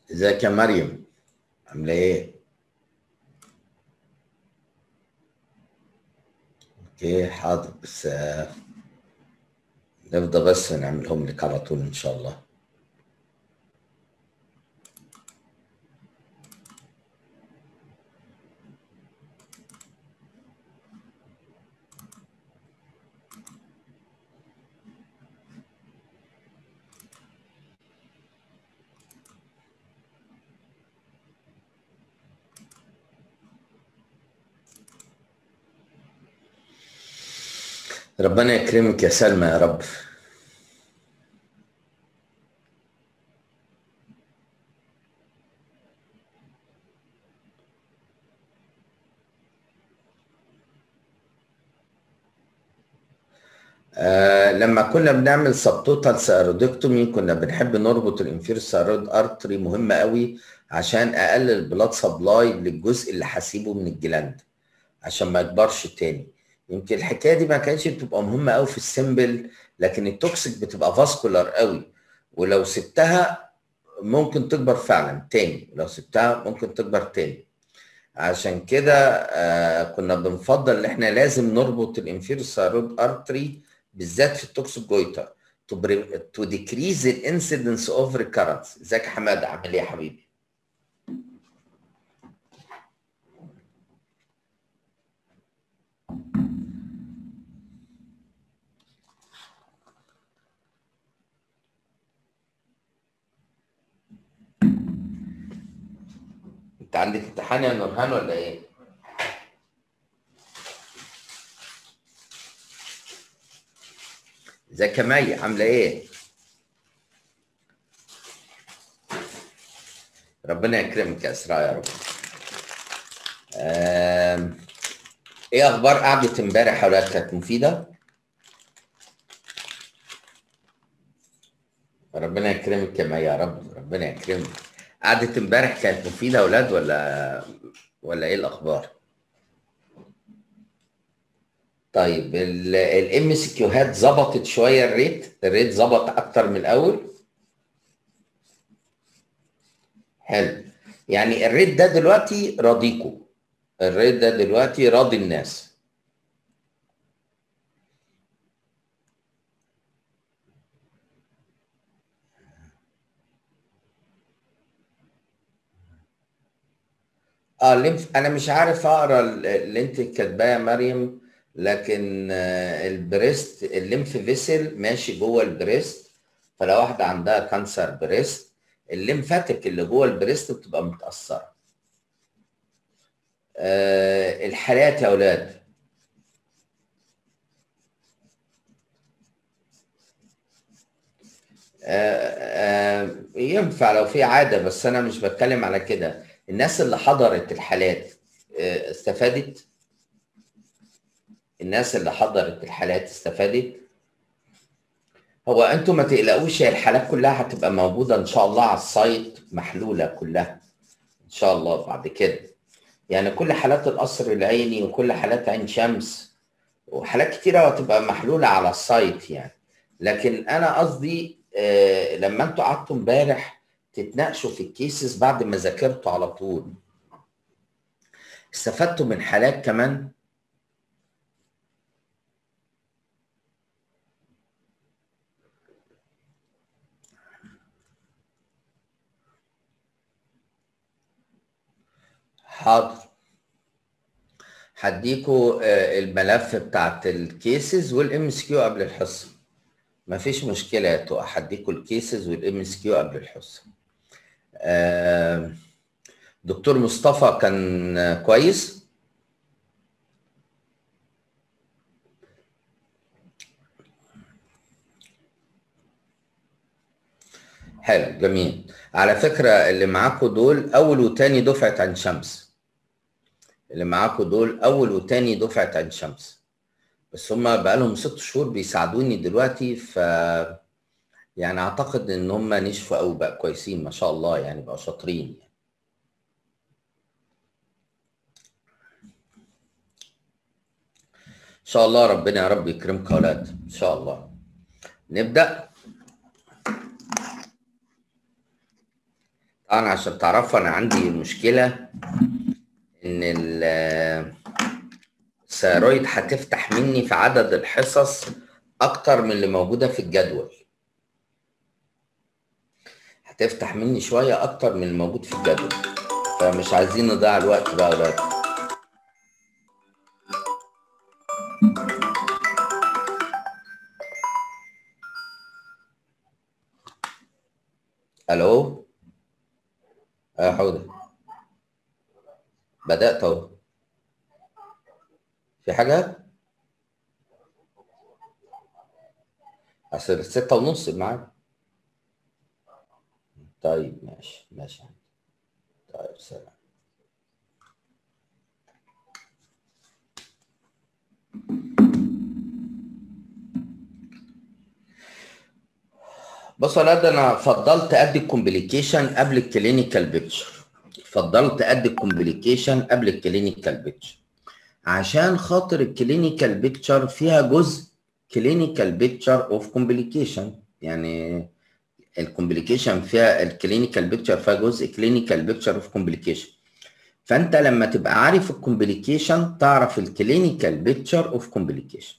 ازيك يا مريم عامله ايه اوكي حاضر بس آه، نفضى بس نعملهم لك على طول ان شاء الله ربنا يكرمك يا سلمى يا رب آه لما كنا بنعمل سبتوتال سيرودكتومي كنا بنحب نربط الانفير سيرود ارتري مهمه قوي عشان اقلل البلاد سبلاي للجزء اللي هسيبه من الجلاند عشان ما يكبرش تاني يمكن الحكايه دي ما كانتش بتبقى مهمه قوي في السيمبل لكن التوكسيك بتبقى فاسكولار قوي ولو سبتها ممكن تكبر فعلا تاني لو سبتها ممكن تكبر تاني عشان كده آه كنا بنفضل ان احنا لازم نربط الانفير ثايرويد ارتري بالذات في التوكسيك جويتر to, bring- to decrease the incidence of recurrence ازيك يا حماده عامل ايه يا حبيبي انت عندك امتحان يا نورهان ولا ايه ازيك يا مي عامله ايه ربنا يكرمك يا اسراء يا رب آم، ايه اخبار قعده امبارح يا ولاد كانت مفيده ربنا يكرمك يا مي يا رب ربنا يكرمك قعده امبارح كانت مفيده يا ولاد ولا ولا ايه الاخبار طيب الام سي كيوهات ظبطت شويه الريت الريت ظبط اكتر من الاول حلو يعني الريت ده دلوقتي راضيكم الريت ده دلوقتي راضي الناس اه الليمف انا مش عارف اقرا اللي انت كاتباه يا مريم لكن آه، البريست الليمف فيسل ماشي جوه البريست فلو واحده عندها كانسر بريست الليمفاتيك اللي جوه البريست بتبقى متاثره آه، الحالات يا اولاد آه، آه، ينفع لو في عاده بس انا مش بتكلم على كده الناس اللي حضرت الحالات آه، استفادت الناس اللي حضرت الحالات استفادت هو انتوا ما تقلقوش هي الحالات كلها هتبقى موجوده ان شاء الله على السايت محلوله كلها ان شاء الله بعد كده يعني كل حالات القصر العيني وكل حالات عين شمس وحالات كتيره هتبقى محلوله على السايت يعني لكن انا قصدي آه لما انتوا قعدتوا امبارح تتناقشوا في الكيسز بعد ما ذاكرتوا على طول استفدتوا من حالات كمان حاضر هديكوا آه، الملف بتاعت الكيسز والام اس كيو قبل الحصه مفيش مشكله يا تقى هديكوا الكيسز والام اس كيو قبل الحصه آه، دكتور مصطفى كان آه، كويس حلو جميل على فكره اللي معاكوا دول اول وتاني دفعه عين شمس اللي معاكوا دول اول وتاني دفعه عين شمس بس هم بقالهم ست شهور بيساعدوني دلوقتي ف يعني اعتقد ان هم نشفوا قوي بقى كويسين ما شاء الله يعني بقوا شاطرين يعني. ان شاء الله ربنا يا رب يكرمك يا اولاد ان شاء الله نبدا انا عشان تعرفوا انا عندي مشكله ان الثيرويد هتفتح مني في عدد الحصص اكتر من اللي موجوده في الجدول هتفتح مني شويه اكتر من الموجود في الجدول فمش عايزين نضيع الوقت بقى دلوقتي الو يا حوده بدات اهو في حاجه اصل ستة ونص معاك طيب ماشي ماشي طيب سلام بص يا انا فضلت ادي الكومبليكيشن قبل الكلينيكال بيكتشر فضلت ادي الكومبليكيشن قبل الكلينيكال بيكتشر عشان خاطر الكلينيكال بيكتشر فيها جزء كلينيكال بيكتشر اوف كومبليكيشن يعني الكومبليكيشن فيها الكلينيكال بيكتشر فيها جزء كلينيكال بيكتشر اوف كومبليكيشن فانت لما تبقى عارف الكومبليكيشن تعرف الكلينيكال بيكتشر اوف كومبليكيشن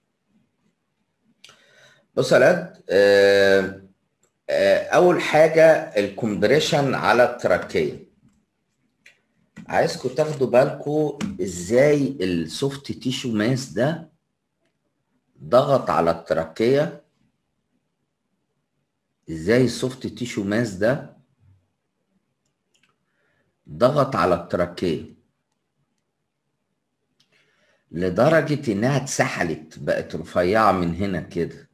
بص يا آه اول حاجه الكومبريشن على التراكيه عايزكم تاخدوا بالكم ازاي السوفت تيشو ماس ده ضغط على التراكيه ازاي السوفت تيشو ماس ده ضغط على التراكيه لدرجه انها اتسحلت بقت رفيعه من هنا كده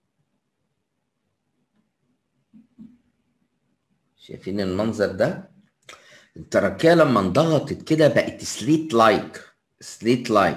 شايفين المنظر ده التراكيه لما انضغطت كده بقت سليت لايك سليت لايك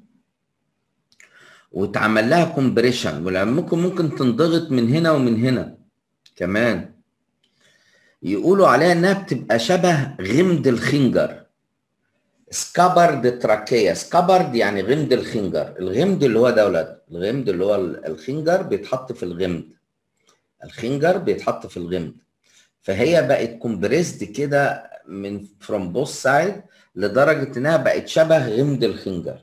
واتعمل لها كومبريشن ولعلمكم ممكن تنضغط من هنا ومن هنا كمان يقولوا عليها انها بتبقى شبه غمد الخنجر سكابرد تراكيه سكابرد يعني غمد الخنجر الغمد اللي هو ده ولاد الغمد اللي هو الخنجر بيتحط في الغمد الخنجر بيتحط في الغمد فهي بقت كومبريسد كده من فروم بوث سايد لدرجه انها بقت شبه غمد الخنجر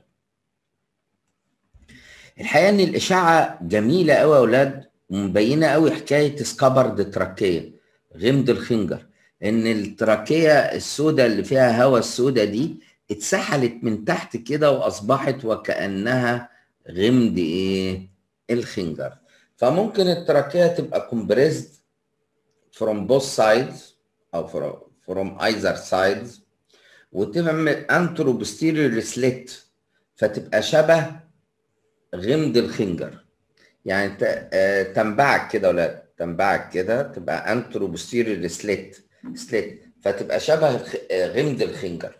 الحقيقه ان الاشعه جميله قوي يا اولاد ومبينه قوي حكايه سكابرد تراكيه غمد الخنجر ان التراكيه السوداء اللي فيها هواء السوداء دي اتسحلت من تحت كده واصبحت وكانها غمد ايه الخنجر فممكن التراكيه تبقى كومبريسد from both sides او from, from either sides وتعمل انترو posterior slit فتبقى شبه غمد الخنجر يعني تنبعك كده ولا تنبعك كده تبقى انترو posterior slit slit فتبقى شبه غمد الخنجر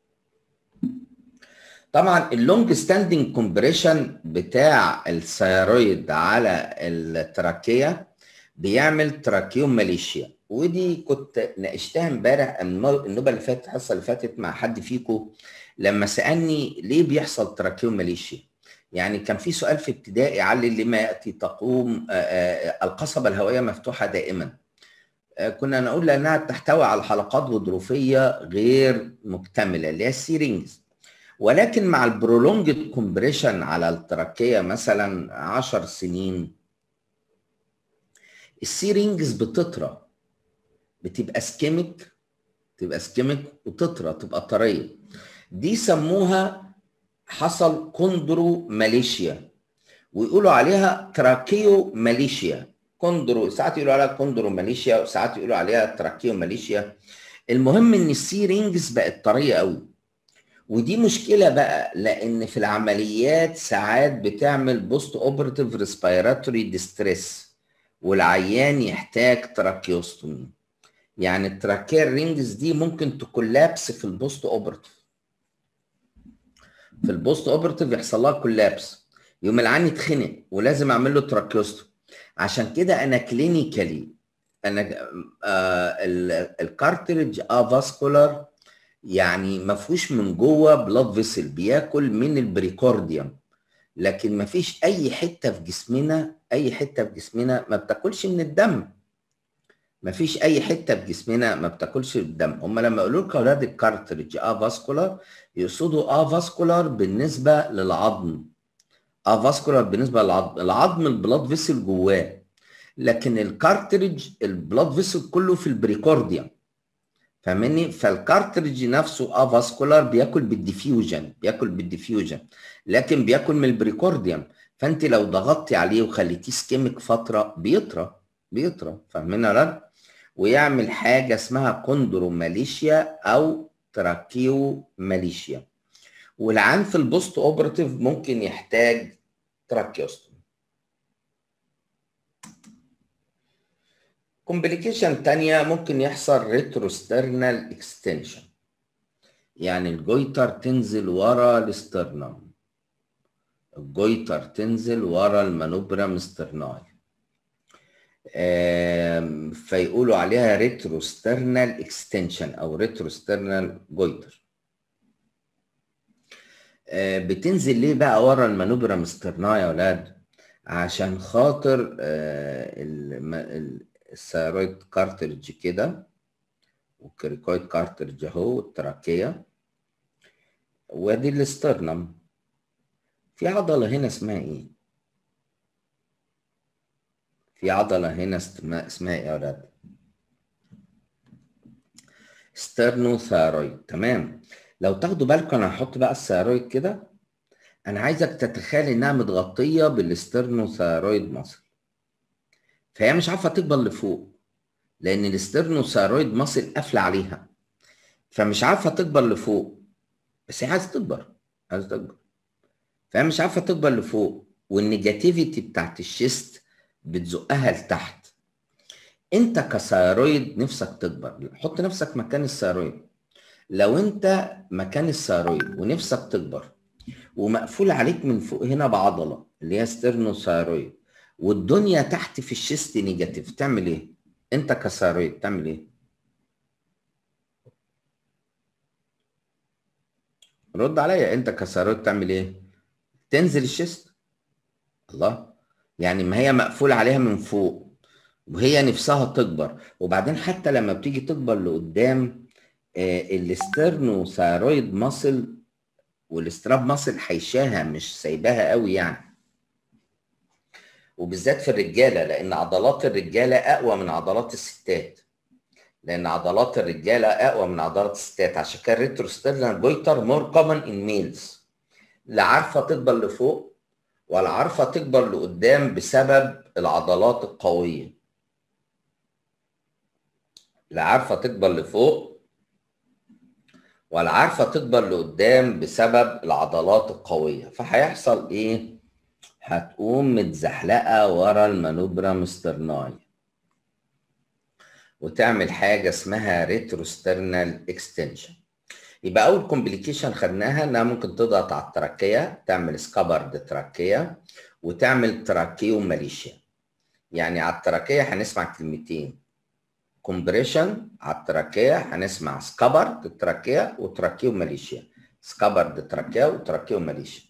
طبعا اللونج ستاندنج كومبريشن بتاع الثيرويد على التراكيه بيعمل تراكيوم ماليشيا ودي كنت ناقشتها امبارح النوبه اللي فاتت الحصه اللي فاتت مع حد فيكم لما سالني ليه بيحصل تراكيوم ماليشيا يعني كان في سؤال في ابتدائي علل لما ياتي تقوم القصبه الهوائيه مفتوحه دائما كنا نقول لانها تحتوي على حلقات غضروفيه غير مكتمله اللي هي السيرينجز ولكن مع البرولونج كومبريشن على التراكيه مثلا 10 سنين السيرينجز بتطرى بتبقى سكيميك تبقى سكيميك وتطرى تبقى طريه دي سموها حصل كوندرو ماليشيا ويقولوا عليها تراكيو ماليشيا كوندرو ساعات يقولوا عليها كوندرو ماليشيا وساعات يقولوا عليها تراكيو ماليشيا المهم ان السيرينجز بقت طريه قوي ودي مشكله بقى لان في العمليات ساعات بتعمل بوست اوبرتيف ريسبيراتوري ديستريس والعيان يحتاج تراكيوستومي يعني التراكير رينجز دي ممكن تكولابس في البوست اوبرتيف في البوست اوبرتيف يحصل لها كولابس يوم العيان يتخنق ولازم اعمل له تراكيوستومي عشان كده انا كلينيكالي انا آه الكارتريج افاسكولار يعني ما فيهوش من جوه بلاد فيسل بياكل من البريكورديوم لكن ما فيش اي حته في جسمنا اي حته في جسمنا ما بتاكلش من الدم مفيش اي حته في جسمنا ما بتاكلش الدم هم لما يقولوا لك اولاد الكارتريج افاسكولار يقصدوا افاسكولار بالنسبه للعظم افاسكولار بالنسبه للعظم العظم البلاد فيسل جواه لكن الكارتريج البلاد فيسل كله في البريكورديوم فاهمني فالكارتريج نفسه افاسكولار بياكل بالديفيوجن بياكل بالديفيوجن لكن بياكل من البريكورديوم فانت لو ضغطتي عليه وخليتيه سكيمك فتره بيطرى بيطرى فاهمين ولا ويعمل حاجه اسمها كوندروماليشيا او تراكيو ماليشيا والعام في البوست اوبراتيف ممكن يحتاج تراكيوستومي كومبليكيشن تانية ممكن يحصل ريتروسترنال اكستنشن يعني الجويتر تنزل ورا الاسترنم الجويتر تنزل ورا المانوبرام سترناي فيقولوا عليها ريتروسترنال اكستنشن او ريتروسترنال جويتر بتنزل ليه بقى ورا المانوبرام سترناي يا ولاد عشان خاطر الثيرويد كارترج كده والكريكويد كارترج اهو والتراكيه وادي الاسترنم في عضله هنا اسمها ايه في عضله هنا اسمها ايه يا ولاد سترنوثايرويد تمام لو تاخدوا بالكم انا هحط بقى الثيرويد كده انا عايزك تتخيل انها متغطيه بالسترنوثايرويد مصل فهي مش عارفه تكبر لفوق لان السترنوثايرويد مصل قافله عليها فمش عارفه تكبر لفوق بس هي عايزه تكبر عايزه تكبر فهي مش عارفه تكبر لفوق والنيجاتيفيتي بتاعت الشيست بتزقها لتحت انت كثيرويد نفسك تكبر حط نفسك مكان الثيرويد لو انت مكان الثيرويد ونفسك تكبر ومقفول عليك من فوق هنا بعضله اللي هي سترنوثايرويد والدنيا تحت في الشيست نيجاتيف تعمل ايه؟ انت كثيرويد تعمل ايه؟ رد عليا انت كثيرويد تعمل ايه؟ تنزل الشيست الله يعني ما هي مقفول عليها من فوق وهي نفسها تكبر وبعدين حتى لما بتيجي تكبر لقدام آه الاسترنوثايرويد ماسل والاستراب ماسل حيشاها مش سايباها قوي يعني وبالذات في الرجاله لان عضلات الرجاله اقوى من عضلات الستات لان عضلات الرجاله اقوى من عضلات الستات عشان كده الريتروسترنال جويتر مور كومن ان ميلز لا عارفه تكبر لفوق ولا عارفه تكبر لقدام بسبب العضلات القويه لا عارفه تكبر لفوق ولا عارفه تكبر لقدام بسبب العضلات القويه فهيحصل ايه هتقوم متزحلقه ورا المانوبرام سترناي وتعمل حاجه اسمها ريتروسترنال اكستنشن يبقى اول كومبليكيشن خدناها انها ممكن تضغط على التراكيه تعمل سكابرد تراكيه وتعمل تراكيو ماليشيا يعني على التراكيه هنسمع كلمتين كومبريشن على التراكيه هنسمع سكابرد التراكيه وتراكيو ماليشيا سكابرد تراكيه وتراكيو ماليشيا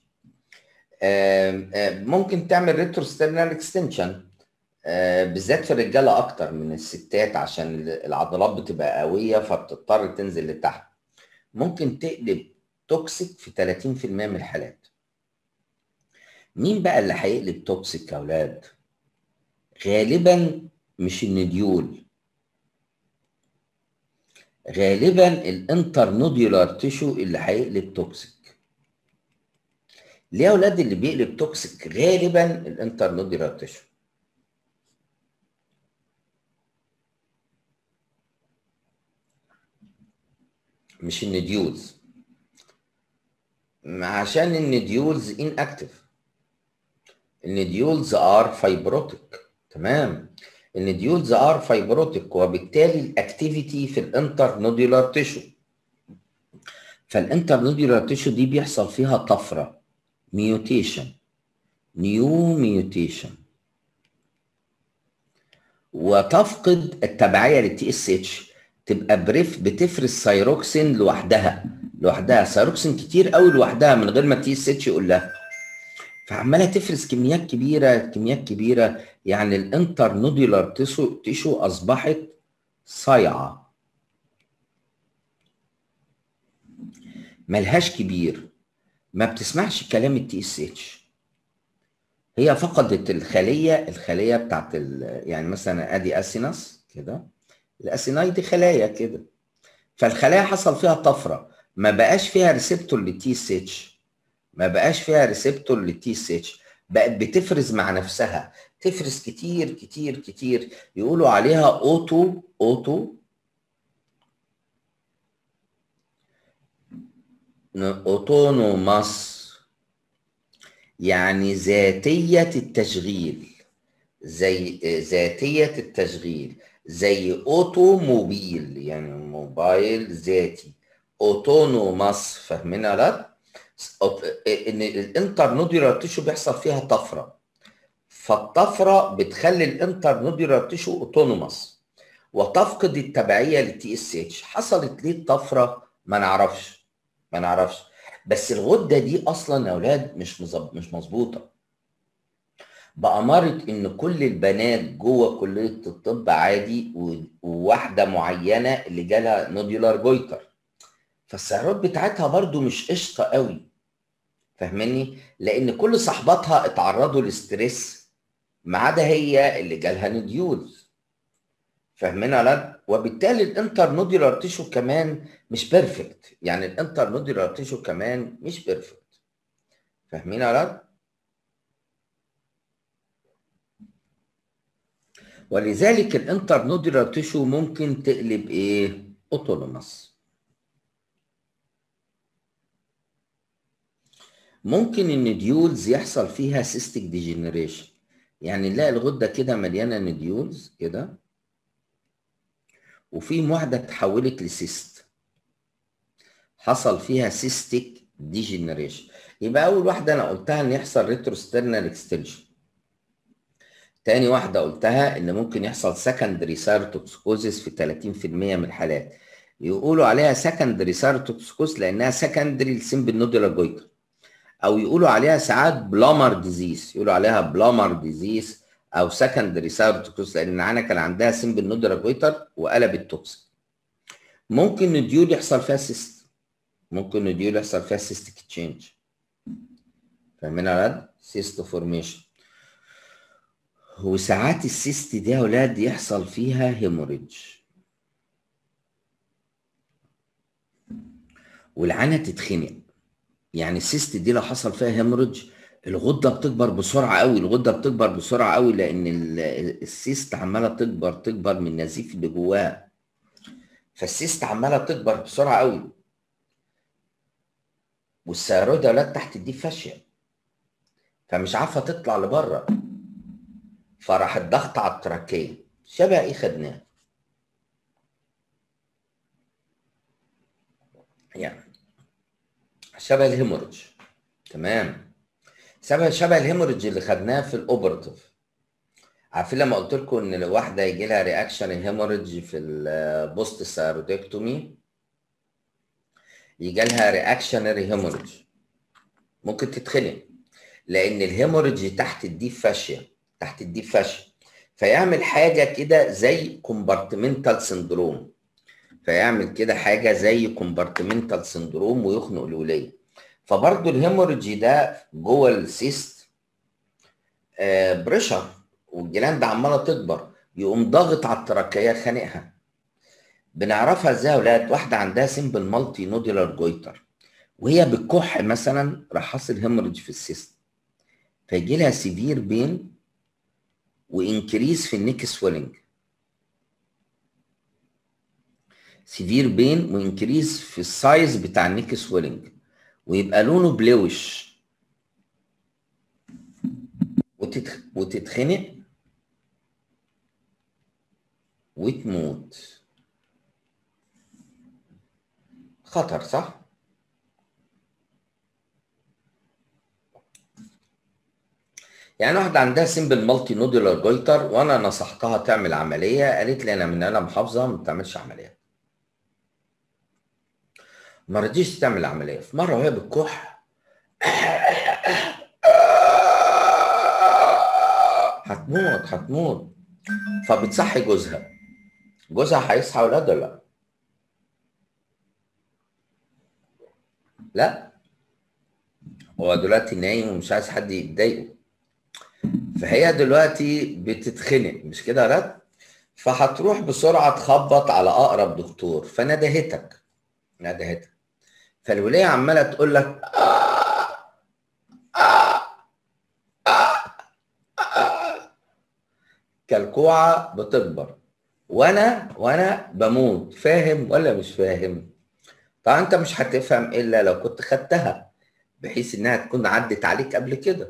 ممكن تعمل ريتروسترنال اكستنشن بالذات في الرجاله اكتر من الستات عشان العضلات بتبقى قويه فبتضطر تنزل لتحت ممكن تقلب توكسيك في 30% من الحالات مين بقى اللي هيقلب توكسيك يا اولاد غالبا مش النديول غالبا الانترنوديولار تيشو اللي هيقلب توكسيك ليه يا اولاد اللي بيقلب توكسيك غالبا الانترنوديولار تيشو مش النديولز عشان النديولز ان اكتف النديولز ار فايبروتيك تمام النديولز ار فايبروتيك وبالتالي الاكتيفيتي في الانترنوديولار تيشو فالانترنوديولار تيشو دي بيحصل فيها طفره ميوتيشن نيو ميوتيشن وتفقد التبعيه للتي اس اتش تبقى بريف بتفرز سايروكسين لوحدها لوحدها سايروكسين كتير قوي لوحدها من غير ما التي اس اتش يقول لها فعماله تفرز كميات كبيره كميات كبيره يعني الانترنوديولار تيشو تيشو اصبحت صايعه ملهاش كبير ما بتسمعش كلام التي اس اتش هي فقدت الخليه الخليه بتاعت يعني مثلا ادي اسينس كده الاسيناي دي خلايا كده فالخلايا حصل فيها طفره ما بقاش فيها ريسبتور للتي اس اتش ما بقاش فيها ريسبتور للتي اس اتش بقت بتفرز مع نفسها تفرز كتير كتير كتير يقولوا عليها اوتو اوتو اوتونوماس يعني ذاتية التشغيل زي ذاتية التشغيل زي اوتوموبيل يعني موبايل ذاتي اوتونوماس فاهمينها لا ان الانترنوديولار تيشو بيحصل فيها طفره فالطفره بتخلي الانترنوديولار تيشو اوتونوماس وتفقد التبعيه للتي اس اتش حصلت ليه الطفره ما نعرفش ما نعرفش بس الغده دي اصلا يا اولاد مش مزب... مش مظبوطه بأمارة إن كل البنات جوه كلية الطب عادي وواحدة معينة اللي جالها نوديولار جويتر فالسعرات بتاعتها برضو مش قشطة قوي فاهماني؟ لأن كل صحباتها اتعرضوا لستريس ما عدا هي اللي جالها نوديولز فاهمين ولا وبالتالي الانتر نوديولار تيشو كمان مش بيرفكت يعني الانتر نوديولار تيشو كمان مش بيرفكت فاهمين ولا ولذلك الانتر نوديولار تيشو ممكن تقلب ايه اوتونوماس ممكن النديولز يحصل فيها سيستيك ديجنريشن يعني نلاقي الغده كده مليانه نديولز كده وفي واحده اتحولت لسيست حصل فيها سيستيك ديجنريشن يبقى اول واحده انا قلتها ان يحصل ريتروسترنال اكستنشن تاني واحده قلتها ان ممكن يحصل سكندري سايروتوكسكوزيس في 30% من الحالات يقولوا عليها سكندري سايروتوكسكوز لانها سكندري لسيمبل نودولا جويتر او يقولوا عليها ساعات بلامر ديزيز يقولوا عليها بلامر ديزيز او سكندري سايروتوكسيس لان العينه كان عندها سيمبل نودولا جويتر وقلبت توكسيك ممكن نديول يحصل فيها سيست ممكن نديول يحصل فيها سيستيك تشينج فاهمين يا ولاد سيست فورميشن وساعات السيست دي يا ولاد يحصل فيها هيموريدج والعانه تتخنق يعني السيست دي لو حصل فيها هيموريدج الغده بتكبر بسرعه قوي الغده بتكبر بسرعه قوي لان السيست عماله تكبر تكبر من النزيف اللي جواها فالسيست عماله تكبر بسرعه قوي والثيرويد اولاد تحت دي فاشيه فمش عارفه تطلع لبره فراح الضغط على التراكيه شبه ايه خدناه يعني شبه الهيموريدج تمام شبه شبه الهيموريدج اللي خدناه في الاوبرتيف عارفين لما قلت لكم ان الواحده يجي لها رياكشن هيموريدج في البوست سيرودكتومي يجي لها رياكشنري هيموريدج ممكن تتخنق لان الهيموريدج تحت الديب فاشيه تحت الديب فاشيه فيعمل حاجه كده زي كومبارتمنتال سندروم فيعمل كده حاجه زي كومبارتمنتال سندروم ويخنق الوليه فبرضه الهيموريدج ده جوه السيست آه بريشر والجلاند عماله تكبر يقوم ضاغط على التراكيه خانقها بنعرفها ازاي يا ولاد واحده عندها سيمبل مالتي نودولار جويتر وهي بتكح مثلا راح حاصل هيموريدج في السيست فيجي لها سيفير بين وانكريز في النيك سويلنج سيفير بين وانكريز في السايز بتاع النيك سويلنج ويبقى لونه بلوش وتتخ... وتتخنق وتموت خطر صح؟ يعني واحدة عندها سيمبل مالتي نودولار جويتر وانا نصحتها تعمل عملية قالت لي انا من انا محافظة ما بتعملش عمليات ما رضيش تعمل عملية في مرة وهي بتكح هتموت هتموت فبتصحي جوزها جوزها هيصحى اولاد ولا لا؟ لا هو دلوقتي نايم ومش عايز حد يتضايقه فهي دلوقتي بتتخنق مش كده يا رد؟ فهتروح بسرعه تخبط على اقرب دكتور فندهتك ندهتك فالوليه عماله تقول لك آه آه آه آه كالكوعه بتكبر وانا وانا بموت فاهم ولا مش فاهم طبعا انت مش هتفهم الا لو كنت خدتها بحيث انها تكون عدت عليك قبل كده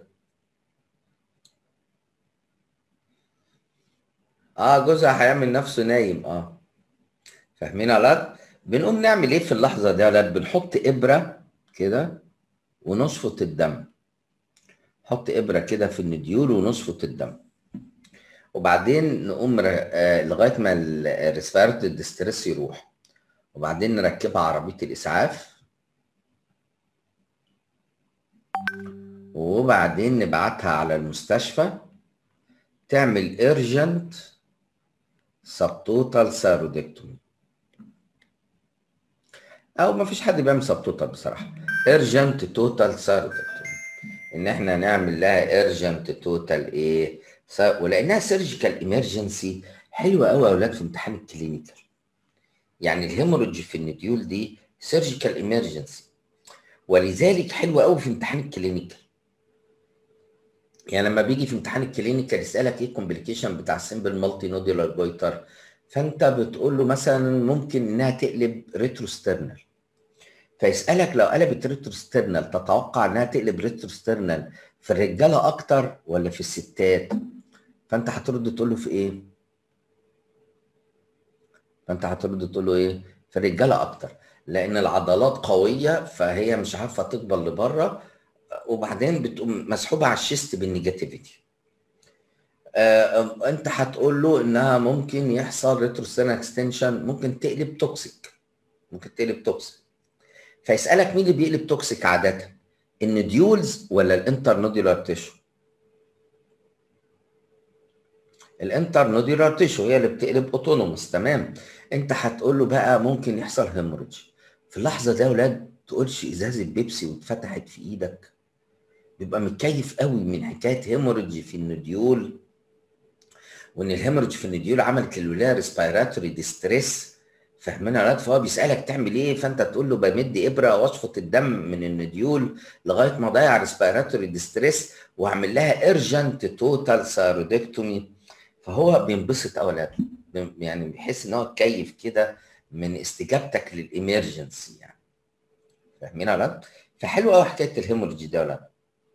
اه جوزها هيعمل نفسه نايم اه فاهمين يا ولاد بنقوم نعمل ايه في اللحظه دي يا ولاد بنحط ابره كده ونشفط الدم نحط ابره كده في النديول ونشفط الدم وبعدين نقوم آه لغايه ما الريسبيرت ديستريس يروح وبعدين نركبها عربيه الاسعاف وبعدين نبعتها على المستشفى تعمل ايرجنت سبتوتال سيرودكتومي او ما فيش حد بيعمل سبتوتال بصراحه ايرجنت توتال سيرودكتومي ان احنا نعمل لها ايرجنت توتال ايه ولانها سيرجيكال ايمرجنسي حلوه قوي يا اولاد في امتحان الكلينيكال يعني الهيموريدج في النديول دي سيرجيكال ايمرجنسي ولذلك حلوه قوي في امتحان الكلينيكال يعني لما بيجي في امتحان الكلينيكال يسالك ايه الكومبليكيشن بتاع السمبل مالتي نوديولار جويتر فانت بتقول له مثلا ممكن انها تقلب ريتروسترنال فيسالك لو قلبت ريتروسترنال تتوقع انها تقلب ريتروسترنال في الرجاله اكتر ولا في الستات فانت هترد تقول له في ايه فانت هترد تقول له ايه في الرجاله اكتر لان العضلات قويه فهي مش عارفه تكبر لبره وبعدين بتقوم مسحوبه على الشيست بالنيجاتيفيتي آه انت هتقول له انها ممكن يحصل ريتروسترنال اكستنشن ممكن تقلب توكسيك ممكن تقلب توكسيك فيسالك مين اللي بيقلب توكسيك عاده النديولز ولا الانتر نوديولار تيشو الانتر نوديولار تيشو هي اللي بتقلب اوتونوموس تمام انت هتقول له بقى ممكن يحصل هيموريدج في اللحظه دي يا اولاد تقولش ازازه بيبسي واتفتحت في ايدك بيبقى متكيف قوي من حكايه هيموريدج في النديول وان الهيموريدج في النديول عملت للولايه ريسبيراتوري ديستريس فاهمين يا فهو بيسالك تعمل ايه فانت تقول له بمد ابره واشفط الدم من النديول لغايه ما اضيع ريسبيراتوري ديستريس واعمل لها ايرجنت توتال سيرودكتومي فهو بينبسط اولاد يعني بيحس ان هو اتكيف كده من استجابتك للامرجنسي يعني فاهمين يا ولاد؟ فحلوه قوي حكايه الهيموريدج دي يا ولاد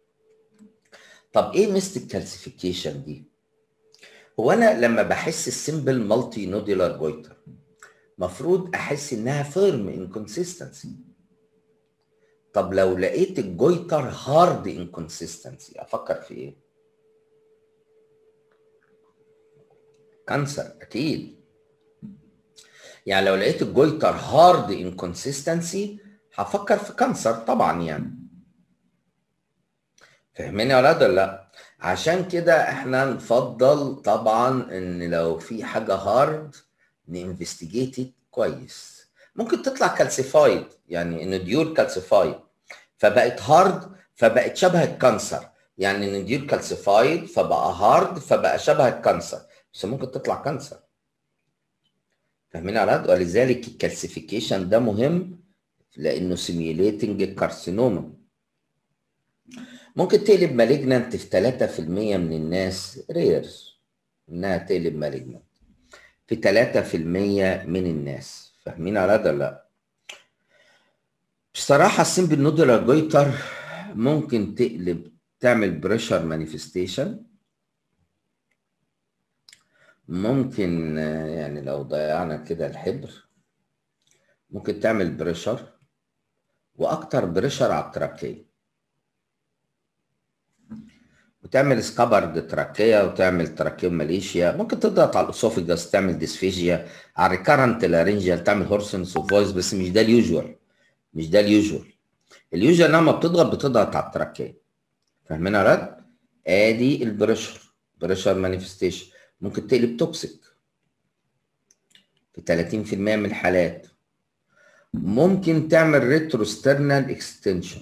طب ايه ميزه الكالسيفيكيشن دي؟ هو انا لما بحس السمبل مالتي نوديولار جويتر مفروض احس انها فيرم انكونسيستنسي طب لو لقيت الجويتر هارد انكونسيستنسي افكر في ايه؟ كانسر اكيد يعني لو لقيت الجويتر هارد انكونسيستنسي هفكر في كانسر طبعا يعني فاهمين يا ولاد ولا لا عشان كده احنا نفضل طبعا ان لو في حاجه هارد نinvestigate كويس ممكن تطلع كالسيفايد يعني النديول كالسيفايد فبقت هارد فبقت شبه الكانسر يعني النديول كالسيفايد فبقى هارد فبقى شبه الكانسر بس ممكن تطلع كانسر فاهمين يا ولاد ولذلك الكالسيفيكيشن ده مهم لانه سيميوليتنج الكارسينوما ممكن تقلب مالجنانت في 3% من الناس رير انها تقلب مالجنانت في 3% من الناس فاهمين على ده لا بصراحة السمبل نودولار جويتر ممكن تقلب تعمل بريشر مانيفستيشن ممكن يعني لو ضيعنا كده الحبر ممكن تعمل بريشر واكتر بريشر على التراكيه وتعمل سكابرد تراكيه وتعمل تراكيوم ماليشيا ممكن تضغط على الاسوفيجاس تعمل ديسفيجيا على الريكارنت لارنجيال تعمل هورسنس وفويس بس مش ده اليوجوال مش ده اليوجوال اليوجوال لما بتضغط بتضغط على التراكيه فاهمين يا رد ادي البريشر بريشر مانيفستيشن ممكن تقلب توكسيك في 30% من الحالات ممكن تعمل ريتروسترنال اكستنشن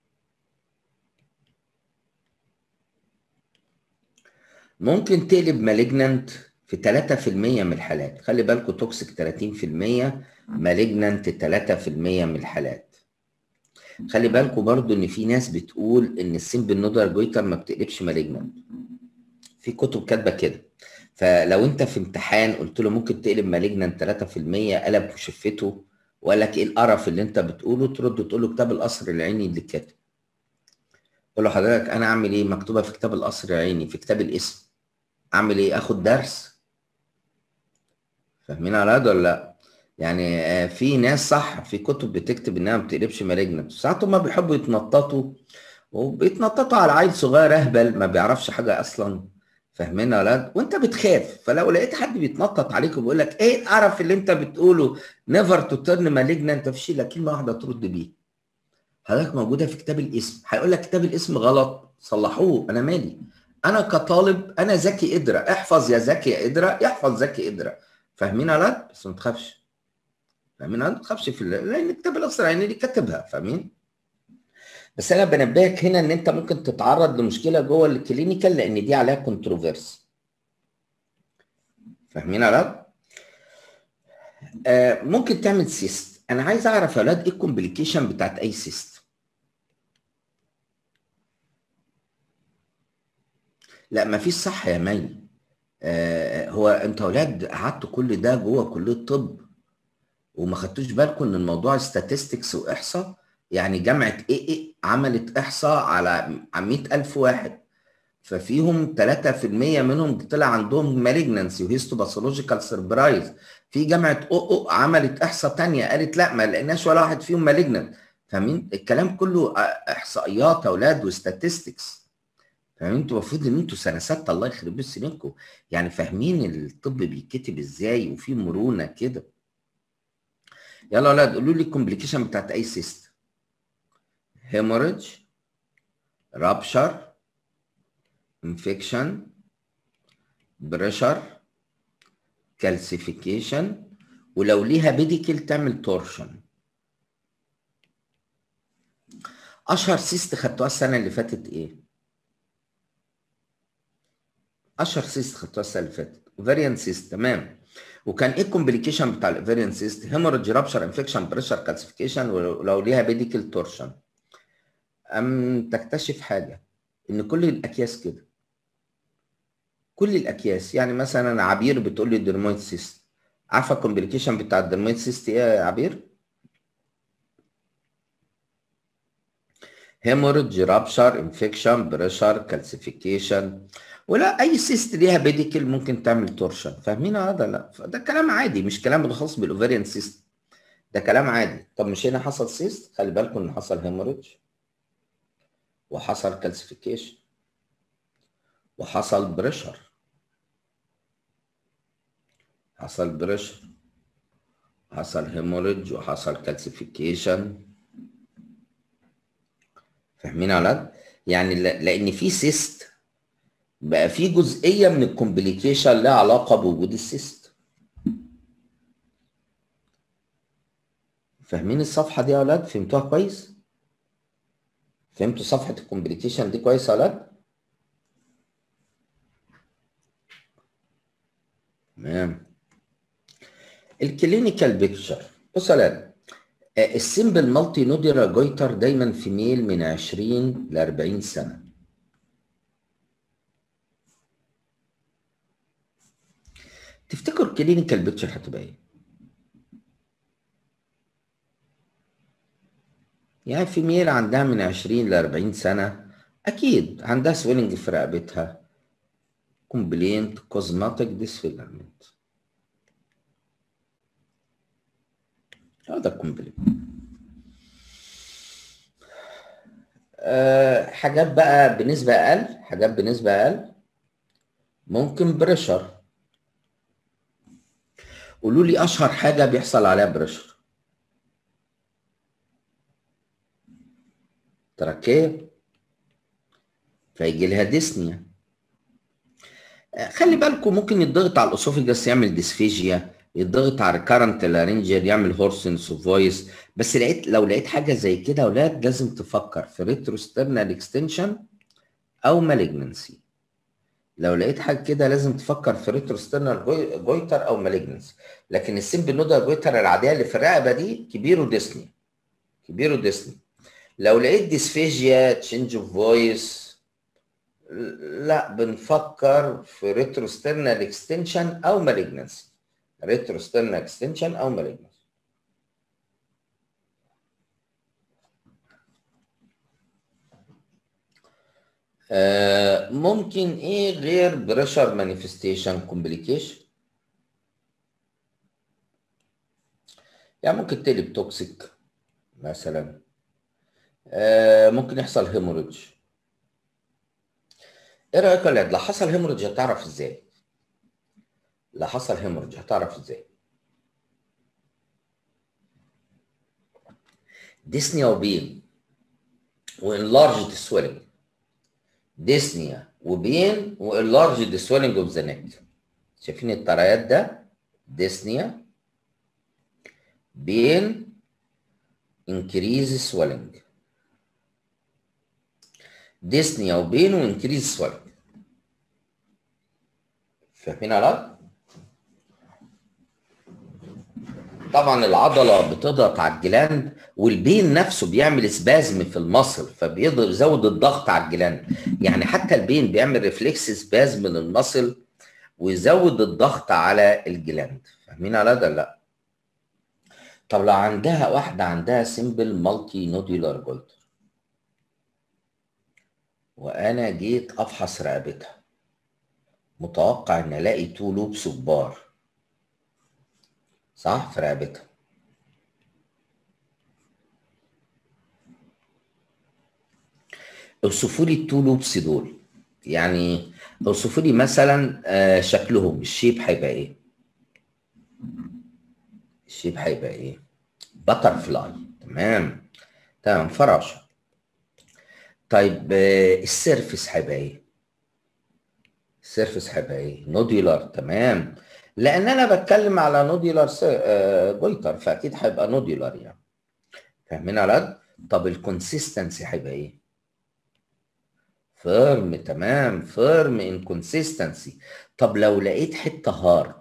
ممكن تقلب مالجنانت في 3% من الحالات خلي بالكم توكسيك 30% مالجنانت 3% من الحالات خلي بالكم برضو ان في ناس بتقول ان السيمبل نودر جويتر ما بتقلبش مالجنانت في كتب كاتبه كده فلو انت في امتحان قلت له ممكن تقلب مالجنانت 3% قلب وشفته وقال لك ايه القرف اللي انت بتقوله ترد تقول له كتاب القصر العيني اللي كاتب قول له حضرتك انا اعمل ايه مكتوبه في كتاب القصر العيني في كتاب الاسم اعمل ايه اخد درس فاهمين على ده ولا لا يعني في ناس صح في كتب بتكتب انها ما بتقلبش مالجنت ساعات هم بيحبوا يتنططوا وبيتنططوا على عيل صغير اهبل ما بيعرفش حاجه اصلا فاهمين يا ولاد وانت بتخاف فلو لقيت حد بيتنطط عليك وبيقول لك ايه القرف اللي انت بتقوله نيفر تو تيرن مالجنت مفيش الا كلمه واحده ترد بيها حضرتك موجوده في كتاب الاسم هيقول لك كتاب الاسم غلط صلحوه انا مالي انا كطالب انا ذكي ادرى احفظ يا ذكي يا ادرى يحفظ ذكي ادرى فاهمين يا ولاد بس ما تخافش فاهمين ما تخافش في لان كتاب الاسرع يعني اللي كاتبها فاهمين بس انا بنبهك هنا ان انت ممكن تتعرض لمشكله جوه الكلينيكال لان دي عليها كونتروفيرس فاهمين يا ولاد آه ممكن تعمل سيست انا عايز اعرف يا ولاد ايه الكومبليكيشن بتاعت اي سيست لا مفيش صح يا مي آه هو انت اولاد قعدتوا كل ده جوه كليه طب وما خدتوش بالكم ان الموضوع statistics واحصاء يعني جامعه ايه ايه عملت احصاء على 100000 واحد ففيهم 3% منهم طلع عندهم مالجنسي وهيستوباثولوجيكال سربرايز في جامعه او او عملت احصاء ثانيه قالت لا ما لقيناش ولا واحد فيهم مالجنت فاهمين الكلام كله احصائيات يا اولاد وستاتستكس فاهمين انتوا المفروض ان انتوا سنه سته الله يخرب بيت سنينكم يعني فاهمين الطب بيتكتب ازاي وفي مرونه كده يلا يا اولاد قولوا لي الكومبليكيشن بتاعت اي سيست هيموريدج رابشر انفكشن بريشر كالسيفيكيشن ولو ليها بيديكل تعمل تورشن اشهر سيست خدتوها السنه اللي فاتت ايه اشهر سيست خدتوها السنه اللي فاتت اوفريان سيست تمام وكان ايه الكومبليكيشن بتاع الاوفريان سيست هيموريدج رابشر انفكشن بريشر كالسيفيكيشن ولو ليها بيديكل تورشن ام تكتشف حاجه ان كل الاكياس كده كل الاكياس يعني مثلا عبير بتقول لي درمويد سيست عارفه الكومبليكيشن بتاع الدرمويد سيست ايه يا عبير هيموريدج رابشر انفكشن بريشر كالسيفيكيشن ولا اي سيست ليها بيديكل ممكن تعمل تورشن فاهمين هذا لا ده كلام عادي مش كلام خاص بالاوفريان سيست ده كلام عادي طب مش هنا حصل سيست خلي بالكم ان حصل هيموريدج وحصل كالسيفيكيشن وحصل بريشر حصل بريشر حصل هيموريدج وحصل كالسيفيكيشن فاهمين يا ولاد؟ يعني لان في سيست بقى في جزئيه من الكومبليكيشن لها علاقه بوجود السيست فاهمين الصفحه دي يا ولاد فهمتوها كويس فهمتوا صفحه الكومبليكيشن دي كويس يا ولاد تمام الكلينيكال بيكتشر بص يا ولاد السيمبل مالتي نوديرا جويتر دايما في ميل من 20 ل 40 سنه تفتكر كلينيكال بيكتشر هتبقى ايه؟ يعني في ميل عندها من 20 ل 40 سنة أكيد عندها سويلنج في رقبتها كومبلينت كوزماتيك ديسفيجرمنت هذا كومبلينت أه حاجات بقى بنسبة أقل حاجات بنسبة أقل ممكن بريشر قولوا لي اشهر حاجه بيحصل عليها بريشر تراكيه فيجي لها ديسنيا خلي بالكم ممكن يضغط على الاسوفيجاس يعمل ديسفيجيا يضغط على كارنت لارنجر يعمل هورسنس فويس بس لقيت لو لقيت حاجه زي كده يا اولاد لازم تفكر في ريتروسترنال اكستنشن او مالجنسي لو لقيت حاجه كده لازم تفكر في ريتروسترنال جويتر او مالجنسي لكن السيمبل نودال جويتر العاديه اللي في الرقبه دي كبيرو ديسني كبيرو ديسني لو لقيت ديسفيجيا تشينج اوف فويس لا بنفكر في ريتروسترنال اكستنشن او مالجنسي ريتروسترنال اكستنشن او مالجنسي آه ممكن ايه غير بريشر مانيفستيشن كومبليكيشن يعني ممكن تقلب توكسيك مثلا آه ممكن يحصل هيموريدج ايه رايك يا ولاد لو حصل هيموريدج هتعرف ازاي لو حصل هيموريدج هتعرف ازاي ديسنيا وبين وانلارجد سويلنج ديسنيا وبين وانلارجد سويلنج اوف ذا نيك شايفين الطريات ده ديسنيا بين انكريز سويلنج ديسنيا وبين وانكريز سويلنج فاهمين على طبعا العضله بتضغط على الجلاند والبين نفسه بيعمل سبازم في المصل فبيزود الضغط على الجلاند يعني حتى البين بيعمل ريفلكس سبازم للمصل ويزود الضغط على الجلاند فاهمين على ده لا طب لو عندها واحده عندها سيمبل مالتي نودولار جولتر وانا جيت افحص رقبتها متوقع ان الاقي تو لوبس كبار صح في رقبتها اوصفوا لي التو لوبس دول يعني اوصفوا لي مثلا آه شكلهم الشيب هيبقى ايه الشيب هيبقى ايه باتر فلاي تمام تمام فراشه طيب آه السيرفس هيبقى ايه السيرفس هيبقى ايه نوديولار تمام لان انا بتكلم على نوديولار جويتر فاكيد هيبقى نوديولار يعني فاهمين على قد طب الكونسيستنسي هيبقى ايه فيرم تمام فيرم انكونسيستنسي طب لو لقيت حته هارد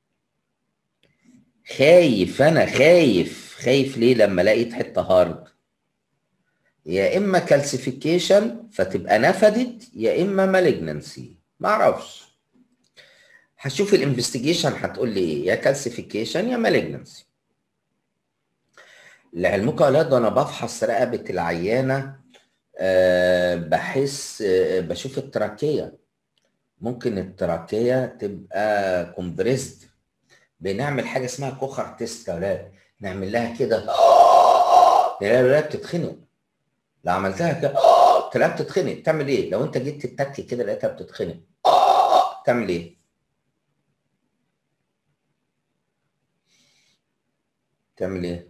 خايف انا خايف خايف ليه لما لقيت حته هارد يا اما كالسيفيكيشن فتبقى نفدت يا اما مالجنسي ما اعرفش هشوف الانفستيجيشن هتقول لي ايه يا كالسيفيكيشن يا مالجنسي لعلمكم يا اولاد وانا بفحص رقبه العيانه أه بحس أه بشوف التراكيه ممكن التراكيه تبقى كومبريسد بنعمل حاجه اسمها كوخر تيست يا اولاد نعمل لها كده تلاقي الولاد بتتخنق لو عملتها كده تلاقيها بتتخنق تعمل ايه؟ لو انت جيت تتك كده لقيتها بتتخنق تعمل ايه؟ تعمل ايه؟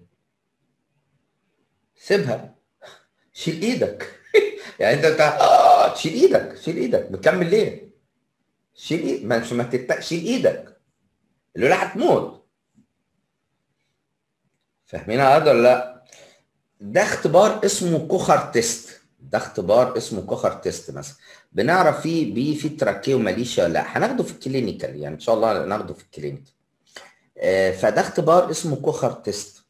سيبها شيل ايدك يعني انت بتاع تشيل ايدك شيل ايدك مكمل ليه؟ شيل ايدك ما ما تتك شيل ايدك الولاده هتموت فاهمين هذا ولا لا؟ ده اختبار اسمه كوخر تيست ده اختبار اسمه كوخر تيست مثلا بنعرف فيه بيه في تراكيه وماليشيا ولا لا هناخده في الكلينيكال يعني ان شاء الله ناخده في الكلينيكال آه فده اختبار اسمه كوخر تيست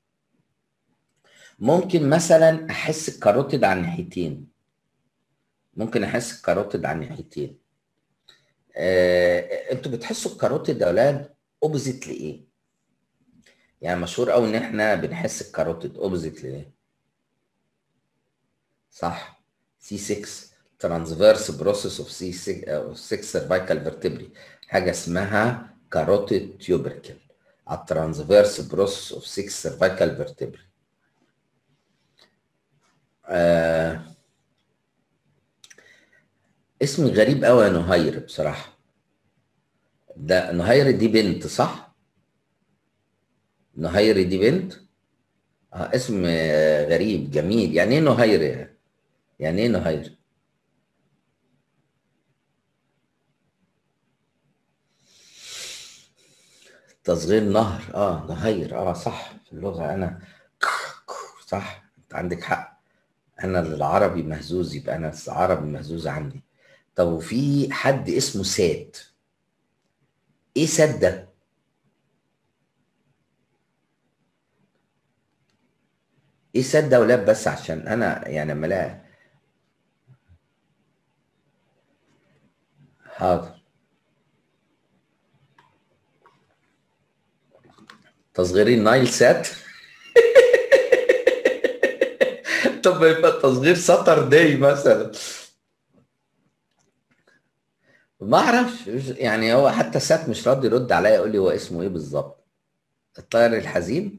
ممكن مثلا احس الكاروتيد على الناحيتين ممكن احس الكاروتيد على الناحيتين آه انتوا بتحسوا الكاروتيد يا اولاد اوبزيت لايه يعني مشهور قوي ان احنا بنحس الكاروتيد اوبزيت لايه صح سي 6 ترانسفيرس بروسيس اوف سي 6 سيرفايكال فيرتبري حاجه اسمها كاروتيد تيوبركل على الترانسفيرس بروسيس اوف 6 سيرفايكال فيرتبري آه اسمي غريب قوي يا نهير بصراحه ده نهير دي بنت صح نهير دي بنت اه اسم غريب جميل يعني ايه نهير يعني ايه نهير تصغير نهر اه نهير اه صح في اللغه انا صح انت عندك حق انا العربي مهزوز يبقى انا العربي مهزوز عندي طب وفي حد اسمه ساد ايه ساد ده ايه ساد ده ولاد بس عشان انا يعني لما الاقي حاضر تصغير النايل سات طب ما يبقى تصغير ساتر داي مثلا ما اعرفش يعني هو حتى سات مش راضي يرد عليا يقول لي هو اسمه ايه بالظبط الطائر الحزين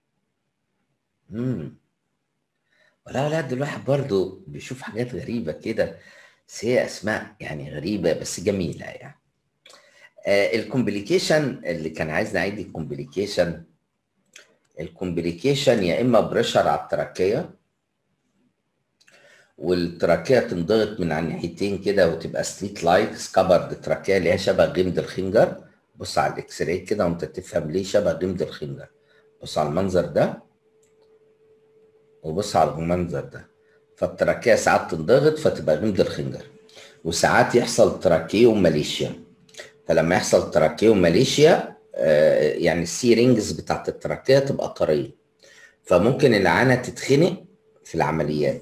امم ولا لا ده الواحد برضه بيشوف حاجات غريبه كده بس هي اسماء يعني غريبه بس جميله يعني آه الكومبليكيشن اللي كان عايز نعيد الكومبليكيشن الكومبليكيشن يا اما بريشر على التراكيه والتراكيه تنضغط من على الناحيتين كده وتبقى ستريت لايك سكابرد تراكيه اللي هي شبه غمد الخنجر بص على الاكس راي كده وانت تفهم ليه شبه غمد الخنجر بص على المنظر ده وبص على المنظر ده فالتراكيه ساعات تنضغط فتبقى غمد الخنجر وساعات يحصل تراكيوم ماليشيا فلما يحصل تراكيوم ماليشيا آه يعني السي رينجز بتاعت التراكيه تبقى طريه فممكن العانه تتخنق في العمليات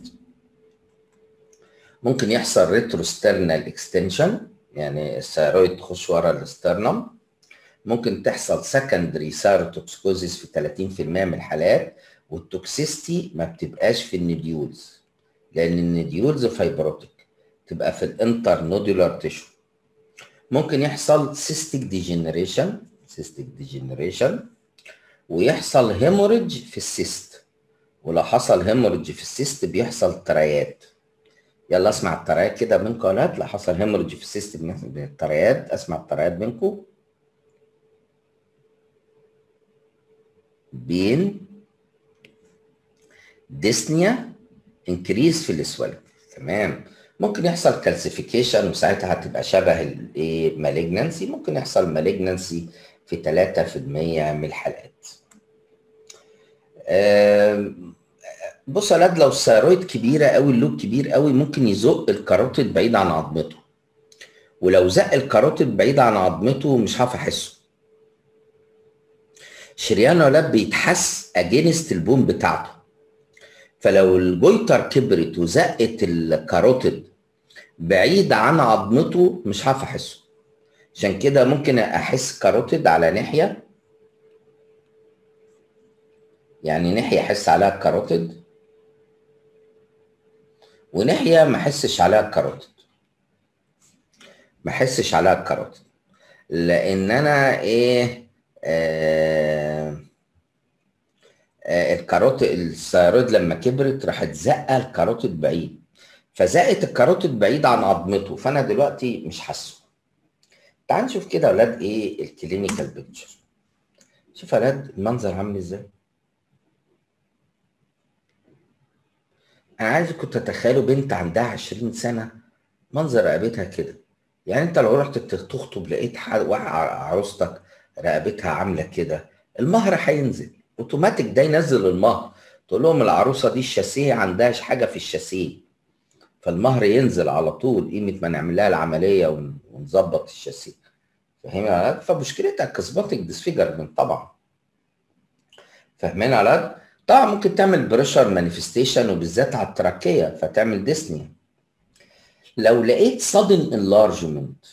ممكن يحصل ريتروسترنال اكستنشن يعني الثيرويد تخش ورا الاسترنم ممكن تحصل سكندري سايروتوكسكوزيس في 30% من الحالات والتوكسيستي ما بتبقاش في النديولز لان النديولز فايبروتيك تبقى في الانتر نودولار تيشو ممكن يحصل سيستيك ديجنريشن سيستيك ديجنريشن ويحصل هيموريدج في السيست ولو حصل هيموريدج في السيست بيحصل تريات يلا اسمع التريات كده منكم ولا لا حصل هيموريدج في السيست التريات اسمع التريات منكم بين ديسنيا انكريز في الاسولد تمام ممكن يحصل كالسيفيكيشن وساعتها هتبقى شبه الايه مالجنسي ممكن يحصل مالجنسي في 3% من الحالات بص يا لو الثيرويد كبيره قوي اللوب كبير قوي ممكن يزق الكاروتيد بعيد عن عظمته ولو زق الكاروتيد بعيد عن عظمته مش هعرف احسه شريان ولاد بيتحس اجينست البون بتاعته فلو الجويتر كبرت وزقت الكاروتيد بعيد عن عظمته مش هعرف احسه عشان كده ممكن احس كاروتيد على ناحيه يعني ناحيه احس عليها الكاروتيد وناحيه ما احسش عليها الكاروتيد ما احسش عليها الكاروتيد لان انا ايه آه الكاروتيد الثيرويد لما كبرت راحت زقه الكاروتيد بعيد فزقت الكاروتيد بعيد عن عظمته فانا دلوقتي مش حاسه تعال نشوف كده يا اولاد ايه الكلينيكال بيكتشر شوف يا اولاد المنظر عامل ازاي انا عايزكم تتخيلوا بنت عندها 20 سنه منظر رقبتها كده يعني انت لو رحت تخطب لقيت عروستك رقبتها عامله كده المهر هينزل اوتوماتيك ده ينزل المهر تقول لهم العروسه دي الشاسيه عندهاش حاجه في الشاسيه فالمهر ينزل على طول قيمه ما نعمل لها العمليه ونظبط الشاسيه فاهمين فمشكلتها كسباتيك ديسفيجرمنت طبعا فاهمين على طبعا ممكن تعمل بريشر مانيفستيشن وبالذات على التراكيه فتعمل ديسنيا لو لقيت sudden enlargement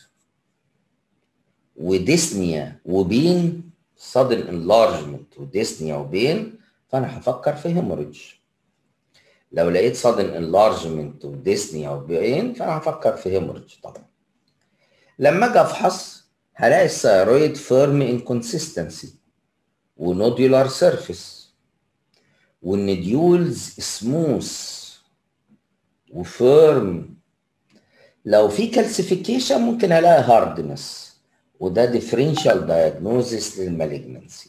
وديسنيا وبين sudden enlargement وديسنيا وبين فانا هفكر في هيموريدج لو لقيت sudden enlargement وديسنيا وبين فانا هفكر في هيموريدج طبعا لما اجي افحص هلاقي الثيرويد فيرم انكونسستنسي ونودولار سيرفيس والنديولز سموث وفيرم لو في كالسيفيكيشن ممكن الاقي هاردنس وده ديفرنشال دايجنوزيس للمالجنسي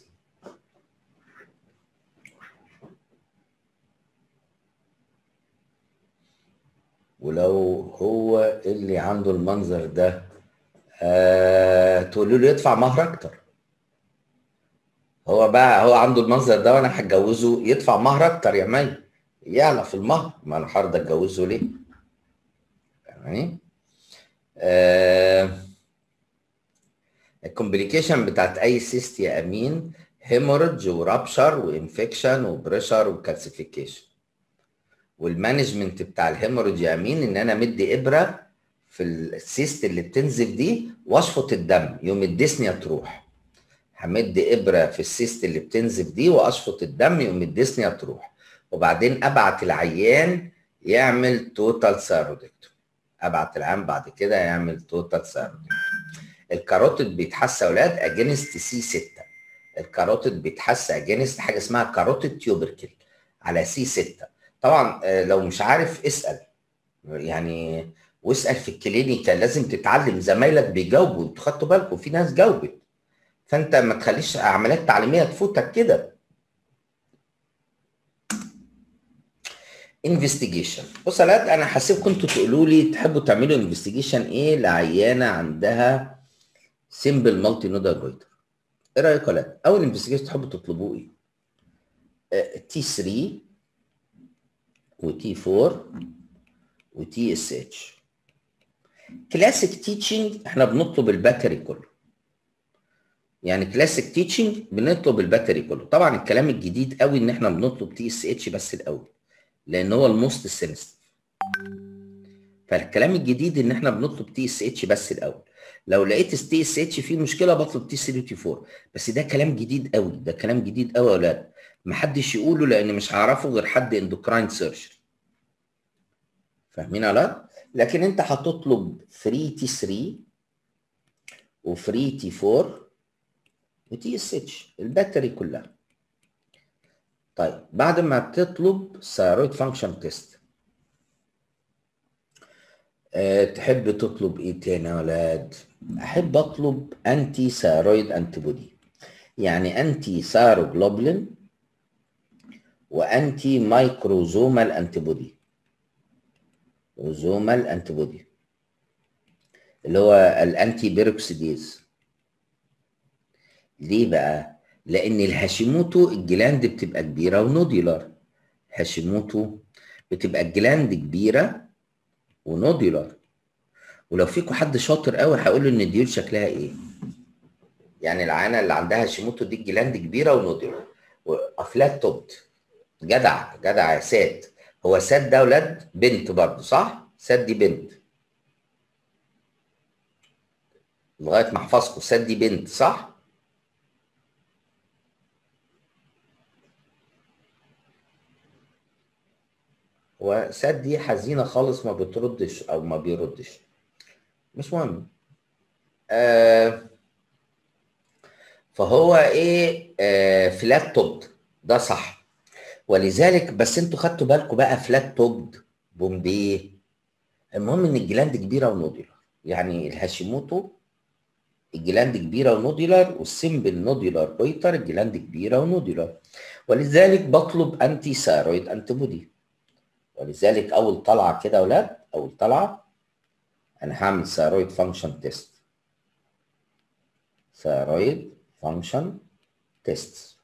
ولو هو اللي عنده المنظر ده آه تقولوا له يدفع مهر اكتر هو بقى هو عنده المنظر ده وانا هتجوزه يدفع مهر اكتر يا مي يعلى في المهر ما انا هرضى اتجوزه ليه؟ يعني آه الكومبليكيشن بتاعت اي سيست يا امين هيموريدج ورابشر وانفكشن وبريشر وكالسيفيكيشن والمانجمنت بتاع الهيموريدج يا امين ان انا مدي ابره في السيست اللي بتنزف دي واشفط الدم يوم الديسنيا تروح همد ابره في السيست اللي بتنزف دي واشفط الدم يوم الديسنيا تروح وبعدين ابعت العيان يعمل توتال سيرودكتوم ابعت العيان بعد كده يعمل توتال سيرودكتوم الكاروتيد بيتحس يا اولاد اجينست سي 6 الكاروتيد بيتحس اجينست حاجه اسمها كاروتيد تيوبركل على سي 6 طبعا لو مش عارف اسال يعني واسال في الكلينيكا لازم تتعلم زمايلك بيجاوبوا انتوا خدتوا بالكم في ناس جاوبت فانت ما تخليش عمليات تعليميه تفوتك كده انفستيجيشن بص يا ولاد انا هسيبكم انتوا تقولوا لي تحبوا تعملوا انفستيجيشن ايه لعيانه عندها سيمبل مالتي نودال جويتر ايه رايك يا ولاد اول انفستيجيشن تحبوا تطلبوه ايه تي 3 وتي 4 وتي اس اتش كلاسيك تيتشنج احنا بنطلب الباتري كله يعني كلاسيك تيتشنج بنطلب الباتري كله طبعا الكلام الجديد قوي ان احنا بنطلب تي اس اتش بس الاول لان هو الموست سينستيف فالكلام الجديد ان احنا بنطلب تي اس اتش بس الاول لو لقيت تي اس اتش فيه مشكله بطلب تي 3 تي 4 بس ده كلام جديد قوي ده كلام جديد قوي يا اولاد محدش يقوله لان مش هعرفه غير حد اندوكراين سيرجري فاهمين يا اولاد لكن انت هتطلب 3 تي 3 و3 تي 4 وتي اس اتش الباتري كلها طيب بعد ما تطلب ثايرويد فانكشن تيست أه تحب تطلب ايه تاني يا ولاد احب اطلب انتي ثايرويد انتي بودي يعني انتي ثايروجلوبولين وانتي مايكروزومال انتي بودي وزومال انتي بودي اللي هو الانتي بيروكسيديز ليه بقى لان الهاشيموتو الجلاند بتبقى كبيره ونوديولار هاشيموتو بتبقى الجلاند كبيره ونوديولار ولو فيكم حد شاطر قوي هيقول له ان الديول شكلها ايه يعني العانه اللي عندها هاشيموتو دي الجلاند كبيره ونوديولار وافلات توبت جدع جدع يا ساد هو ساد ده ولاد بنت برضه صح ساد دي بنت لغايه ما احفظكم ساد دي بنت صح وساد دي حزينه خالص ما بتردش او ما بيردش مش مهم آه فهو ايه آه فلات توبد ده صح ولذلك بس انتوا خدتوا بالكم بقى فلات توبد بومبيه المهم ان الجلاند كبيره ونوديولار يعني الهاشيموتو الجلاند كبيره ونوديولار والسيمبل نوديولار بويتر الجلاند كبيره ونوديولار ولذلك بطلب انتي ثايرويد انتي بودي ولذلك اول طلعه كده يا اولاد اول طلعه انا هعمل ثايرويد فانكشن تيست ثايرويد فانكشن تيست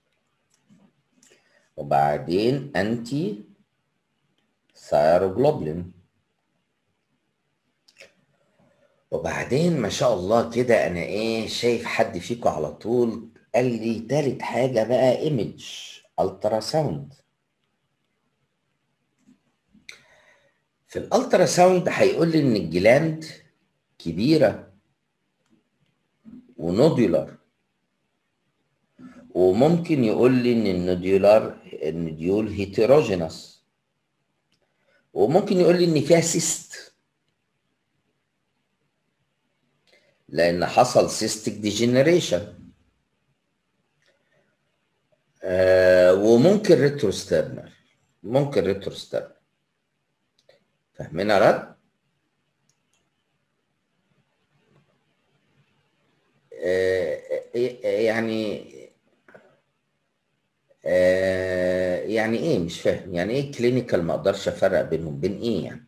وبعدين انتي ثايروجلوبولين وبعدين ما شاء الله كده انا ايه شايف حد فيكم على طول قال لي تالت حاجه بقى ايمج الترا ساوند في الالترا ساوند هيقول لي ان الجلاند كبيره ونوديولار وممكن يقول لي ان النوديولار النوديول هيتروجينس وممكن يقول لي ان فيها سيست لان حصل سيستيك ديجنريشن آه وممكن ريتروسترنال ممكن ريتروسترنال فاهمين يا رد؟ آه يعني آه يعني ايه مش فاهم يعني ايه كلينيكال ما اقدرش افرق بينهم بين ايه يعني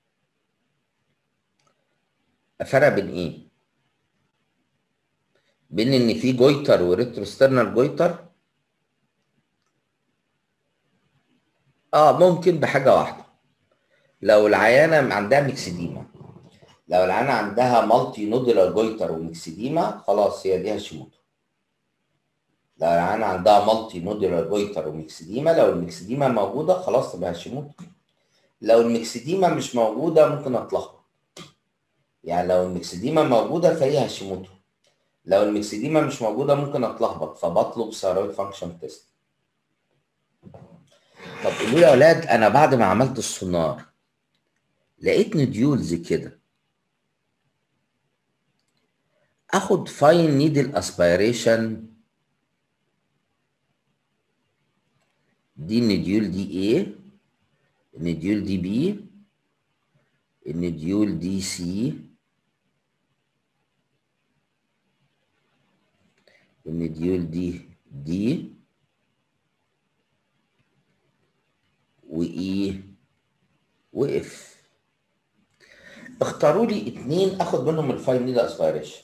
افرق بين ايه بين ان في جويتر وريتروسترنال جويتر اه ممكن بحاجه واحده لو العيانه عندها ميكسيديما لو العيانه عندها مالتي نودولار جويتر وميكسيديما خلاص هي دي هاشيموتو لو العيانه عندها مالتي نودولار جويتر وميكسيديما لو الميكسيديما موجوده خلاص تبقى هاشيموتو لو الميكسيديما مش موجوده ممكن اتلخبط يعني لو الميكسيديما موجوده فهي هاشيموتو لو الميكسيديما مش موجوده ممكن اتلخبط فبطلب ثيرويد فانكشن تيست طب قولوا لي يا اولاد انا بعد ما عملت السونار لقيت نديولز كده اخد فاين نيدل اسبيريشن دي النديول دي ايه النديول دي بي النديول دي سي النديول دي دي واي واف اختاروا لي اتنين اخد منهم الفاين نيدل اسبيريشن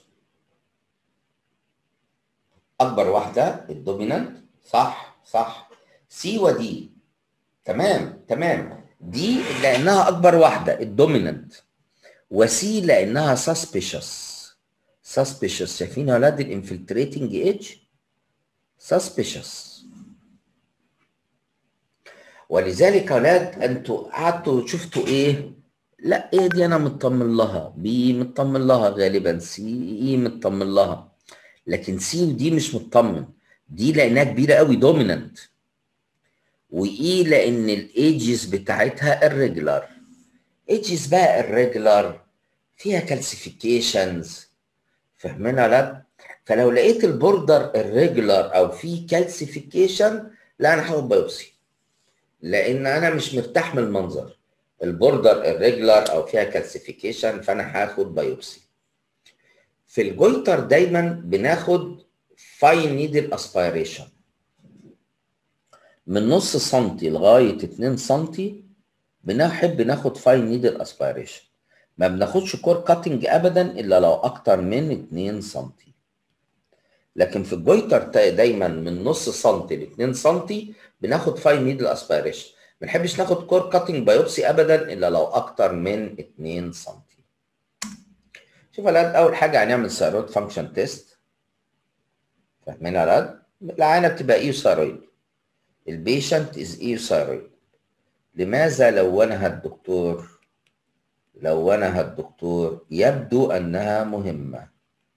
اكبر واحده الدومينانت صح صح سي ودي تمام تمام دي لانها اكبر واحده الدومينانت وسي لانها سسبيشس سسبيشس شايفين يا ولاد الانفلتريتنج ايدج سسبيشس ولذلك يا ولاد انتوا قعدتوا شفتوا ايه لا ايه دي انا مطمن لها بي مطمن لها غالبا سي اي مطمن لها لكن سي ودي مش مطمن دي لانها كبيره قوي دومينانت واي لان الايجز بتاعتها الريجولار ايجز بقى الريجولار فيها كالسيفيكيشنز فاهمين ولا فلو لقيت البوردر الريجولار او في كالسيفيكيشن لا انا هاخد بايوبسي لان انا مش مرتاح من المنظر البوردر الريجولار او فيها كالسيفيكيشن فانا هاخد بايوبسي في الجويتر دايما بناخد فاين نيدل اسبيريشن من نص سنتي لغايه 2 سنتي بنحب ناخد فاين نيدل اسبيريشن ما بناخدش كور كاتنج ابدا الا لو اكتر من 2 سنتي لكن في الجويتر دايما من نص سنتي ل 2 سنتي بناخد فاين نيدل اسبيريشن ما بنحبش ناخد كور كاتنج بايوبسي ابدا الا لو اكتر من 2 سنتي شوف يا اول حاجه هنعمل ثيرويد فانكشن تيست فاهمين يا ولاد العينه بتبقى ايوثايرويد البيشنت از ايوثايرويد لماذا لونها الدكتور لونها الدكتور يبدو انها مهمه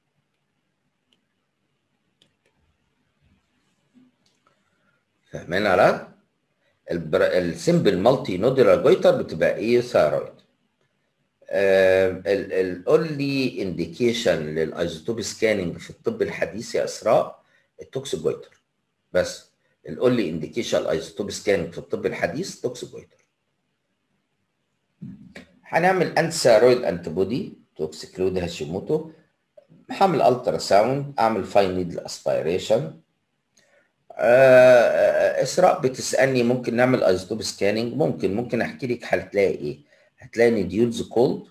فاهمين يا ولاد السمبل مالتي نودولار جويتر بتبقى ايوثايرويد الاونلي انديكيشن للايزوتوب سكاننج في الطب الحديث يا اسراء التوكسيجويتر بس الاونلي انديكيشن الايزوتوب سكاننج في الطب الحديث توكسيجويتر هنعمل انتي ثيرويد انتي بودي توكسيكلود هاشيموتو هعمل الترا ساوند اعمل فاين نيدل اسبيريشن اسراء بتسالني ممكن نعمل ايزوتوب سكاننج ممكن ممكن احكي لك هتلاقي ايه هتلاقي نديولز كولد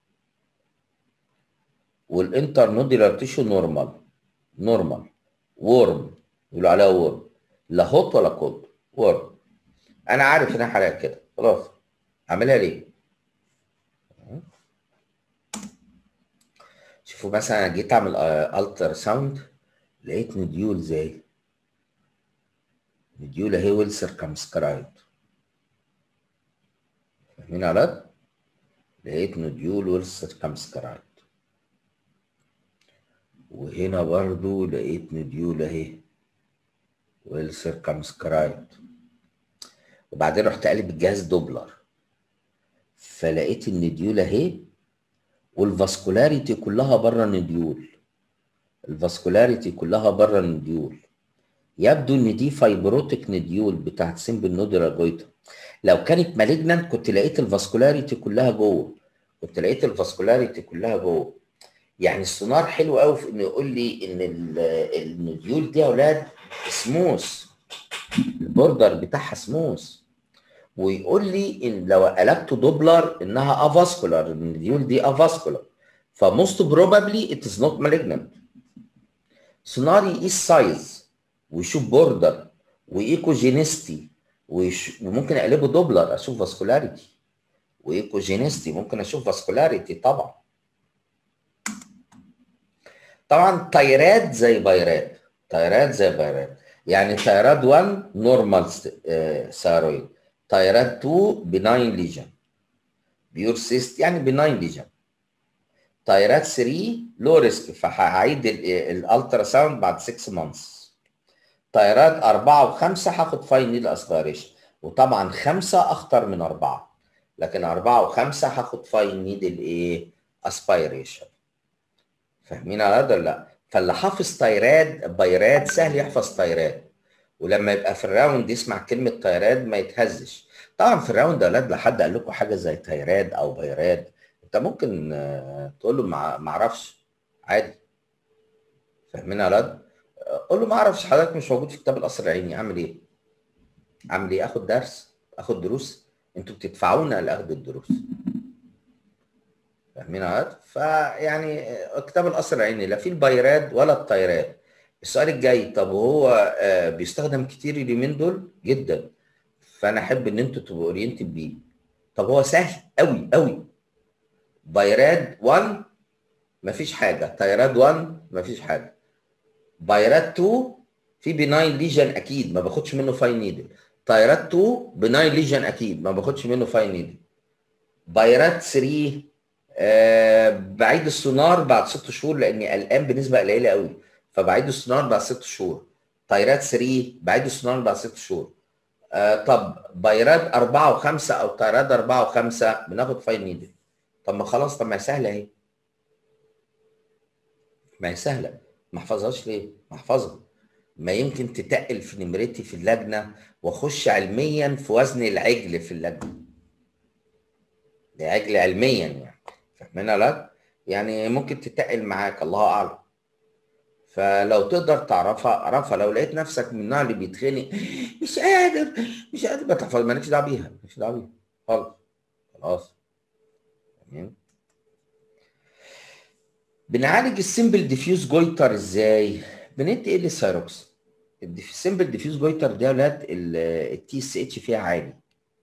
والانتر نوديلار تيشو نورمال نورمال وورم يقولوا عليها وورم لا هوت ولا كولد وورم انا عارف ان انا كده خلاص اعملها ليه شوفوا مثلا انا جيت اعمل التر ساوند لقيت نديول زي نديول اهي ويل سيركمسكرايب فاهمين يا ولاد؟ لقيت نديول ويل سيركمسكرايب وهنا برضو لقيت نديول اهي ويل سيركمسكرايب وبعدين رحت قالب الجهاز دوبلر فلقيت النديول اهي والفاسكولاريتي كلها بره النديول الفاسكولاريتي كلها بره النديول يبدو ان دي فايبروتيك نديول بتاعت سيمبل نودرا جويتا لو كانت مالجنانت كنت لقيت الفاسكولاريتي كلها جوه كنت لقيت الفاسكولاريتي كلها جوه يعني السونار حلو قوي في انه يقول لي ان النديول دي يا اولاد سموث البوردر بتاعها سموث ويقول لي ان لو قلبت دوبلر انها افاسكولار النديول دي افاسكولار فموست بروبابلي ات از نوت مالجنانت سونار يقيس سايز ويشوف بوردر وايكوجينيستي ويش... وممكن اقلبه دوبلر اشوف فاسكولاريتي وايكوجينيستي ممكن اشوف فاسكولاريتي طبعا طبعا تايرات زي بايرات تايرات زي بايرات يعني تايرات 1 نورمال ثايرويد تايرات 2 بناين ليجن بيور سيست يعني بناين ليجن تايرات 3 لو ريسك فهعيد الالترا ساوند بعد 6 مانثس تايرات 4 و5 هاخد فاين نيل اسبيريشن وطبعا 5 اخطر من 4 لكن 4 و5 هاخد فاين نيدل ايه اسبيريشن فاهمين على ده ولا لا فاللي حافظ تايراد بايراد سهل يحفظ تايراد ولما يبقى في الراوند يسمع كلمه تايراد ما يتهزش طبعا في الراوند يا اولاد لو حد قال لكم حاجه زي تايراد او بايراد انت ممكن تقول له ما اعرفش عادي فاهمين يا اولاد قول له ما اعرفش حضرتك مش موجود في كتاب القصر العيني اعمل ايه اعمل ايه اخد درس اخد دروس انتوا بتدفعونا لاخذ الدروس فاهمين يا فيعني كتاب القصر العيني لا فيه البايراد ولا الطيراد السؤال الجاي طب هو بيستخدم كتير اليومين دول جدا فانا احب ان انتوا تبقوا اورينتد بيه طب هو سهل قوي قوي بايراد 1 مفيش حاجه تايراد 1 مفيش حاجه بايراد 2 في بناين ليجن اكيد ما باخدش منه فاين نيدل تايراد 2 بناين ليجن اكيد ما باخدش منه فاين نيدل بايراد 3 أه بعيد السونار بعد ست شهور لاني قلقان بنسبه قليله قوي فبعيد السونار بعد ست شهور تايرات 3 بعيد السونار بعد ست شهور أه طب بايرات 4 و5 او تايرات 4 و5 بناخد فاين نيدل طب ما خلاص طب ما هي سهله اهي ما هي سهله ما احفظهاش ليه؟ ما احفظها ما يمكن تتقل في نمرتي في اللجنه واخش علميا في وزن العجل في اللجنه ده عجل علميا يعني فاهمين لا يعني ممكن تتقل معاك الله اعلم فلو تقدر تعرفها اعرفها لو لقيت نفسك من النوع اللي بيتخنق مش قادر مش قادر ما تحفظ مالكش دعوه بيها مالكش دعوه بيها خالص خلاص تمام بنعالج السمبل ديفيوز جويتر ازاي؟ بندي ال سايروكس السمبل ديفيوز جويتر ده يا ولاد التي اس اتش فيها عالي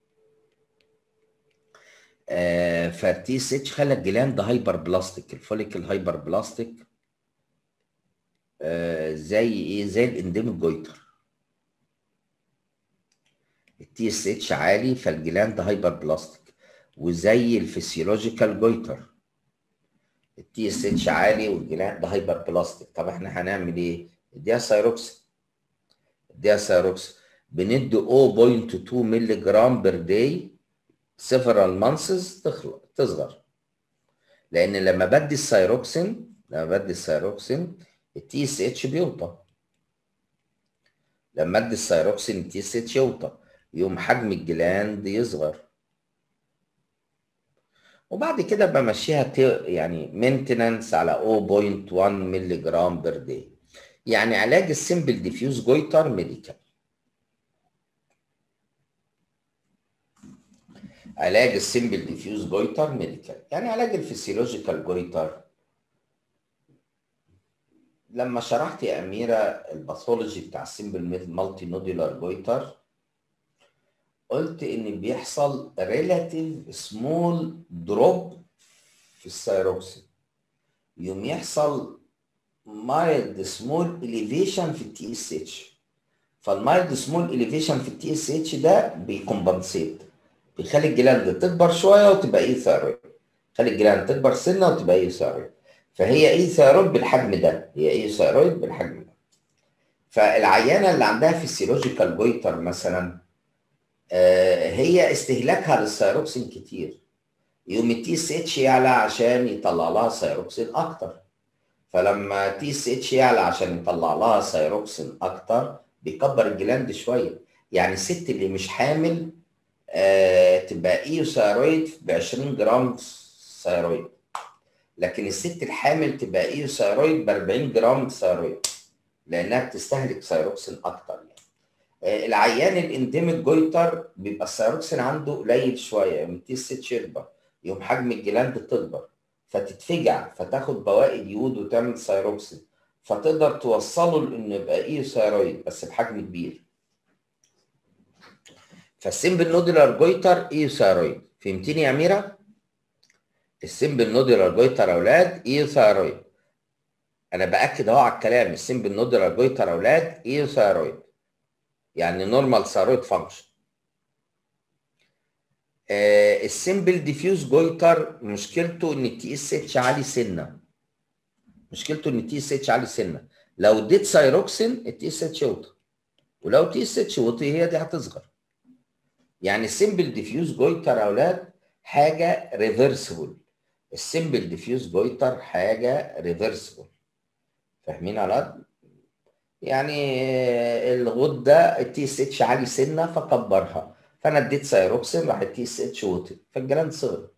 آه فالتي اس اتش خلى الجلاند هايبر بلاستيك الفوليكل هايبر بلاستيك آه زي ايه زي الانديميك جويتر التي اس اتش عالي فالجلاند هايبر بلاستيك وزي الفسيولوجيكال جويتر التي اس اتش عالي والجلاند هايبر بلاستيك طب احنا هنعمل ايه؟ اديها سايروكس اديها سايروكس بندي 0.2 مللي جرام بير داي several months تصغر لان لما بدي السايروكسين لما بدي السايروكسين التي اس اتش بيوطى لما ادي السايروكسين التي اس اتش يوطى يقوم حجم الجلاند يصغر وبعد كده بمشيها يعني مينتننس على 0.1 مللي جرام بير داي يعني علاج السمبل ديفيوز جويتر ميديكال علاج السمبل ديفيوز جويتر ميديكال يعني علاج الفسيولوجيكال جويتر لما شرحت يا اميره الباثولوجي بتاع السمبل مالتي نودولار جويتر قلت ان بيحصل ريلاتيف سمول دروب في السيروكسين يوم يحصل مايلد سمول اليفيشن في التي اس اتش فالمايلد سمول اليفيشن في التي اس اتش ده بيكمبنسيت بيخلي الجلاند تكبر شويه وتبقى ايه ثايرويد خلي الجلاند تكبر سنه وتبقى ايه ثايرويد فهي ايه ثايرويد بالحجم ده هي ايه ثايرويد بالحجم ده فالعيانه اللي عندها فيسيولوجيكال جويتر مثلا آه هي استهلاكها للثايروكسين كتير يقوم التي اس اتش يعلى عشان يطلع لها ثايروكسين اكتر فلما تي اس اتش يعلى عشان يطلع لها ثايروكسين اكتر بيكبر الجلاند شويه يعني الست اللي مش حامل آه تبقى ايو ثايرويد ب 20 جرام ثايرويد لكن الست الحامل تبقى ايو ثايرويد ب 40 جرام ثايرويد لانها بتستهلك ثايروكسين اكتر يعني آه العيان الانديميك جويتر بيبقى الثايروكسين عنده قليل شويه يوم تي اس اتش يكبر يوم حجم الجلاند تكبر فتتفجع فتاخد بواقي يود وتعمل ثايروكسين فتقدر توصله لانه يبقى ايه ثيرويد بس بحجم كبير فالسمبل نودولار جويتر ايه ثيرويد فهمتني يا اميره السمبل نودولار جويتر اولاد ايه ثيرويد انا باكد اهو على الكلام السمبل نودولار جويتر اولاد ايه ثيرويد يعني نورمال ثيرويد فانكشن آه السمبل ديفيوز جويتر مشكلته ان التي اس اتش عالي سنه مشكلته ان التي اس اتش عالي سنه لو اديت سايروكسين التي اس اتش يوطى ولو تي اس اتش وطي هي دي هتصغر يعني السمبل ديفيوز جويتر يا اولاد حاجه ريفرسبل السمبل ديفيوز جويتر حاجه ريفرسبل فاهمين على قد يعني الغده التي اس اتش عالي سنه فكبرها فانا اديت سايروكسين راح التي اس اتش وطي فالجلاند صغر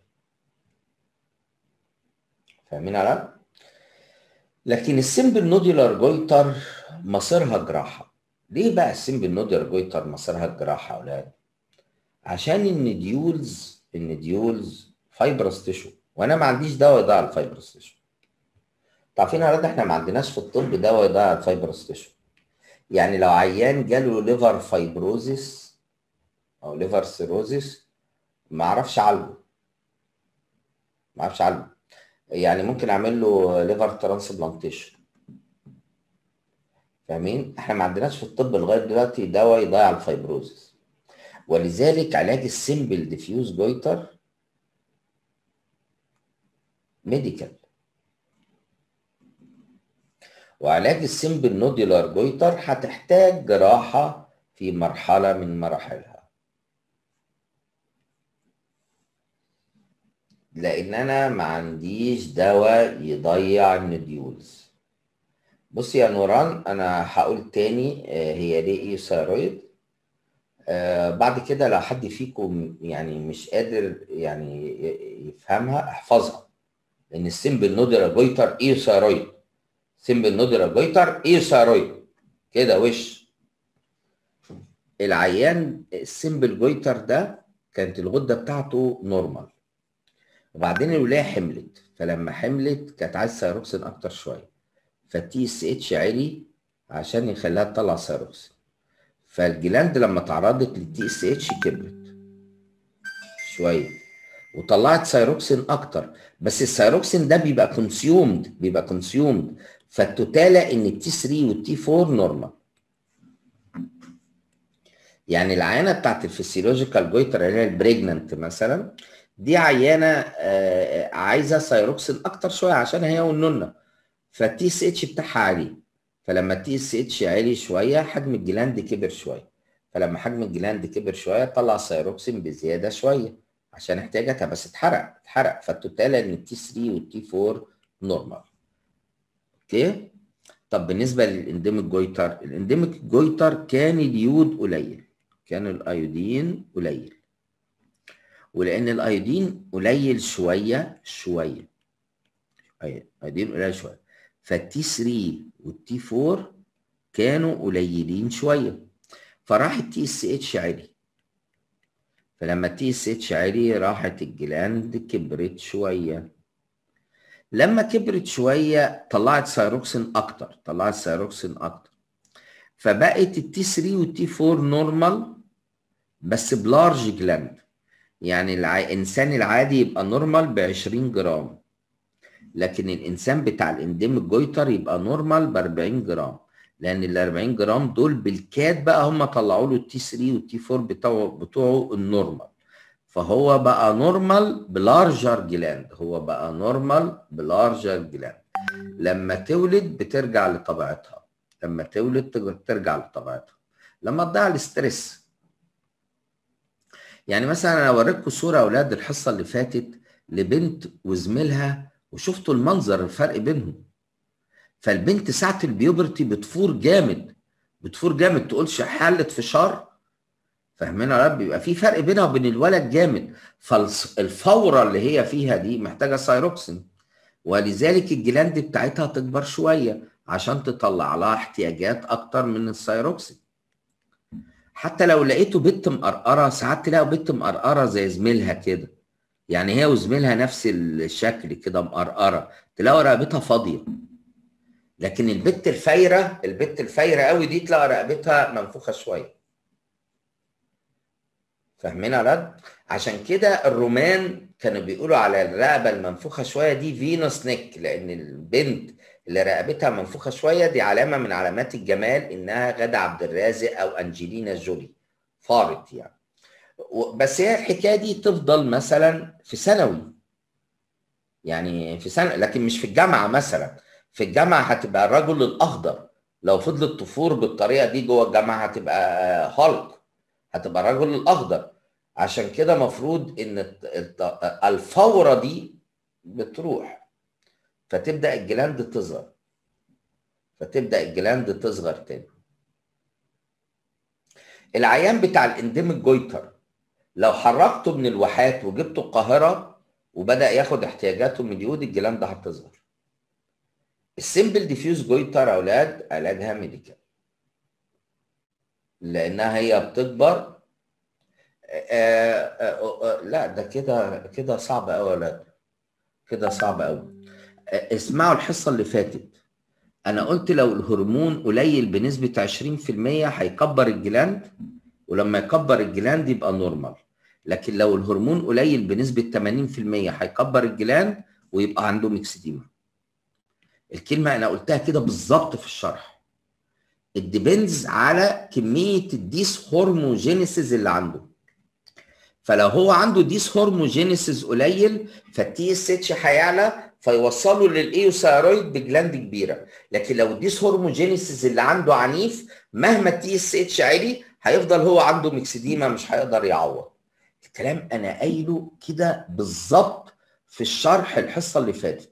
فاهمين على لكن السمبل نودولار جويتر مصيرها جراحه ليه بقى السمبل نودولار جويتر مصيرها جراحه يا اولاد عشان النديولز النديولز فايبرس تيشو وانا ما عنديش دواء يضيع الفايبرس تيشو عارفين يا ولاد احنا ما عندناش في الطب دواء يضيع الفايبرس تيشو يعني لو عيان جاله ليفر فايبروزيس او ليفر سيروزيس ما اعرفش اعالجه ما اعرفش اعالجه يعني ممكن اعمل له ليفر ترانسبلانتيشن فاهمين احنا ما عندناش في الطب لغايه دلوقتي دواء يضيع الفايبروزيس ولذلك علاج السمبل ديفيوز جويتر ميديكال وعلاج السمبل نودولار جويتر هتحتاج جراحة في مرحلة من مراحلها لأن أنا ما عنديش دواء يضيع النديولز بص يا نوران أنا هقول تاني هي ليه إيه ثيرويد آه بعد كده لو حد فيكم يعني مش قادر يعني يفهمها احفظها لان السمبل نودولار جويتر ايه ثيرويد سمبل نودولار جويتر ايه ثيرويد كده وش العيان السمبل جويتر ده كانت الغده بتاعته نورمال وبعدين الولايه حملت فلما حملت كانت عايز سيروكسين اكتر شويه فالتي اس اتش عالي عشان يخليها تطلع سيروكسين فالجلاند لما تعرضت للتي اس اتش كبرت شويه وطلعت سيروكسين اكتر بس السيروكسين ده بيبقى كونسيومد بيبقى كونسيومد فالتوتاله ان التي 3 والتي 4 نورمال يعني العينه بتاعت الفسيولوجيكال جويتر اللي هي البريجننت مثلا دي عيانه عايزه سيروكسين اكتر شويه عشان هي والنونه فالتي اس اتش بتاعها عالي فلما التي اس اتش عالي شويه حجم الجلاند كبر شويه فلما حجم الجلاند كبر شويه طلع سيروكسين بزياده شويه عشان احتاجتها بس اتحرق اتحرق فالتوتاله ان التي 3 والتي 4 نورمال اوكي طب بالنسبه للانديميك جويتر الانديميك جويتر كان اليود قليل كان الايودين قليل ولان الايودين قليل شويه شويه ايودين قليل شويه فالتي 3 والتي 4 كانوا قليلين شويه فراح التي اس اتش عالي فلما التي اس اتش عالي راحت الجلاند كبرت شويه لما كبرت شويه طلعت سيروكسين اكتر طلعت سيروكسين اكتر فبقت التي 3 والتي 4 نورمال بس بلارج جلاند يعني الانسان العادي يبقى نورمال ب 20 جرام لكن الانسان بتاع الانديميك جويتر يبقى نورمال ب 40 جرام لان ال 40 جرام دول بالكاد بقى هم طلعوا له التي 3 والتي 4 بتوعه بتوعه النورمال فهو بقى نورمال بلارجر جلاند هو بقى نورمال بلارجر جلاند لما تولد بترجع لطبيعتها لما تولد ترجع لطبيعتها لما تضيع الاسترس يعني مثلا انا اوريكم صوره اولاد الحصه اللي فاتت لبنت وزميلها وشفتوا المنظر الفرق بينهم فالبنت ساعه البيوبرتي بتفور جامد بتفور جامد تقولش حلت فشار فاهمين يا رب بيبقى في فرق بينها وبين الولد جامد فالفوره اللي هي فيها دي محتاجه سايروكسين ولذلك الجلاند بتاعتها تكبر شويه عشان تطلع لها احتياجات اكتر من السايروكسين حتى لو لقيته بنت مقرقره ساعات تلاقوا بنت مقرقره زي زميلها كده يعني هي وزميلها نفس الشكل كده مقرقره تلاقوا رقبتها فاضيه لكن البت الفايره البت الفايره قوي دي تلاقي رقبتها منفوخه شويه فاهمين يا ولاد عشان كده الرومان كانوا بيقولوا على الرقبه المنفوخه شويه دي فينوس نيك لان البنت اللي رقبتها منفوخه شويه دي علامه من علامات الجمال انها غاده عبد الرازق او انجلينا جولي فارت يعني بس هي الحكايه دي تفضل مثلا في ثانوي يعني في سنه لكن مش في الجامعه مثلا في الجامعه هتبقى الرجل الاخضر لو فضلت تفور بالطريقه دي جوه الجامعه هتبقى هالك هتبقى الرجل الاخضر عشان كده مفروض ان الفوره دي بتروح فتبدا الجلاند تصغر فتبدا الجلاند تصغر تاني العيان بتاع الانديميك جويتر لو حركته من الواحات وجبته القاهره وبدا ياخد احتياجاته من اليود الجلاند هتصغر السمبل ديفيوز جويتر يا اولاد علاجها ميديكال لانها هي بتكبر آآ آآ لا ده كده كده صعب قوي يا ولاد كده صعب قوي اسمعوا الحصه اللي فاتت انا قلت لو الهرمون قليل بنسبه 20% هيكبر الجلاند ولما يكبر الجلاند يبقى نورمال لكن لو الهرمون قليل بنسبه 80% هيكبر الجلاند ويبقى عنده ميكسديما الكلمه انا قلتها كده بالظبط في الشرح الديبندز على كميه الديس هرموجينيسيس اللي عنده فلو هو عنده ديس هرموجينيسيس قليل فالتي اس اتش هيعلى فيوصله للايوثايرويد بجلاند كبيره لكن لو الديس هرموجينيسيس اللي عنده عنيف مهما التي اس اتش عالي هيفضل هو عنده ميكسديما مش هيقدر يعوض الكلام انا قايله كده بالظبط في الشرح الحصه اللي فاتت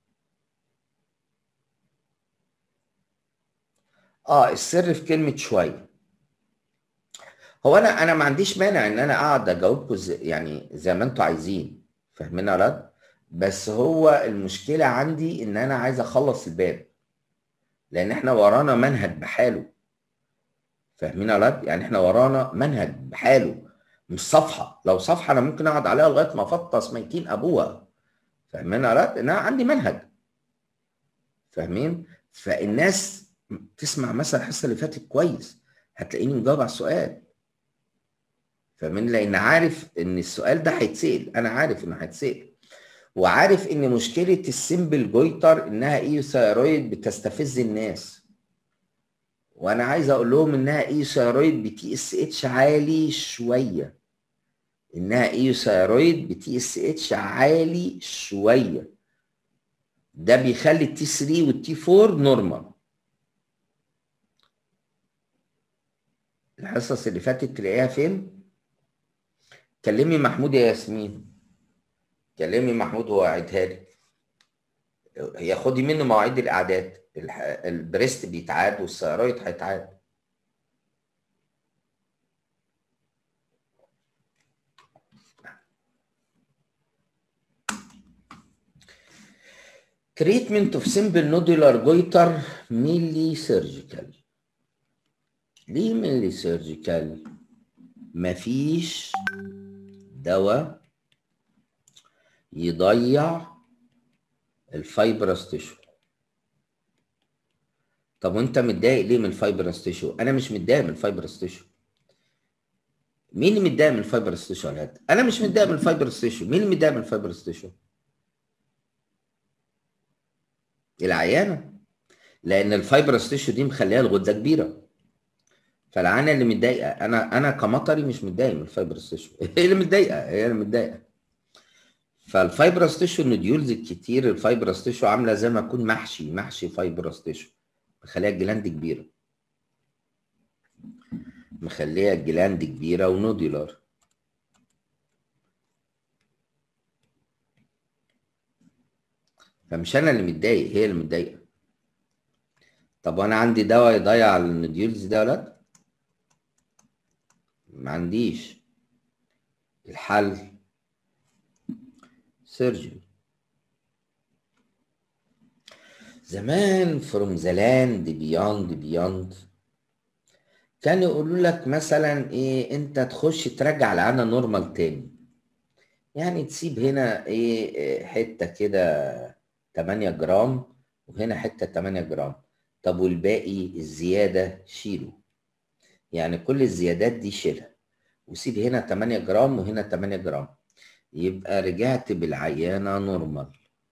اه السر في كلمه شويه هو انا انا ما عنديش مانع ان انا اقعد اجاوبكم زي يعني زي ما انتوا عايزين فاهمين يا ولاد بس هو المشكله عندي ان انا عايز اخلص الباب لان احنا ورانا منهج بحاله فاهمين يا ولاد يعني احنا ورانا منهج بحاله مش صفحه لو صفحه انا ممكن اقعد عليها لغايه ما افطس ميتين ابوها فاهمين يا ولاد ان انا عندي منهج فاهمين فالناس تسمع مثلا الحصه اللي فاتت كويس هتلاقيني مجاوب على السؤال فاهمين لان عارف ان السؤال ده هيتسال انا عارف انه هيتسال وعارف ان مشكله السمبل جويتر انها ايوثايرويد بتستفز الناس وانا عايز اقول لهم انها ايوثايرويد بتي اس اتش عالي شويه انها ايوثايرويد بتي اس اتش عالي شويه ده بيخلي التي 3 والتي 4 نورمال الحصص اللي فاتت تلاقيها فين كلمي محمود يا ياسمين كلمي محمود هو قاعدها لي هي خدي منه مواعيد الاعداد البريست بيتعاد والثيرويد هيتعاد treatment of simple nodular goiter ميلي سيرجيكال ليه ميلي سيرجيكال مفيش دواء يضيع الفايبرس تيشو طب وانت متضايق ليه من الفايبرس تيشو انا مش متضايق من الفايبرس تيشو مين اللي متضايق من الفايبرس تيشو يا ولاد انا مش متضايق من الفايبرس تيشو مين اللي متضايق من الفايبرس تيشو العيانه لان الفايبرس تيشو دي مخليها الغده كبيره فالعيانه اللي متضايقه انا انا كمطري مش متضايق من الفايبرس تيشو هي اللي متضايقه هي اللي متضايقه فالفايبرس تيشو النوديولز الكتير الفايبرس تيشو عامله زي ما اكون محشي محشي فايبرس تيشو مخليها الجلاند كبيره مخليها الجلاند كبيره ونوديولار فمش انا اللي متضايق هي اللي متضايقه طب وانا عندي دواء يضيع النوديولز ده ولا لا ما عنديش الحل سيرجري زمان فروم ذا لاند بياند بياند كانوا يقولوا لك مثلا ايه انت تخش ترجع العنا نورمال تاني يعني تسيب هنا ايه حته كده 8 جرام وهنا حته 8 جرام طب والباقي الزياده شيله يعني كل الزيادات دي شيلها وسيب هنا 8 جرام وهنا 8 جرام يبقى رجعت بالعيانه نورمال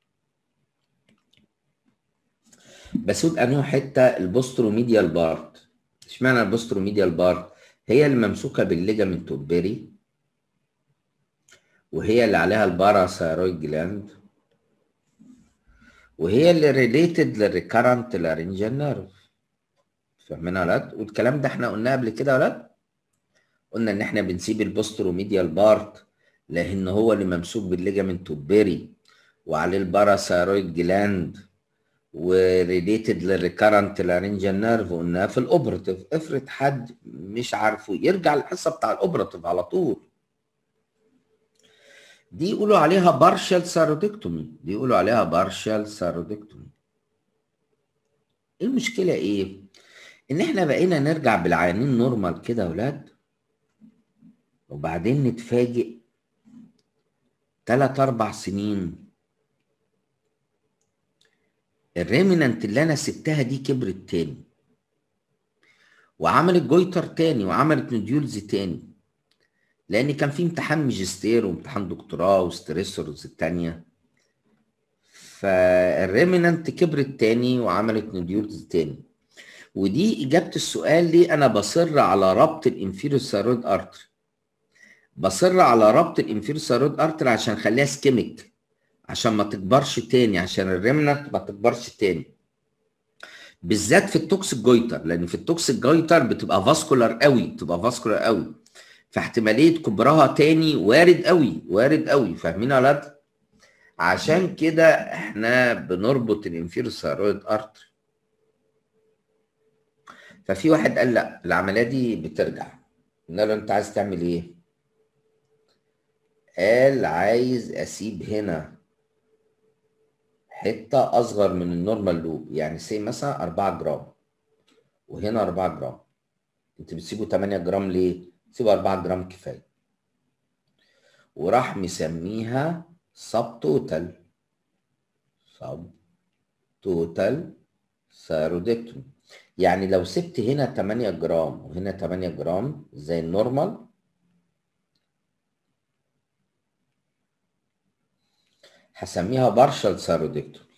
بسود انه حته البوستروميديال بارت اشمعنى البوستروميديال بارت هي اللي ممسوكه بالليجامنت اوبري وهي اللي عليها الباراثايرويد جلاند وهي اللي ريليتد للريكارنت لارنجال نيرف فاهمين يا ولاد والكلام ده احنا قلناه قبل كده يا ولاد قلنا ان احنا بنسيب البوستروميديال بارت لان هو اللي ممسوك بالليجامنت اوبري وعليه الباراثايرويد جلاند وريليتد للريكارنت لارنجال نيرف قلناها في الاوبراتيف افرض حد مش عارفه يرجع الحصه بتاع الاوبراتيف على طول دي يقولوا عليها بارشال ساروتكتومي دي يقولوا عليها بارشال ساروتكتومي المشكله ايه ان احنا بقينا نرجع بالعيانين نورمال كده يا اولاد وبعدين نتفاجئ تلات اربع سنين الريمننت اللي انا سبتها دي كبرت تاني وعملت جويتر تاني وعملت نديولز تاني لان كان في امتحان ماجستير وامتحان دكتوراه وستريسورز التانية فالريمننت كبرت تاني وعملت نديولز تاني ودي اجابه السؤال ليه انا بصر على ربط الانفيريور ثايرويد ارتري بصر على ربط الانفيريور ثايرويد ارتري عشان اخليها سكيميك عشان ما تكبرش تاني عشان الريمننت ما تكبرش تاني بالذات في التوكسيك جويتر لان في التوكسيك جويتر بتبقى فاسكولار قوي بتبقى فاسكولار قوي فاحتماليه كبرها تاني وارد قوي وارد قوي فاهمين يا ولاد عشان كده احنا بنربط الانفيريور ثايرويد ارتري ففي واحد قال لا العمليه دي بترجع قلنا له انت عايز تعمل ايه قال عايز اسيب هنا حته اصغر من النورمال لوب يعني سي مثلا 4 جرام وهنا 4 جرام انت بتسيبه 8 جرام ليه سيبه 4 جرام كفايه وراح مسميها سب توتال سب توتال ثايرودكتومي يعني لو سبت هنا 8 جرام وهنا 8 جرام زي النورمال هسميها بارشال ثايرودكتومي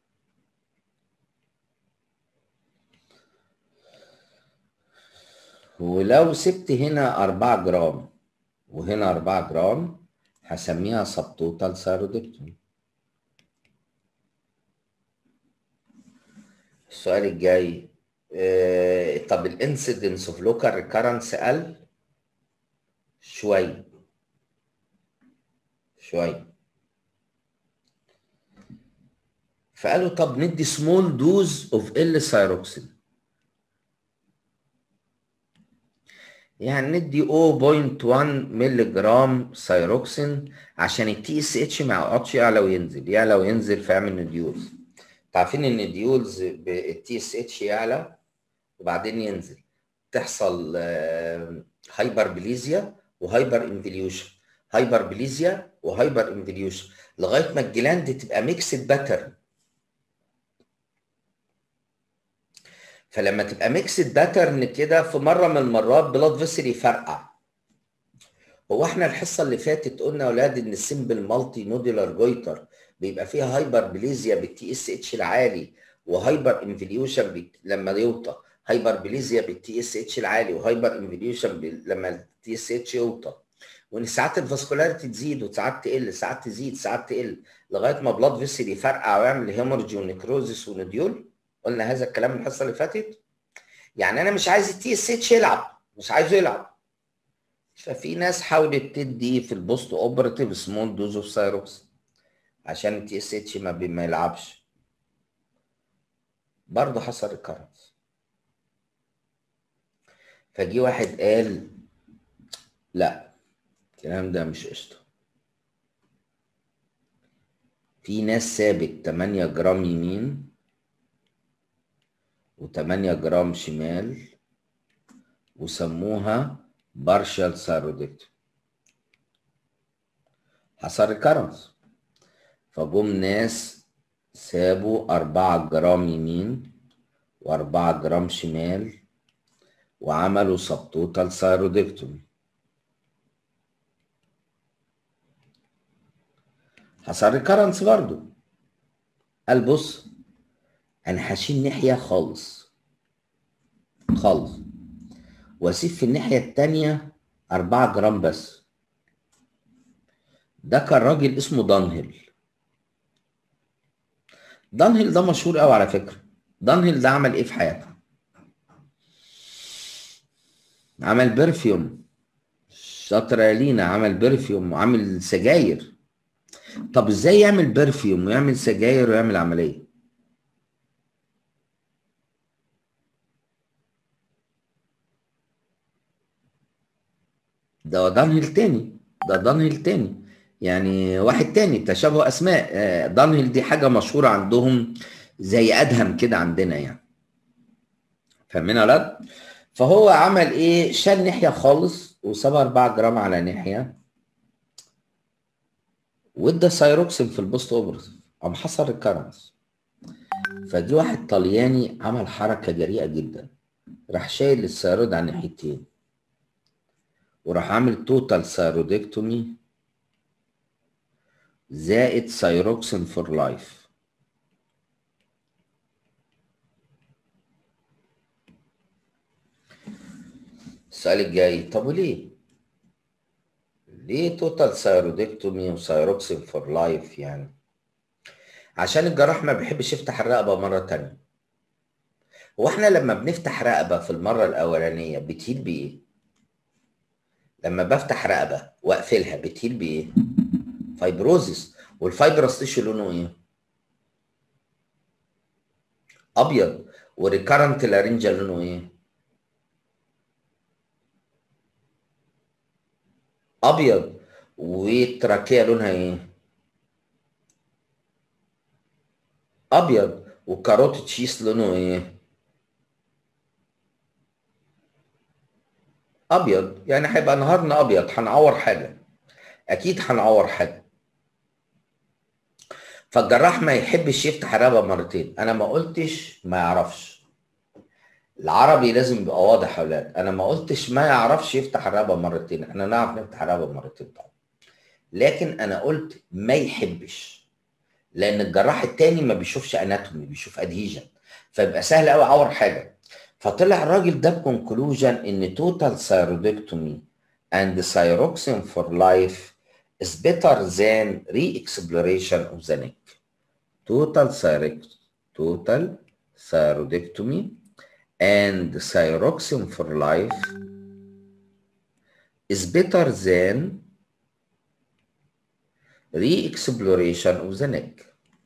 ولو سبت هنا 4 جرام وهنا 4 جرام هسميها سب توتال ثايرودكتومي السؤال الجاي آه، طب الانسيدنس اوف لوكال ريكارنس قل شويه شويه فقالوا طب ندي سمول دوز اوف ال سايروكسين يعني ندي 0.1 مللي جرام سايروكسين عشان التي اس اتش ما يقعدش يعلى وينزل يعلى وينزل فيعمل نديولز عارفين ان الديولز بالتي اس اتش يعلى وبعدين ينزل تحصل هايبر بليزيا وهايبر انفليوشن هايبر بليزيا وهايبر انفليوشن لغايه ما الجلاند تبقى ميكسد باترن فلما تبقى ميكسد باترن كده في مره من المرات بلاد فيسل يفرقع هو احنا الحصه اللي فاتت قلنا يا اولاد ان السمبل مالتي نودولار جويتر بيبقى فيها هايبر بليزيا بالتي اس اتش العالي وهايبر انفليوشن لما يوطى هايبر بليزيا بالتي اس اتش العالي وهايبر انفليوشن لما التي اس اتش يوطى وان ساعات الفاسكولاريتي تزيد وساعات تقل ساعات تزيد ساعات تقل لغايه ما بلاد فيسل يفرقع ويعمل هيمورجي ونكروزس ونديول قلنا هذا الكلام الحصه اللي فاتت يعني انا مش عايز التي اس اتش يلعب مش عايزه يلعب ففي ناس حاولت تدي في البوست اوبراتيف سمول دوز اوف سايروكس عشان التي اس اتش ما, ما يلعبش برضه حصل ريكارنس فجي واحد قال لا الكلام ده مش قشطه في ناس سابت 8 جرام يمين و8 جرام شمال وسموها بارشال ثايرودكتومي حصل ريكارنس فجم ناس سابوا أربعة جرام يمين وأربعة جرام شمال وعملوا سبتوتال ثايرودكتومي حصل ريكارنس برضو قال بص انا هشيل ناحيه خالص خالص واسيب في الناحيه التانية أربعة جرام بس ده كان راجل اسمه دانهيل دانهيل ده مشهور قوي على فكره دانهيل ده عمل ايه في حياته عمل برفيوم شاطر يا لينا عمل برفيوم وعمل سجاير طب ازاي يعمل برفيوم ويعمل سجاير ويعمل عمليه ده دانهيل تاني ده دانهيل تاني يعني واحد تاني تشابه اسماء آه، دانهيل دي حاجه مشهوره عندهم زي ادهم كده عندنا يعني فاهمين يا ولاد فهو عمل ايه شال ناحيه خالص وساب 4 جرام على ناحيه وادى سايروكسين في البوست اوبرتيف قام حصل ريكارنس فجي واحد طلياني عمل حركه جريئه جدا راح شايل الثيرويد على ناحيتين وراح عامل توتال ثايرودكتومي زائد سايروكسين فور لايف السؤال الجاي طب وليه؟ ليه توتال ثايرودكتومي وسايروكسين فور لايف يعني؟ عشان الجراح ما بيحبش يفتح الرقبة مرة تانية. هو احنا لما بنفتح رقبة في المرة الأولانية بتهيل بإيه؟ لما بفتح رقبة وأقفلها بتهيل بإيه؟ فايبروزيس والفايبرس تيشو لونه إيه؟ أبيض وريكارنت لارنجا لونه إيه؟ ابيض والتراكيه لونها ايه ابيض وكاروت تشيس لونه ايه ابيض يعني هيبقى نهارنا ابيض هنعور حاجه اكيد هنعور حاجه فالجراح ما يحبش يفتح الرقبه مرتين انا ما قلتش ما يعرفش العربي لازم يبقى واضح يا اولاد انا ما قلتش ما يعرفش يفتح الرقبه مرتين احنا نعرف نفتح الرقبه مرتين طبعا لكن انا قلت ما يحبش لان الجراح التاني ما بيشوفش اناتومي بيشوف ادهيجن فيبقى سهل قوي اعور حاجه فطلع الراجل ده بكونكلوجن ان توتال ثايرودكتومي and thyroxine for life is better than re-exploration of the neck. Total thyroid- total thyroidectomy and thyroxine for life is better than re-exploration of the neck.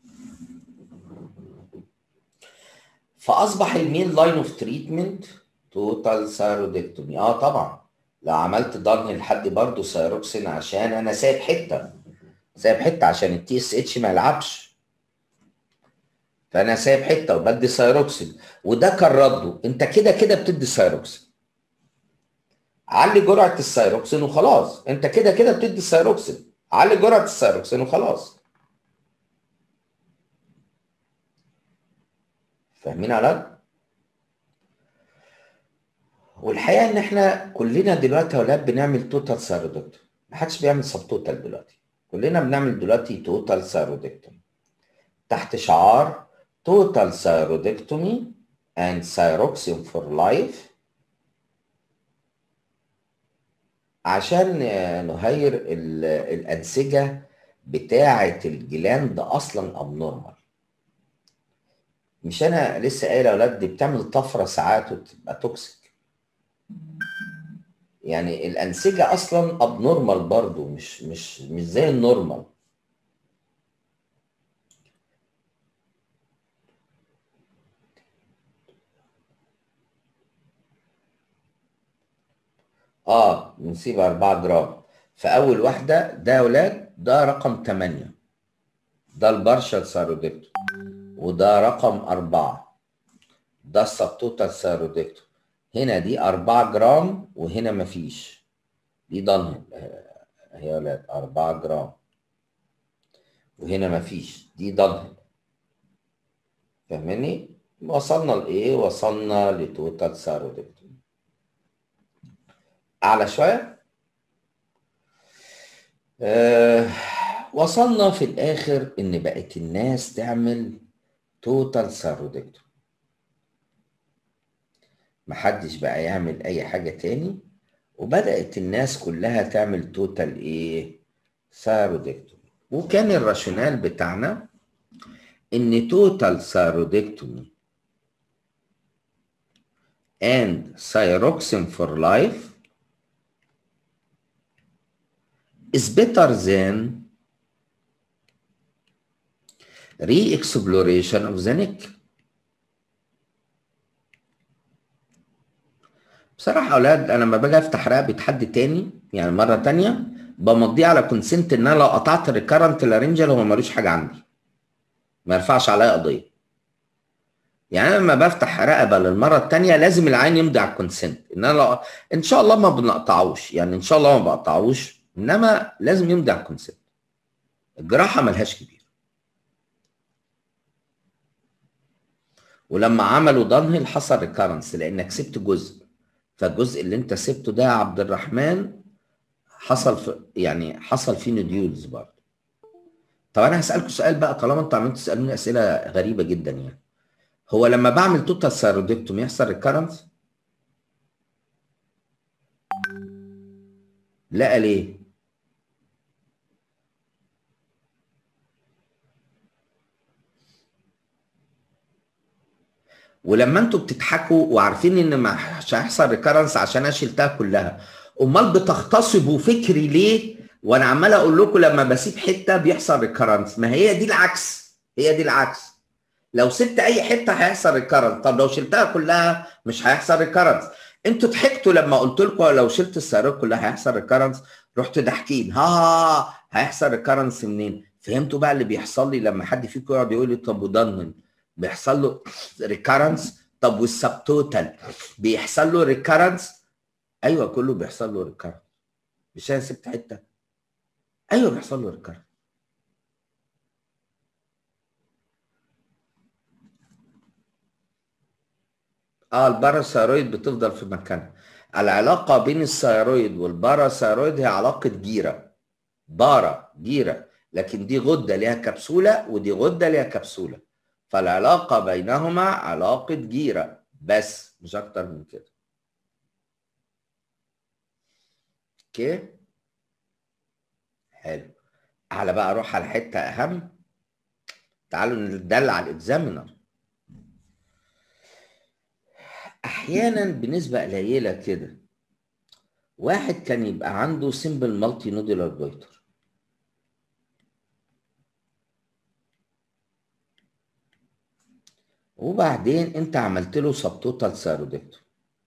فاصبح المين لاين اوف تريتمنت توتال ثايرودكتومي اه طبعا لو عملت ضن لحد برضه ثايروكسين عشان انا سايب حته سايب حته عشان التي اس اتش ما يلعبش فانا سايب حته وبدي ثايروكسين وده كان رده انت كده كده بتدي ثايروكسين علي جرعه الثايروكسين وخلاص انت كده كده بتدي الثايروكسين علي جرعه الثايروكسين وخلاص فاهمين يا ولاد؟ والحقيقه ان احنا كلنا دلوقتي يا ولاد بنعمل توتال ثايرودكتوم محدش بيعمل سب توتال دلوقتي كلنا بنعمل دلوقتي توتال ثايرودكتوم تحت شعار توتال ثايرودكتومي and thyroxine for life عشان نهير ال- الأنسجة بتاعة الجلاند أصلا أبنورمال مش أنا لسه قايل يا ولاد دي بتعمل طفرة ساعات وتبقى توكسيك يعني الأنسجة أصلا أبنورمال برضو مش مش مش زي النورمال اه بنسيب 4 جرام فاول واحده ده يا اولاد ده رقم 8 ده البارشال ثايرودكتور وده رقم 4 ده السبتوتال ثايرودكتور هنا دي 4 جرام وهنا مفيش دي ضن اهي يا اولاد 4 جرام وهنا مفيش دي ضن فاهماني وصلنا لايه وصلنا لتوتال ثايرويدكتومي اعلى شويه آه وصلنا في الاخر ان بقت الناس تعمل توتال ثايرويدكتومي محدش بقى يعمل اي حاجه تاني وبدات الناس كلها تعمل توتال ايه ثايرويدكتومي وكان الراشونال بتاعنا ان توتال ثايرويدكتومي and thyroxine for life is better than re-exploration of the neck بصراحة يا أولاد أنا لما باجي أفتح رقبة حد تاني يعني مرة تانية بمضيه على كونسنت إن أنا لو قطعت الريكارنت لارنجل هو ملوش حاجة عندي ما يرفعش عليا قضية يعني انا لما بفتح رقبه للمره الثانيه لازم العين يمضي على الكونسنت ان انا لو ان شاء الله ما بنقطعوش يعني ان شاء الله ما بقطعوش انما لازم يمضي على الكونسنت الجراحه ملهاش كبير ولما عملوا دانهيل حصل ريكارنس لانك سبت جزء فالجزء اللي انت سبته ده يا عبد الرحمن حصل في يعني حصل فيه نديولز برضه طب انا هسالكم سؤال بقى طالما انتوا عمالين تسالوني اسئله غريبه جدا يعني هو لما بعمل توتال ثايرودكتومي يحصل ريكارنس؟ لا ليه؟ ولما انتوا بتضحكوا وعارفين ان مش هيحصل ريكارنس عشان انا شلتها كلها امال بتغتصبوا فكري ليه وانا عمال اقول لكم لما بسيب حته بيحصل ريكارنس ما هي دي العكس هي دي العكس لو سبت اي حته هيحصل ريكارنس طب لو شلتها كلها مش هيحصل ريكارنس انتوا ضحكتوا لما قلت لكم لو شلت السيارات كلها هيحصل ريكارنس رحتوا ضاحكين ها, ها هيحصل ريكارنس منين فهمتوا بقى اللي بيحصل لي لما حد فيكم يقعد يقول لي طب وده بيحصل له ريكارنس طب والسبتوتال بيحصل له ريكارنس ايوه كله بيحصل له ريكارنس مش انا سبت حته ايوه بيحصل له ريكارنس اه الباراثايرويد بتفضل في مكانها العلاقه بين الثايرويد والباراثايرويد هي علاقه جيره بارا جيره لكن دي غده ليها كبسوله ودي غده ليها كبسوله فالعلاقه بينهما علاقه جيره بس مش اكتر من كده اوكي حلو على بقى اروح على حته اهم تعالوا ندلع على الاكزامينر احيانا بنسبه قليله كده واحد كان يبقى عنده سمبل مالتي نودولار جويتر وبعدين انت عملت له سبتوتال ثايرودكتوم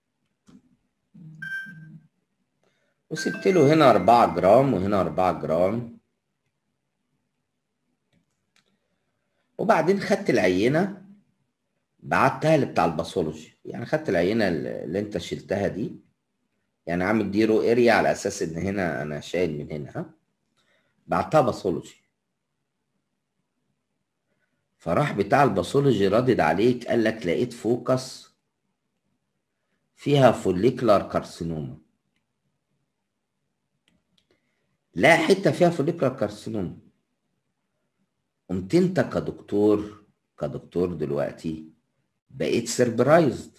وسبت له هنا 4 جرام وهنا 4 جرام وبعدين خدت العينه بعتها لبتاع الباثولوجي يعني خدت العينه اللي انت شلتها دي يعني عامل دي رو اريا على اساس ان هنا انا شايل من هنا ها بعتها باثولوجي فراح بتاع الباثولوجي ردد عليك قال لك لقيت فوكس فيها فوليكولار كارسينوما لا حته فيها فوليكولار كارسينوما قمت انت كدكتور كدكتور دلوقتي بقيت سربرايزد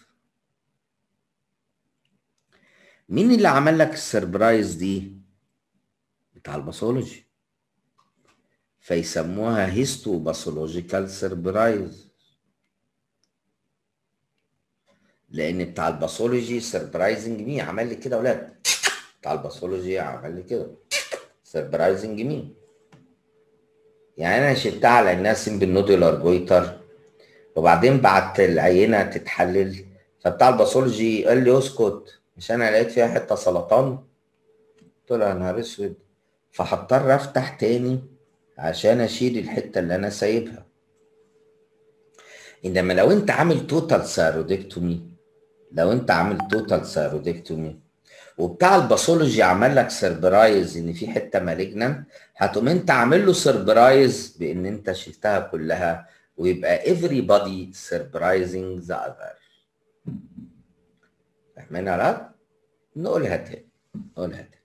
مين اللي عمل لك السربرايز دي بتاع الباثولوجي فيسموها هيستو باثولوجيكال سربرايز لان بتاع الباثولوجي سربرايزنج مي عمل لي كده ولاد بتاع الباثولوجي عمل لي كده سربرايزنج مي يعني انا شلتها على انها سمبل نودولار جويتر وبعدين بعت العينه تتحلل فبتاع الباثولوجي قال لي اسكت مش انا لقيت فيها حته سرطان قلت له يا نهار اسود فهضطر افتح تاني عشان اشيل الحته اللي انا سايبها انما لو انت عامل توتال ثايرودكتومي لو انت عامل توتال ثايرودكتومي وبتاع الباثولوجي عمل لك سربرايز ان في حته مالجنان هتقوم انت عامل له سربرايز بان انت شلتها كلها ويبقى everybody surprising the other فاهمين يا ولاد؟ نقولها تاني نقولها تاني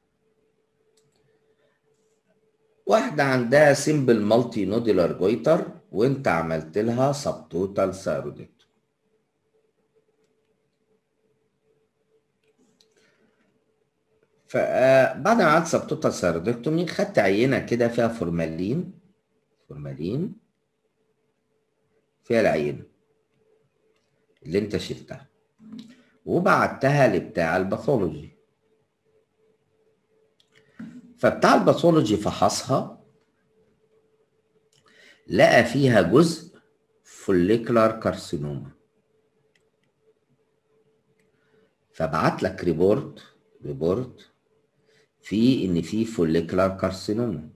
واحدة عندها سيمبل مالتي نودولار جويتر وانت عملت لها سب توتال ثايرودكتومي فبعد ما عملت سب توتال ثايرودكتومي خدت عينة كده فيها فورمالين فورمالين فيها العينة اللي انت شلتها وبعتها لبتاع الباثولوجي فبتاع الباثولوجي فحصها لقى فيها جزء فوليكولار كارسينوما فبعت لك ريبورت ريبورت في ان في فوليكولار كارسينوما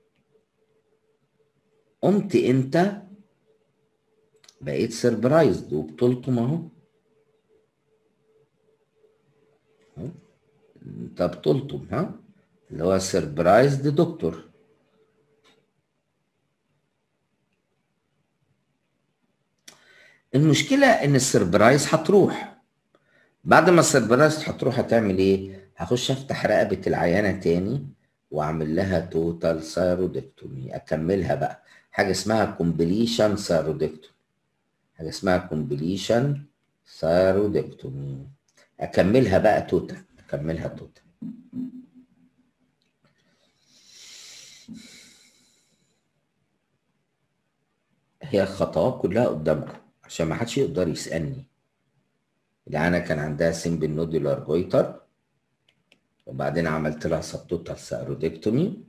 قمت انت بقيت سربرايزد وبطولتهم اهو انت بطولتهم ها اللي هو سربرايزد دكتور المشكلة ان السربرايز هتروح بعد ما السربرايز هتروح هتعمل ايه؟ هخش افتح رقبة العيانة تاني واعمل لها توتال ثايرودكتومي اكملها بقى حاجة اسمها كومبليشن ثايرودكتومي حاجة اسمها كومبليشن ثايرودكتومي اكملها بقى توتال اكملها توتال هي الخطوات كلها قدامكم عشان ما حدش يقدر يسألني العيانة كان عندها سيمبل نودولار جويتر وبعدين عملت لها سبتوتال ثايرودكتومي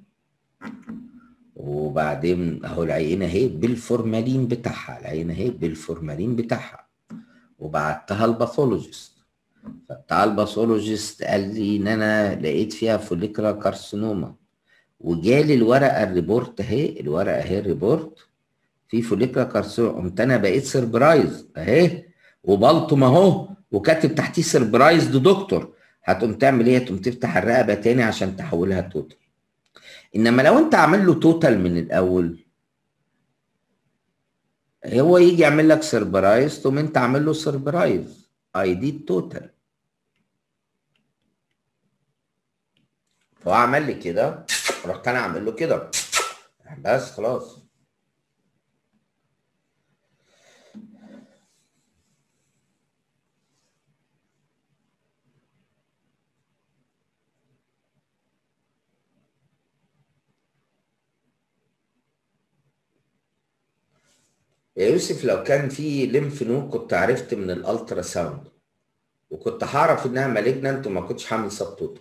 وبعدين اهو العينه اهي بالفورمالين بتاعها العينه اهي بالفورمالين بتاعها وبعتها الباثولوجيست فبتاع الباثولوجيست قال لي ان انا لقيت فيها فوليكولا كارسينوما وجالي الورقه الريبورت اهي الورقه اهي الريبورت في فوليكولا كارسينوما قمت انا بقيت سربرايز اهي وبلطم اهو وكاتب تحتيه سربرايز دكتور هتقوم تعمل ايه؟ هتقوم تفتح الرقبه تاني عشان تحولها توتال انما لو انت عامل له توتال من الاول هو يجي يعمل لك سربرايز تقوم انت عامل له سربرايز اي دي توتال فهو عمل لي كده رحت انا عامل له كده بس خلاص يا يوسف لو كان في ليمف نود كنت عرفت من الالترا ساوند وكنت هعرف انها مالجنانت وما كنتش هعمل سبتوتال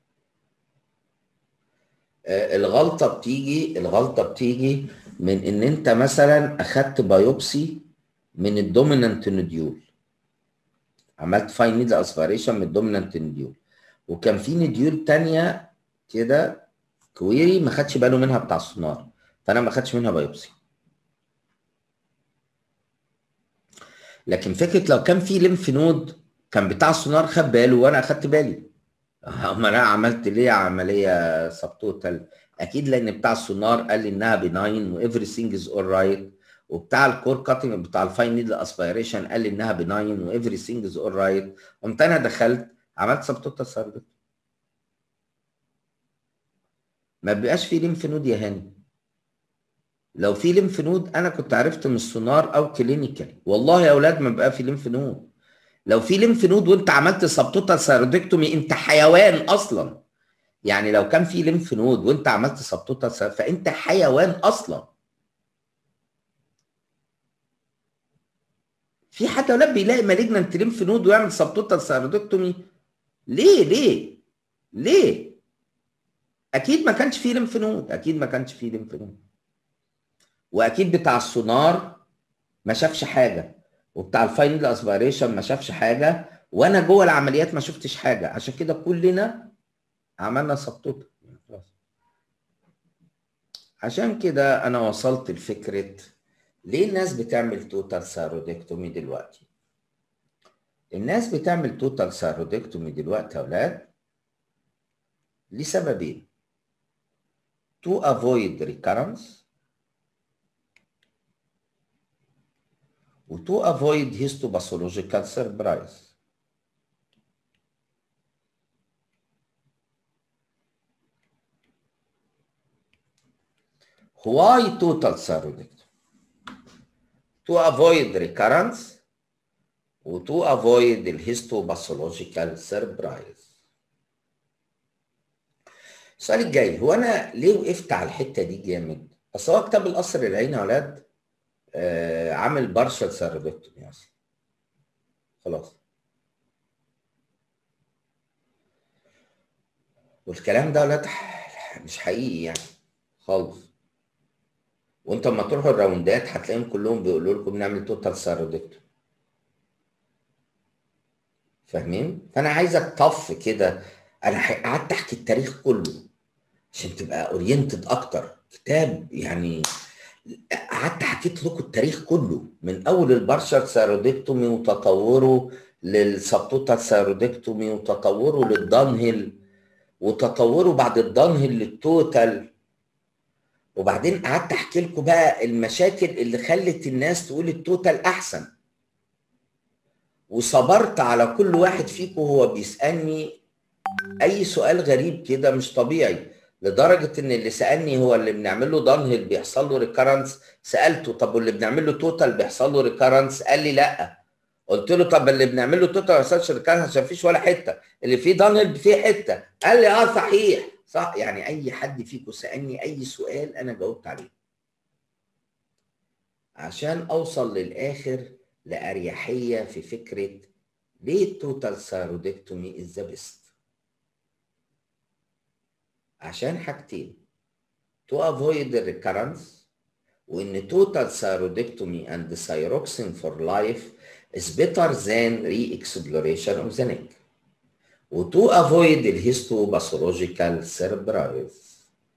الغلطه بتيجي الغلطه بتيجي من ان انت مثلا اخدت بايوبسي من الدومينانت نوديول عملت فاين نيد اسبيريشن من الدومينانت نوديول وكان في نديول تانية كده كويري ما خدش باله منها بتاع السونار فانا ما خدش منها بايوبسي لكن فكره لو كان في ليمف نود كان بتاع السونار خد باله وانا اخدت بالي اما انا عملت ليه عمليه سبتوتال اكيد لان بتاع السونار قال لي انها بناين وافري ثينج از اول رايت وبتاع الكور كاتنج بتاع الفاين نيدل اسبيريشن قال لي انها بناين وافري ثينج از اول رايت قمت انا دخلت عملت سبتوتال سيرفيس ما بيبقاش في ليمف نود يا هاني لو في ليمف نود انا كنت عرفت من السونار او كلينيكال والله يا اولاد ما بقى في ليمف نود لو في ليمف نود وانت عملت سبتوتال سيرودكتومي انت حيوان اصلا يعني لو كان في ليمف نود وانت عملت سبتوتال فانت حيوان اصلا في حد اولاد بيلاقي مالجنانت ليمف نود ويعمل سبتوتال سيرودكتومي ليه ليه ليه اكيد ما كانش فيه ليمف نود اكيد ما كانش فيه ليمف نود واكيد بتاع السونار ما شافش حاجه وبتاع الفاينل اسبيريشن ما شافش حاجه وانا جوه العمليات ما شفتش حاجه عشان كده كلنا عملنا سبتوت عشان كده انا وصلت لفكره ليه الناس بتعمل توتال سيرودكتومي دلوقتي الناس بتعمل توتال سيرودكتومي دلوقتي يا اولاد لسببين to avoid recurrence وتو افويد histopathological surprise why total thyroidectomy to avoid recurrence و to avoid الهيستوباثولوجيكال سربرايز السؤال الجاي هو انا ليه وقفت على الحته دي جامد؟ اصل هو كتاب القصر العيني يا ولاد آه عامل بارشل سيرودكتومي اصلا خلاص والكلام ده يا ولاد مش حقيقي يعني خالص وانت لما تروحوا الراوندات هتلاقيهم كلهم بيقولوا لكم نعمل توتال سيرودكتومي فاهمين؟ فانا عايزك طف كده انا قعدت احكي التاريخ كله عشان تبقى اورينتد اكتر كتاب يعني قعدت حكيت لكم التاريخ كله من اول البارشال سيرودكتومي وتطوره للسبتوتال سيرودكتومي وتطوره للدانهيل وتطوره بعد الدانهيل للتوتال وبعدين قعدت احكي لكم بقى المشاكل اللي خلت الناس تقول التوتال احسن وصبرت على كل واحد فيكم وهو بيسالني اي سؤال غريب كده مش طبيعي لدرجه ان اللي سالني هو اللي بنعمل له دانهيل بيحصل له ريكارنس سالته طب واللي بنعمل له توتال بيحصل له ريكارنس قال لي لا قلت له طب اللي بنعمل له توتال ما بيحصلش ريكارنس عشان مفيش ولا حته اللي فيه دانهيل فيه حته قال لي اه صحيح صح يعني اي حد فيكم سالني اي سؤال انا جاوبت عليه عشان اوصل للاخر لاريحيه في فكره ليه التوتال ثايرودكتومي از ذا بيست عشان حاجتين to avoid the recurrence وان total thyroidectomy and thyroxine for life is better than re-exploration of the neck و to avoid the histopathological surprise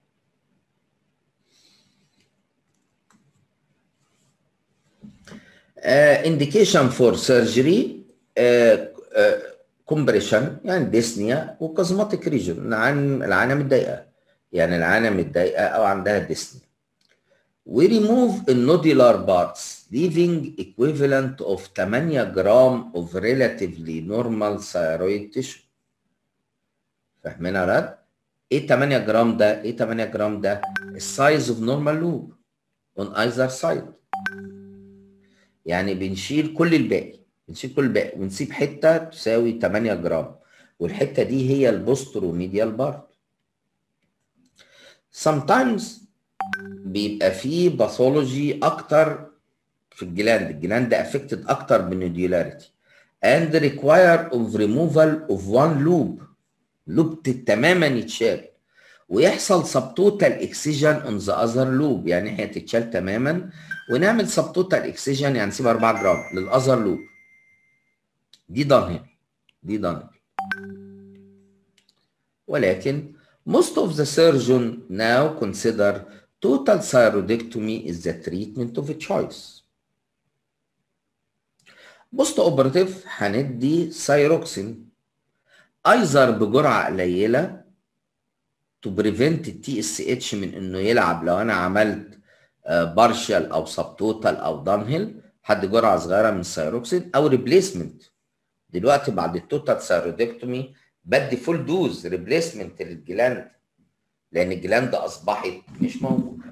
uh, indication for surgery uh, uh, كومبريشن يعني ديسنيا وكازماتيك ريجن العين العانه متضايقه يعني العانه متضايقه او عندها ديسنيا we remove النوديلار بارتس leaving equivalent of 8 جرام of relatively normal thyroid tissue فاهمين يا ولاد؟ ايه 8 جرام ده؟ ايه 8 جرام ده؟ السايز اوف نورمال لوب on either side يعني بنشيل كل الباقي بنشيل كل الباقي ونسيب حته تساوي 8 جرام والحته دي هي البوستروميديال بارت sometimes بيبقى فيه باثولوجي اكتر في الجلاند الجلاند افكتد اكتر بالنوديولاريتي and require of removal of one loop لوب تماما يتشال ويحصل سبتوتال اكسجن اون ذا اذر لوب يعني هي تتشال تماما ونعمل سبتوتال اكسجن يعني نسيب 4 جرام للاذر لوب دي دانهيل دي دانهيل ولكن most of the surgeon now consider total thyroidectomy is the treatment of choice بوست اوبراتيف هندي سايروكسين ايزر بجرعه قليله تو بريفنت التي اس اتش من انه يلعب لو انا عملت بارشال او سبتوتال او دانهيل حد جرعه صغيره من السايروكسين او ريبليسمنت دلوقتي بعد التوتال ثايرودكتومي بدي فول دوز ريبليسمنت للجلاند لان الجلاند اصبحت مش موجوده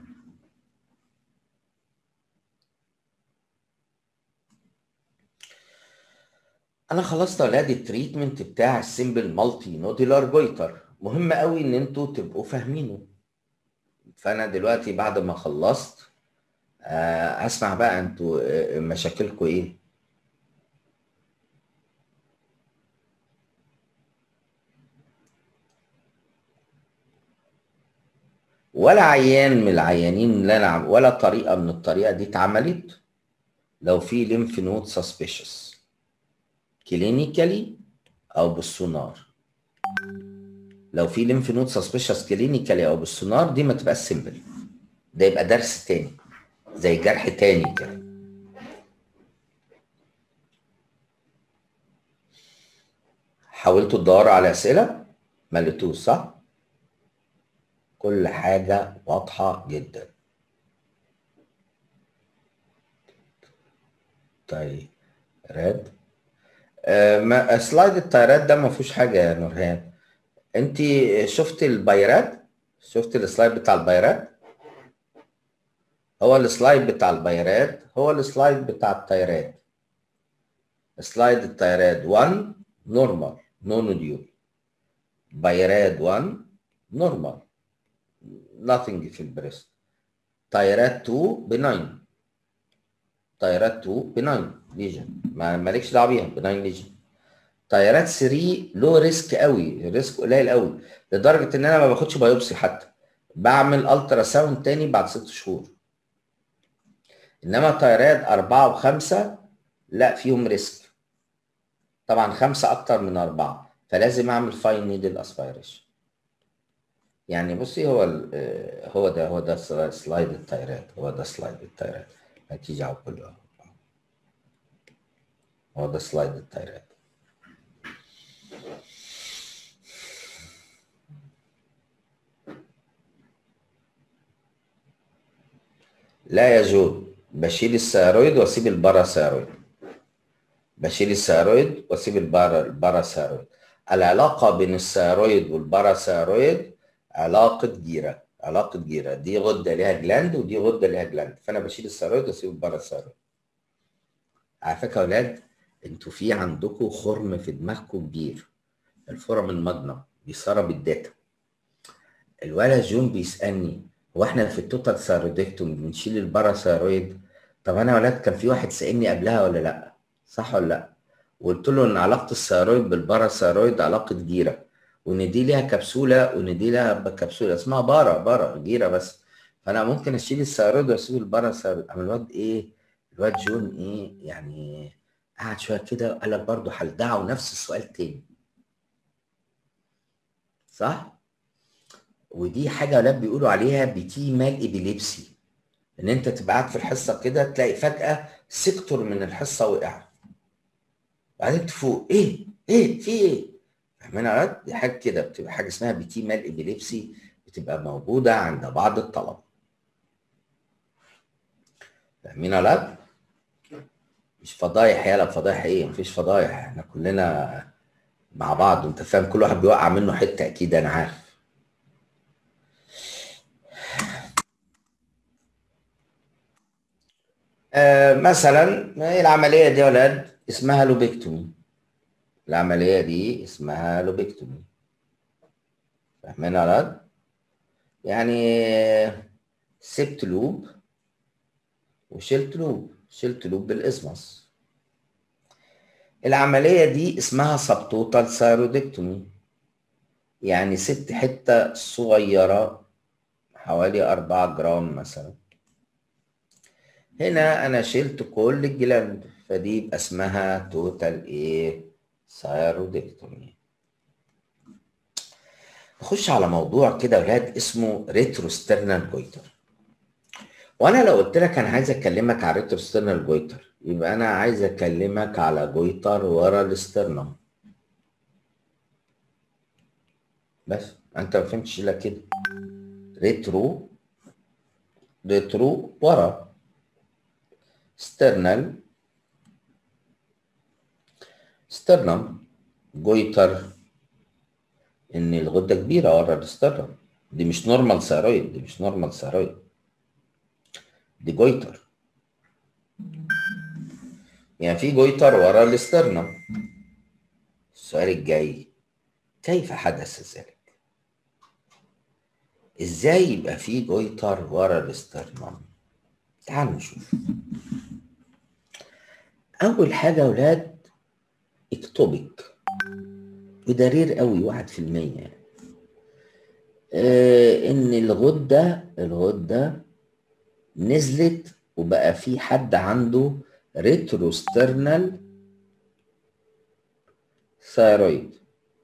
انا خلصت اولاد التريتمنت بتاع السيمبل مالتي نوديلار جويتر مهم قوي ان انتوا تبقوا فاهمينه فانا دلوقتي بعد ما خلصت آه هسمع بقى انتوا آه مشاكلكم ايه ولا عيان من العيانين اللي انا ولا طريقه من الطريقه دي اتعملت لو في ليمف نود سسبيشس كلينيكالي او بالسونار لو في ليمف نود سسبيشس كلينيكالي او بالسونار دي ما تبقاش سيمبل ده يبقى درس تاني زي جرح تاني كده حاولتوا تدوروا على اسئله ما لقيتوش صح كل حاجه واضحه جدا تايراد آه ما سلايد التايراد ده ما فيهوش حاجه يا نورهان انت شفت البايرات شفت السلايد بتاع البايرات هو السلايد بتاع البايرات هو السلايد بتاع التايرات سلايد التايرات 1 نورمال نو نوديول بايرات 1 نورمال nothing في البريست تايرات 2 بناين تايرات 2 بناين ليجن ما مالكش دعوه بيها بناين ليجن تايرات 3 لو ريسك قوي الريسك قليل قوي لدرجه ان انا ما باخدش بايوبسي حتى بعمل الترا ساوند تاني بعد ست شهور انما تايرات أربعة وخمسة لا فيهم ريسك طبعا خمسة أكتر من أربعة فلازم أعمل فاين نيدل أسبيريشن يعني بصي هو هو ده هو ده سلايد التايرات هو ده سلايد التايرات هتيجي على كله هو ده سلايد التايرات لا يا جود بشيل الثيرويد واسيب الباراثيرويد بشيل الثيرويد واسيب الباراثيرويد العلاقه بين الثيرويد والباراثيرويد علاقه جيره علاقه جيره دي غده ليها جلاند ودي غده ليها جلاند فانا بشيل الثيرويد واسيب الباراثيرويد على فكره يا اولاد انتوا في عندكم خرم في دماغكم كبير الفورم الماجنم بيسرب الداتا الولد جون بيسالني هو احنا في التوتال ثيرويدكتوم بنشيل الباراثيرويد طب انا يا ولاد كان في واحد سالني قبلها ولا لا صح ولا لا وقلت له ان علاقه الثيرويد بالباراثيرويد علاقه جيره وان دي ليها كبسوله وان دي لها كبسوله اسمها بارا بارا جيره بس فانا ممكن اشيل الثيرويد واسيب الباراثيرويد اما الواد ايه الواد جون ايه يعني قعد شويه كده وقال لك برضه هلدعه نفس السؤال تاني صح ودي حاجه ولاد بيقولوا عليها بتي مال ابيليبسي ان انت تبقى قاعد في الحصه كده تلاقي فجاه سيكتور من الحصه وقع بعدين تفوق ايه ايه في ايه فاهمين يا ولاد دي حاجه كده بتبقى حاجه اسمها بتي مال ابيليبسي بتبقى موجوده عند بعض الطلبه فاهمين يا ولاد مش فضايح يالا فضايح ايه مفيش فضايح احنا كلنا مع بعض وانت فاهم كل واحد بيوقع منه حته اكيد انا عارف آه مثلا العمليه دي يا ولاد اسمها لوبيكتومي العمليه دي اسمها لوبيكتومي فاهمين يا ولاد يعني سبت لوب وشلت لوب شلت لوب بالاسمس العمليه دي اسمها سبتوتال ثايرودكتومي يعني سبت حته صغيره حوالي 4 جرام مثلا هنا انا شلت كل الجلاند فدي يبقى اسمها توتال ايه ثايرودكتومي نخش على موضوع كده يا ولاد اسمه ريتروسترنال جويتر وانا لو قلت لك انا عايز اكلمك على ريتروسترنال جويتر يبقى انا عايز اكلمك على جويتر ورا الاسترنم بس انت ما فهمتش الا كده ريترو ريترو ورا سترنال سترنم جويتر ان الغده كبيره ورا الاسترنم دي مش نورمال ثيرويد دي مش نورمال ثيرويد دي جويتر يعني في جويتر ورا الاسترنم السؤال الجاي كيف حدث ذلك ازاي يبقى في جويتر ورا الاسترنم تعالوا نشوف اول حاجه يا ولاد اكتوبك وده رير قوي واحد في المية يعني. آه ان الغدة الغدة نزلت وبقى في حد عنده ريتروسترنال ثايرويد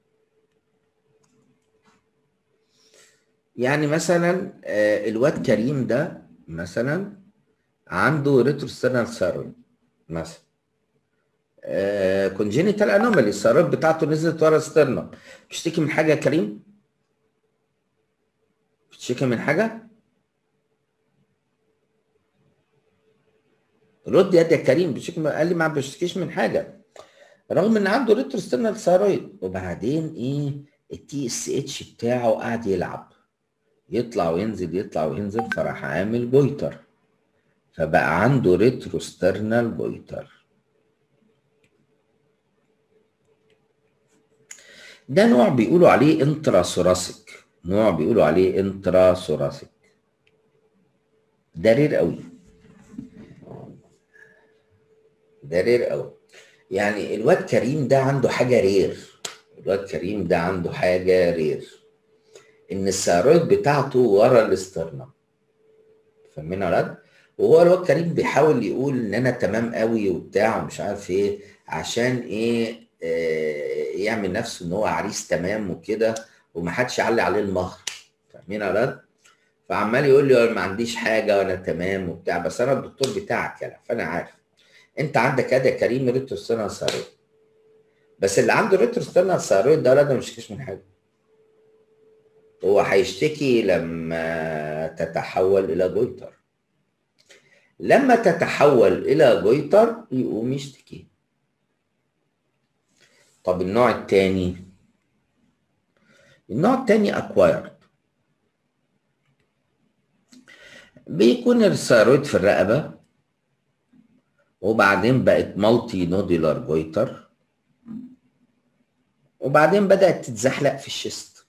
يعني مثلا آه الواد كريم ده مثلا عنده ريتروسترنال ثايرويد مثلا كونجينيتال انومالي الثيرويد بتاعته نزلت ورا سترنم بتشتكي من حاجه يا كريم بتشتكي من حاجه رد يا يا كريم بشكل قال لي ما بشتكيش من حاجه رغم ان عنده ريتروسترنال ثايرويد وبعدين ايه التي اس اتش بتاعه قاعد يلعب يطلع وينزل يطلع وينزل فراح عامل جويتر فبقى عنده ريتروسترنال جويتر ده نوع بيقولوا عليه انتراسوراسيك نوع بيقولوا عليه انتراسوراسيك ده رير قوي ده رير قوي يعني الواد كريم ده عنده حاجه رير الواد كريم ده عنده حاجه رير ان الثيرويد بتاعته ورا الاسترنم فاهمين يا ولاد وهو الواد كريم بيحاول يقول ان انا تمام قوي وبتاع ومش عارف ايه عشان ايه آه يعمل نفسه ان هو عريس تمام وكده ومحدش يعلي عليه المهر فاهمين يا ولاد فعمال يقول لي ما عنديش حاجه وانا تمام وبتاع بس انا الدكتور بتاعك يلا فانا عارف انت عندك ادي يا كريم ريتروسترنال ثيرويد بس اللي عنده ريتروسترنال ثيرويد ده ولاد ما بيشتكيش من حاجه هو هيشتكي لما تتحول الى جويتر لما تتحول الى جويتر يقوم يشتكي طب النوع الثاني النوع الثاني اكوايرد بيكون الثيرويد في الرقبه وبعدين بقت مالتي نوديلار جويتر وبعدين بدات تتزحلق في الشيست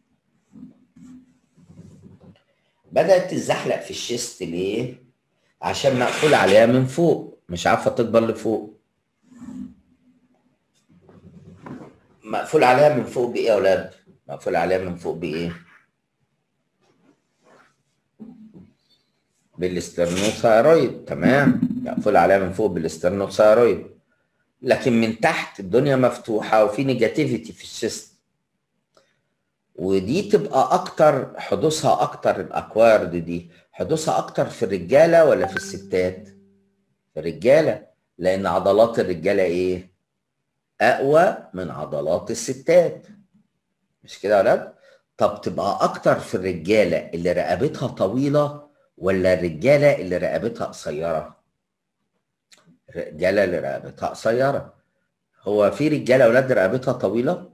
بدات تتزحلق في الشيست ليه عشان مقفول عليها من فوق مش عارفه تكبر لفوق مقفول عليها من فوق بايه يا اولاد مقفول عليها من فوق بايه بالاسترنوثايرويد تمام مقفول عليها من فوق بالاسترنوثايرويد لكن من تحت الدنيا مفتوحه وفي نيجاتيفيتي في الشيست ودي تبقى اكتر حدوثها اكتر الاكوارد دي حدوثها اكتر في الرجاله ولا في الستات في الرجاله لان عضلات الرجاله ايه اقوى من عضلات الستات مش كده يا ولاد طب تبقى اكتر في الرجاله اللي رقبتها طويله ولا الرجاله اللي رقبتها قصيره الرجاله اللي رقبتها قصيره هو في رجاله اولاد رقبتها طويله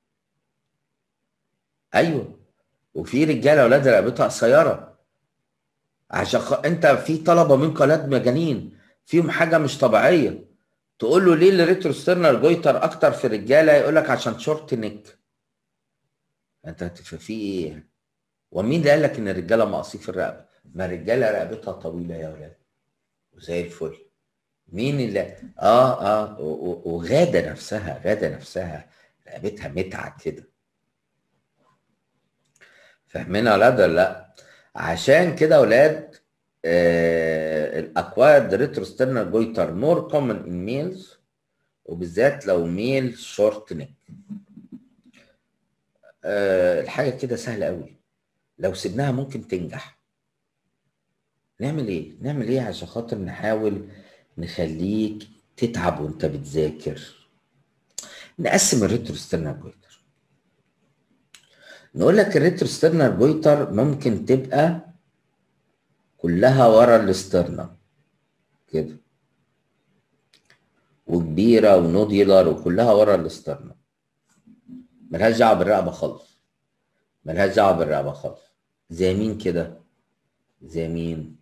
ايوه وفي رجاله اولاد رقبتها قصيره عشان خ... انت في طلبه من قناه مجانين فيهم حاجه مش طبيعيه تقول له ليه الريتروسترنال جويتر اكتر في الرجاله يقول لك عشان شورت نيك انت في ايه ومين اللي قال لك ان الرجاله مقاصين في الرقبه ما الرجاله رقبتها طويله يا ولاد وزي الفل مين اللي اه اه وغاده نفسها غاده نفسها رقبتها متعه كده فاهمين يا ولاد ولا لا عشان كده يا ولاد آه الاكوايرد ريتروسترنال جويتر مور كومن ان ميلز وبالذات لو ميل شورت نيك آه الحاجه كده سهله قوي لو سيبناها ممكن تنجح نعمل ايه نعمل ايه عشان خاطر نحاول نخليك تتعب وانت بتذاكر نقسم الريتروسترنال جويتر نقول لك الريتروسترنال جويتر ممكن تبقى كلها ورا الاسترنم كده وكبيره ونوديلر وكلها ورا الاسترنم ملهاش دعوه بالرقبه خالص ملهاش دعوه بالرقبه خالص زي مين كده زي مين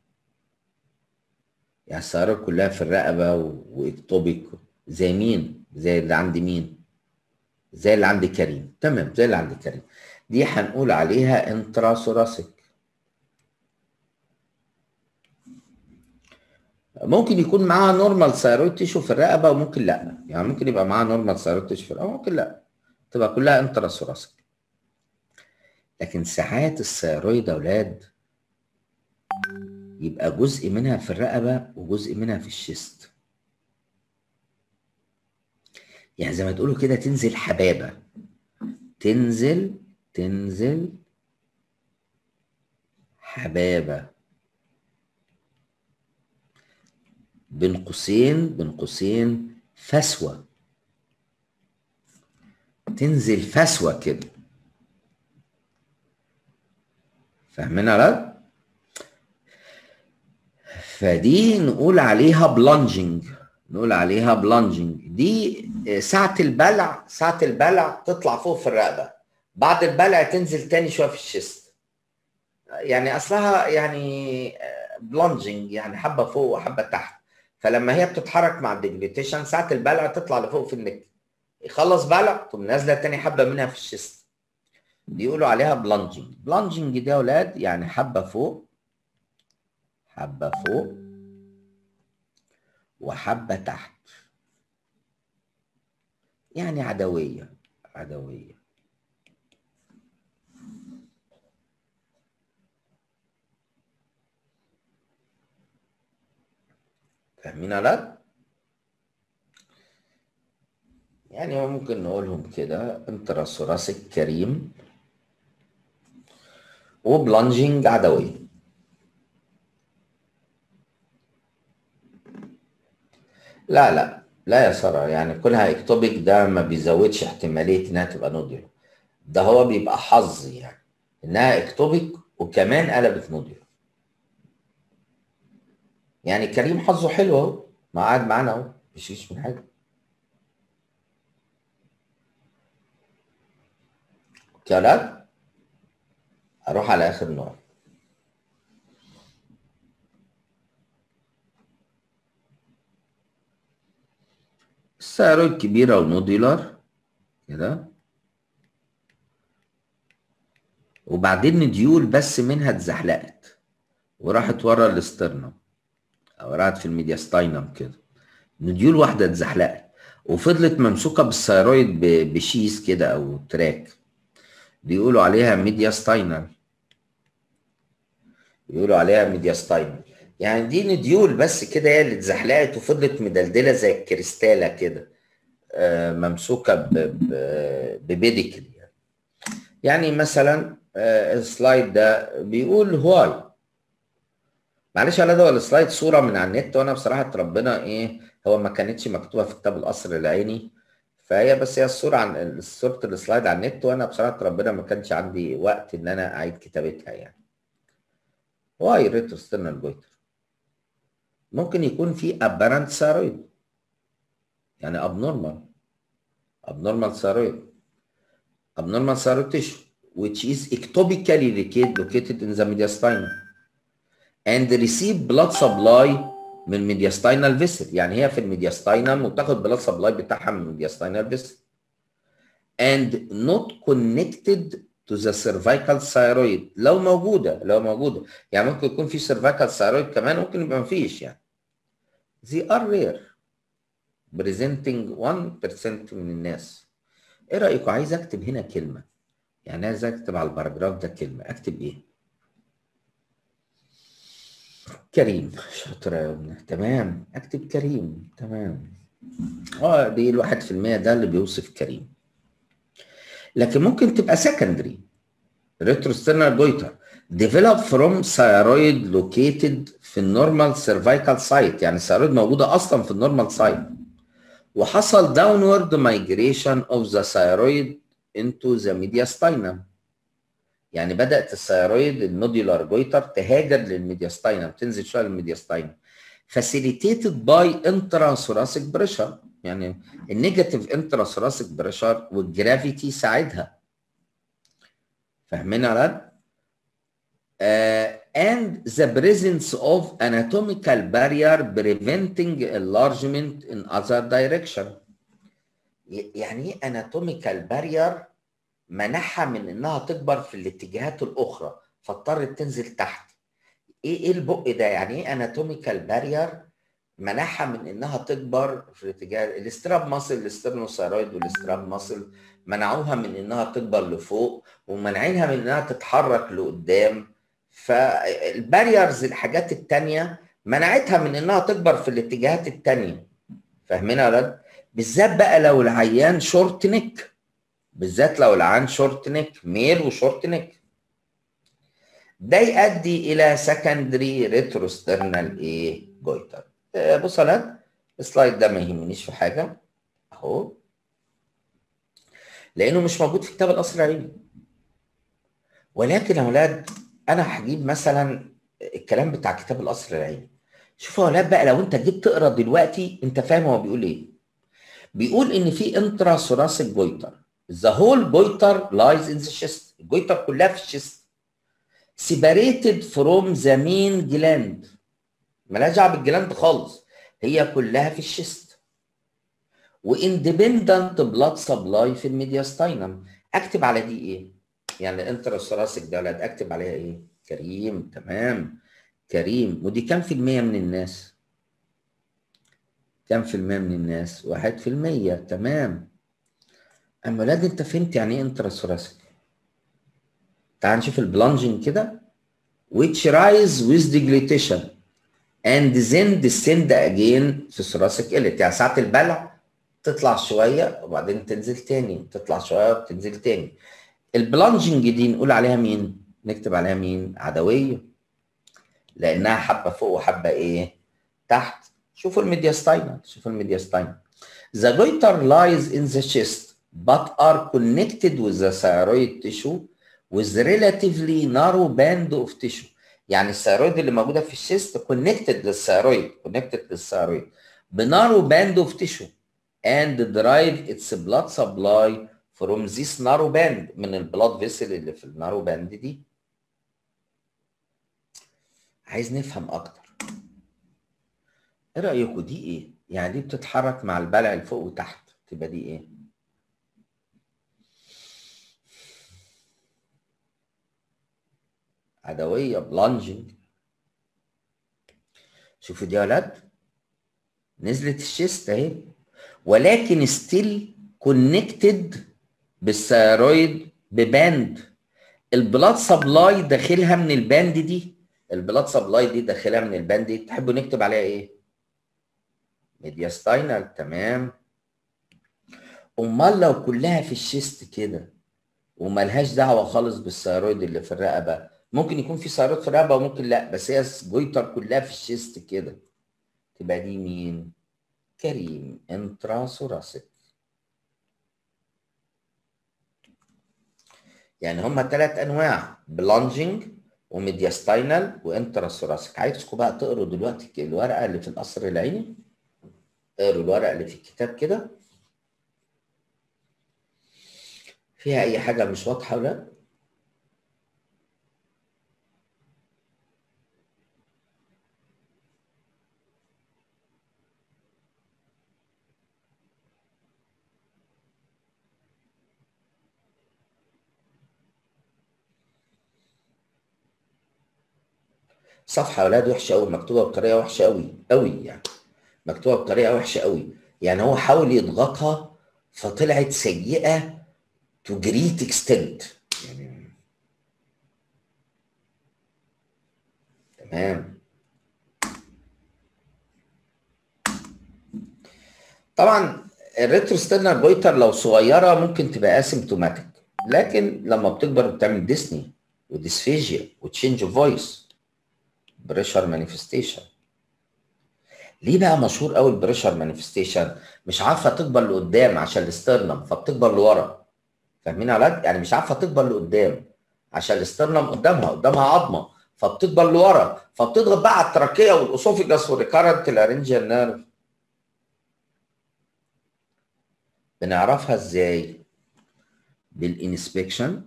يعني السيارات كلها في الرقبه واكتوبيك زي مين زي اللي عند مين زي اللي عند كريم تمام زي اللي عند كريم دي هنقول عليها انتراسوراسيك ممكن يكون معاها نورمال ثايرويد تيشو في الرقبه وممكن لا يعني ممكن يبقى معاها نورمال ثايرويد تيشو في الرقبه ممكن لا تبقى كلها انتراسوراسيك لكن ساعات الثايرويد يا اولاد يبقى جزء منها في الرقبه وجزء منها في الشيست يعني زي ما تقولوا كده تنزل حبابه تنزل تنزل حبابه بين قوسين بين قوسين فسوة تنزل فسوة كده فاهمين يا ولاد؟ فدي نقول عليها بلانجنج نقول عليها بلانجنج دي ساعة البلع ساعة البلع تطلع فوق في الرقبة بعد البلع تنزل تاني شوية في الشيست يعني اصلها يعني بلانجنج يعني حبة فوق وحبة تحت فلما هي بتتحرك مع الديجليتيشن ساعة البلع تطلع لفوق في النك يخلص بلع تقوم نازلة تاني حبة منها في الشيست بيقولوا عليها بلانجنج بلانجنج دي يا اولاد يعني حبة فوق حبة فوق وحبة تحت يعني عدوية عدوية فاهمين ولا يعني ممكن نقولهم كده انتراسوراسيك كريم وبلانجنج عدوية لا لا لا يا سارة يعني كونها اكتوبيك ده ما بيزودش احتمالية انها تبقى نوديول ده هو بيبقى حظ يعني انها اكتوبيك وكمان قلبت نوديول يعني كريم حظه حلو اهو ما قاعد معانا اهو مفيش من حاجه كلام اروح على اخر نوع الثيرويد كبيرة ونوديولار كده وبعدين نديول بس منها اتزحلقت وراحت ورا الاسترنم او راحت في الميدياستاينم كده نديول واحدة اتزحلقت وفضلت ممسوكة بالثيرويد بشيز كده او تراك بيقولوا عليها ميدياستاينال بيقولوا عليها ميدياستاينال يعني دي نديول بس كده هي اللي اتزحلقت وفضلت مدلدله زي الكريستاله كده آه ممسوكه ببيديكل يعني. يعني مثلا آه السلايد ده بيقول هواي معلش على ده السلايد صوره من على النت وانا بصراحه ربنا ايه هو ما كانتش مكتوبه في كتاب القصر العيني فهي بس هي الصوره عن صوره السلايد على النت وانا بصراحه ربنا ما كانش عندي وقت ان انا اعيد كتابتها يعني واي ريتروسترنال جويتر ممكن يكون في ابرنت ثيرويد يعني ابنورمال ابنورمال ثيرويد ابنورمال ثيرويد tissue which is ectopically located in the mediastinum and receive blood supply من الميدياستاينال فيسل يعني هي في الميدياستاينم وبتاخد بلاد سبلاي بتاعها من الميدياستاينال فيسل and not connected to the cervical thyroid لو موجوده لو موجوده يعني ممكن يكون في cervical thyroid كمان ممكن يبقى مفيش يعني they are rare presenting 1% من الناس ايه رايكم عايز اكتب هنا كلمه يعني عايز اكتب على الباراجراف ده كلمه اكتب ايه كريم شاطر يا ابني تمام اكتب كريم تمام اه دي الواحد في المية ده اللي بيوصف كريم لكن ممكن تبقى سكندري ريتروسترنال جويتر develop from thyroid located في النورمال cervical site يعني الثيرويد موجودة أصلا في النورمال سايت وحصل downward migration of the thyroid into the mediastinum يعني بدات الثيرويد النوديولار جويتر تهاجر للميدياستاينم تنزل شويه للميدياستاينم فاسيليتيتد باي انتراسوراسيك بريشر يعني النيجاتيف انتراسوراسيك بريشر والجرافيتي ساعدها فاهمين يا uh, and the presence of anatomical barrier preventing enlargement in other direction يعني ايه anatomical barrier منعها من انها تكبر في الاتجاهات الاخرى فاضطرت تنزل تحت ايه ايه البق ده يعني ايه اناتوميكال بارير منعها من انها تكبر في الاتجاه الاستراب ماسل الاسترنوثايرويد والاستراب ماسل منعوها من انها تكبر لفوق ومنعينها من انها تتحرك لقدام فالباريرز الحاجات التانية منعتها من انها تكبر في الاتجاهات التانية فاهمين يا ولاد بالذات بقى لو العيان شورت نيك بالذات لو العيان شورت نيك ميل وشورت نيك ده يؤدي الى سكندري ريتروسترنال ايه جويتر آه بص يا السلايد ده ما يهمنيش في حاجه اهو لانه مش موجود في كتاب القصر العيني ولكن يا اولاد انا هجيب مثلا الكلام بتاع كتاب القصر العيني شوفوا يا اولاد بقى لو انت جيت تقرا دلوقتي انت فاهم هو بيقول ايه بيقول ان في انترا ثوراسيك جويتر ذا هول جويتر لايز ان ذا chest الجويتر كلها في الشيست separated from the main gland مالهاش دعوه بالجلاند خالص هي كلها في الشيست واندبندنت بلاد سبلاي في الميدياستاينم اكتب على دي ايه؟ يعني الانترا ثوراسيك ده ولاد اكتب عليها ايه؟ كريم تمام كريم ودي كام في المية من الناس؟ كام في المية من الناس؟ واحد في المية تمام اما ولاد انت فهمت يعني ايه انترا ثوراسيك تعال نشوف البلانجنج كده which rise with deglutition and then descend again في thoracic inlet يعني ساعة البلع تطلع شوية وبعدين تنزل تاني تطلع شوية وتنزل تاني البلانجنج دي نقول عليها مين؟ نكتب عليها مين؟ عدوية لأنها حبة فوق وحبة إيه؟ تحت شوفوا الميدياستاينال شوفوا الميدياستاينال The goiter lies in the chest but are connected with the thyroid tissue with relatively narrow band of tissue يعني الثيرويد اللي موجوده في الشيست كونكتد للثيرويد كونكتد للثيرويد بنارو باند اوف تيشو and derive its blood supply from this narrow band من البلاد فيسل اللي في النارو باند دي عايز نفهم اكتر ايه رايكم دي ايه يعني دي بتتحرك مع البلع لفوق وتحت تبقى دي ايه عدويه بلانجنج شوفوا دي يا ولاد نزلت الشيست اهي ولكن ستيل كونكتد بالثيرويد بباند البلاد سبلاي داخلها من الباند دي البلاد سبلاي دي داخلها من الباند دي تحبوا نكتب عليها ايه ميدياستاينال تمام امال لو كلها في الشيست كده وملهاش دعوه خالص بالثيرويد اللي في الرقبه ممكن يكون في ثيرويد في الرقبه وممكن لا بس هي جويتر كلها في الشيست كده تبقى دي مين كريم انترا ثوراسيك يعني هما ثلاث انواع بلانجنج وميدياستاينال وانترا ثوراسيك عايزكم بقى تقروا دلوقتي الورقه اللي في القصر العيني اقروا الورقه اللي في الكتاب كده فيها اي حاجه مش واضحه ولا صفحه يا اولاد وحشه قوي مكتوبه بطريقه وحشه قوي قوي يعني مكتوبه بطريقه وحشه قوي يعني هو حاول يضغطها فطلعت سيئه تو جريت اكستنت يعني تمام طبعا الريتروستيرنال جويتر لو صغيره ممكن تبقى اسيمتوماتيك لكن لما بتكبر بتعمل ديسني وديسفيجيا وتشينج اوف فويس بريشر مانيفستيشن ليه بقى مشهور قوي البريشر مانيفستيشن مش عارفه تكبر لقدام عشان الاسترنم فبتكبر لورا فاهمين يا ولاد يعني مش عارفه تكبر لقدام عشان الاسترنم قدامها قدامها عظمه فبتكبر لورا فبتضغط بقى على التراكيه والاسوفيجاس والريكارنت لارنجيال نيرف بنعرفها ازاي بالانسبكشن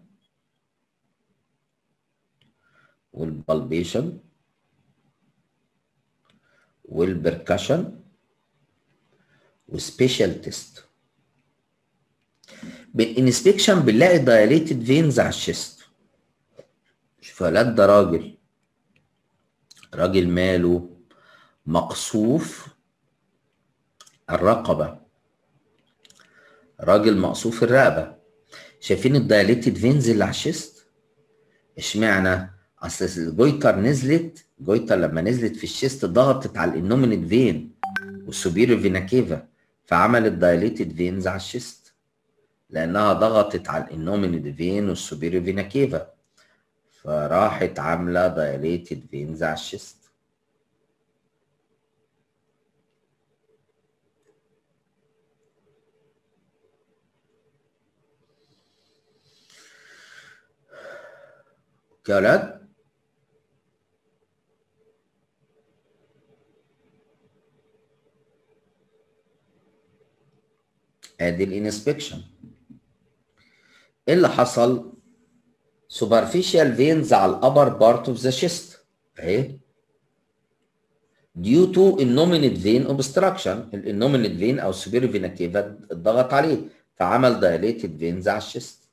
والبالبيشن والبركشن وسبيشال تيست بالانسبكشن بنلاقي دايليتد فينز على الشيست شفالات ده راجل راجل ماله مقصوف الرقبة راجل مقصوف الرقبة شايفين الدايليتد فينز اللي على الشيست اشمعنى اصل الجويتر نزلت جويتر لما نزلت في الشيست ضغطت على الانومينيت فين والسوبيريور فينا كيفا فعملت دايليتد فينز على الشيست لانها ضغطت على الانومينيت فين والسوبيريور فينا كيفا فراحت عامله دايليتد فينز على الشيست اوكي يا ولاد ادي الانسبكشن ايه اللي حصل superficial veins على الابر بارت اوف ذا شيست اهي due to innominate vein obstruction الانومينيت فين او superior vena cava اتضغط عليه فعمل dilated veins على الشيست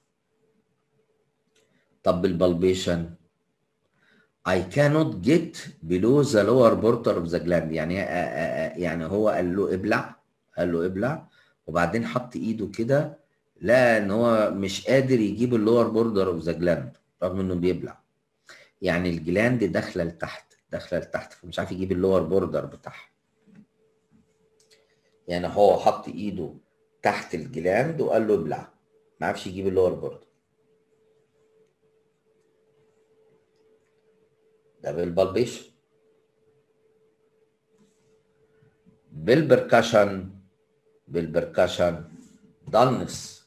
طب بالبلبيشن I cannot get below the lower border of the gland يعني يعني هو قال له ابلع قال له ابلع وبعدين حط ايده كده لقى ان هو مش قادر يجيب اللور بوردر اوف ذا جلاند رغم انه بيبلع يعني الجلاند داخله لتحت داخله لتحت فمش عارف يجيب اللور بوردر بتاعها يعني هو حط ايده تحت الجلاند وقال له ابلع ما عرفش يجيب اللور بوردر ده بالبلبيشن بالبركشن بالبركشن دلنس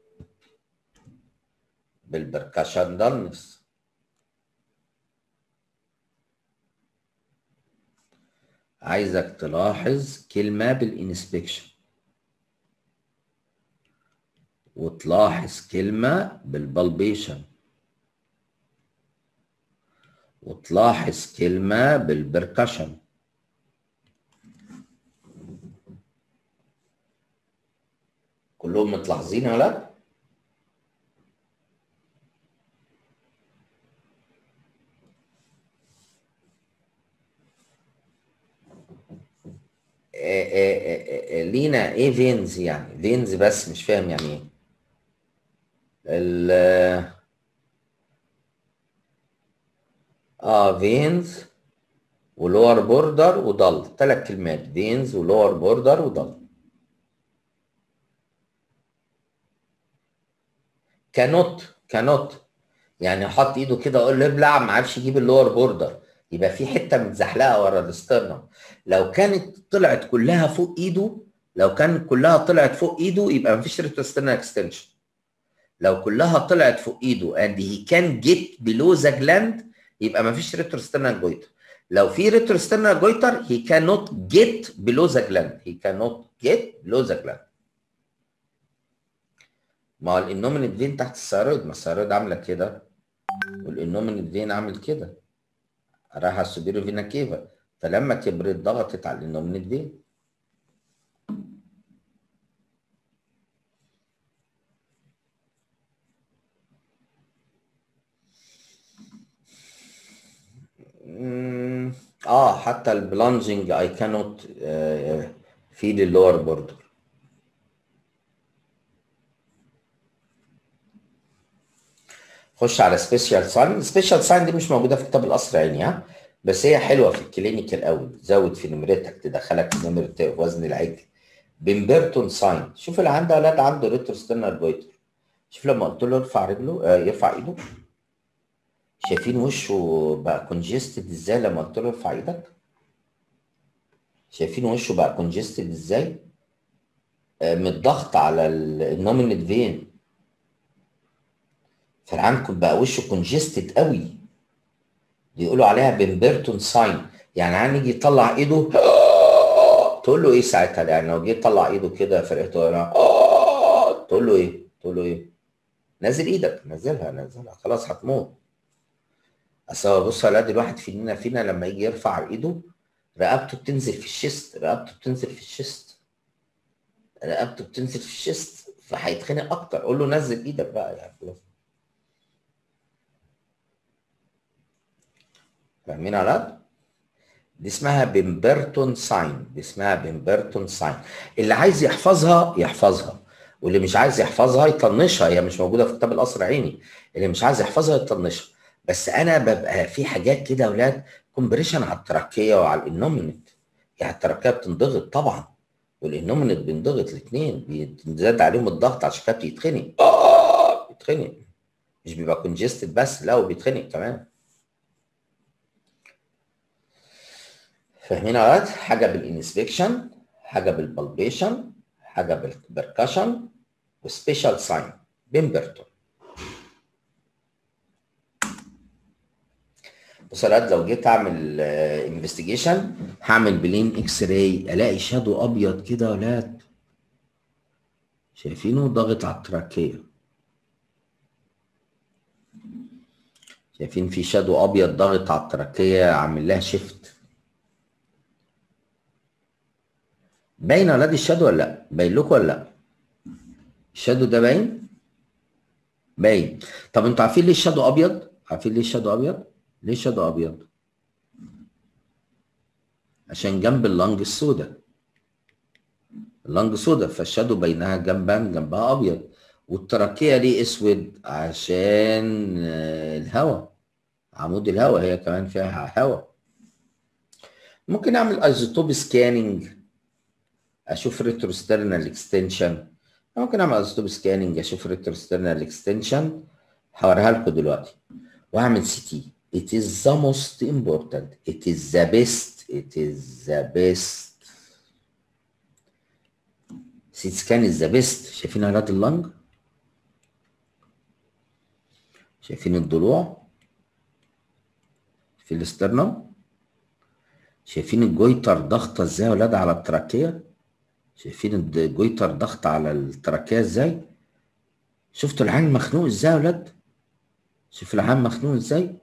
بالبركشن دلنس عايزك تلاحظ كلمة بالانسبكشن وتلاحظ كلمة بالبلبيشن وتلاحظ كلمة بالبركشن كلهم متلاحظين ولا لا؟ لينا ايه فينز يعني فينز بس مش فاهم يعني ايه ال اه فينز ولور بوردر وضل ثلاث كلمات فينز ولور بوردر وضل كانوت كانوت يعني حط ايده كده اقول له ابلع ما عرفش يجيب اللور بوردر يبقى في حته متزحلقه ورا الاسترنم لو كانت طلعت كلها فوق ايده لو كانت كلها طلعت فوق ايده يبقى مفيش ريتروسترنال اكستنشن لو كلها طلعت فوق ايده and he can get below the gland يبقى مفيش ريتروسترنال جويتر لو في ريتروسترنال جويتر he cannot get below the gland he cannot get below the gland ما هو الانومينيت فين تحت الثيرويد ما الثيرويد عامله كده والانومينيت فين عامل كده راح على السوبيريو فينا كيفا فلما كبرت ضغطت على الانومينيت فين اه حتى البلانجنج اي كانوت فيل اللور بوردر خش على سبيشال ساين السبيشال ساين دي مش موجوده في كتاب القصر عيني ها بس هي حلوه في الكلينيكال قوي تزود في نمرتك تدخلك في نمره وزن العجل بمبرتون ساين شوف اللي عنده اولاد عنده ريتروسترنال جويتر شوف لما قلت له ارفع رجله آه يرفع ايده شايفين وشه بقى كونجستد ازاي لما قلت له ارفع ايدك شايفين وشه بقى كونجستد ازاي آه من الضغط على النومينيت فين فالعنكم بقى وشه كونجستد قوي بيقولوا عليها بمبرتون ساين يعني عن يجي يطلع ايده تقول له ايه ساعتها يعني لو جه يطلع ايده كده فرقته تقول له ايه تقول له ايه نزل ايدك نزلها نزلها خلاص هتموت اصل هو بص على الواحد فينا فينا لما يجي يرفع ايده رقبته بتنزل في الشيست رقبته بتنزل في الشيست رقبته بتنزل في الشيست فهيتخنق اكتر قول له نزل ايدك بقى يعني خلاص فاهمين يا ولاد؟ دي اسمها بمبرتون ساين دي اسمها بمبرتون ساين اللي عايز يحفظها يحفظها واللي مش عايز يحفظها يطنشها هي مش موجوده في كتاب القصر عيني اللي مش عايز يحفظها يطنشها بس انا ببقى في حاجات كده يا اولاد كومبريشن على التراكيه وعلى الانومينيت يعني التراكيه بتنضغط طبعا والانومينيت بينضغط الاثنين بيزداد عليهم الضغط عشان كده بيتخنق اه بيتخنق مش بيبقى كونجستد بس لا وبيتخنق كمان فاهمين يا ولاد حاجه بالانسبكشن حاجه بالبلبيشن حاجه بالبركشن وسبيشال ساين بيمبرتون بص يا ولاد لو جيت اعمل انفستيجيشن هعمل بلين اكس راي الاقي شادو ابيض كده يا ولاد شايفينه ضاغط على التراكية شايفين في شادو ابيض ضاغط على التراكية عامل لها شيفت باين على دي الشادو ولا لا باين لكم ولا لا الشادو ده باين باين طب انتوا عارفين ليه الشادو ابيض عارفين ليه الشادو ابيض ليه الشادو ابيض عشان جنب اللنج السوداء اللنج سوداء فالشادو بينها جنبا جنبها ابيض والتراكية ليه اسود عشان الهواء عمود الهواء هي كمان فيها هواء ممكن اعمل ايزوتوب سكاننج اشوف ريتروسترنال اكستنشن ممكن اعمل ايزوتوب سكاننج اشوف ريتروسترنال اكستنشن هوريها لكم دلوقتي واعمل سي تي it is the most important it is the best it is the best سيت سكان از ذا بيست شايفين اعراض اللنج شايفين الضلوع في الاسترنم شايفين الجويتر ضغطه ازاي يا ولاد على التراكيه شايفين الجويتر ضغط على التراكيه ازاي شفتوا العين مخنوق ازاي يا ولاد شوفوا العين مخنوق ازاي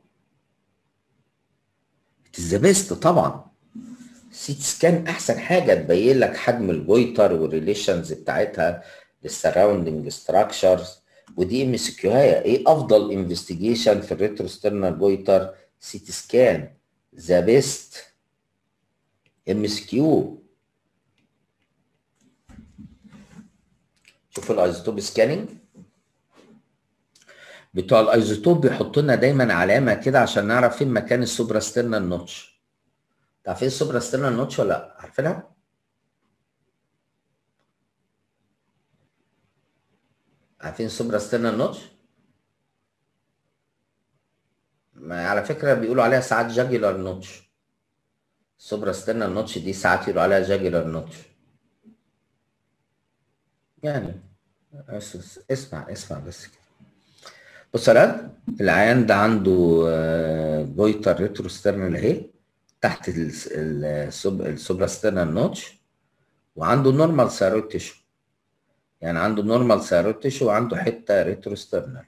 ذا بيست طبعا سيت سكان احسن حاجه تبين لك حجم الجويتر والريليشنز بتاعتها للسراوندنج ستراكشرز ودي ام اس كيو ايه افضل انفستيجيشن في الريتروسترنال جويتر سيت سكان ذا بيست ام اس كيو شوفوا الايزوتوب سكاننج بتوع الايزوتوب بيحطوا لنا دايما علامه كده عشان نعرف فين مكان السوبراسترنال نوتش عارفين السوبراسترنال نوتش ولا لا عارفينها عارفين السوبراسترنال نوتش ما على فكره بيقولوا عليها ساعات جاجولار نوتش السوبراسترنال نوتش دي ساعات يقولوا عليها جاجولار نوتش يعني اسمع اسمع بس كده بص يا العيان ده عنده جويتر ريتروسترنال اهي تحت السوبراسترنال نوتش وعنده نورمال ثايرويد تيشو يعني عنده نورمال ثايرويد تيشو وعنده حته ريتروسترنال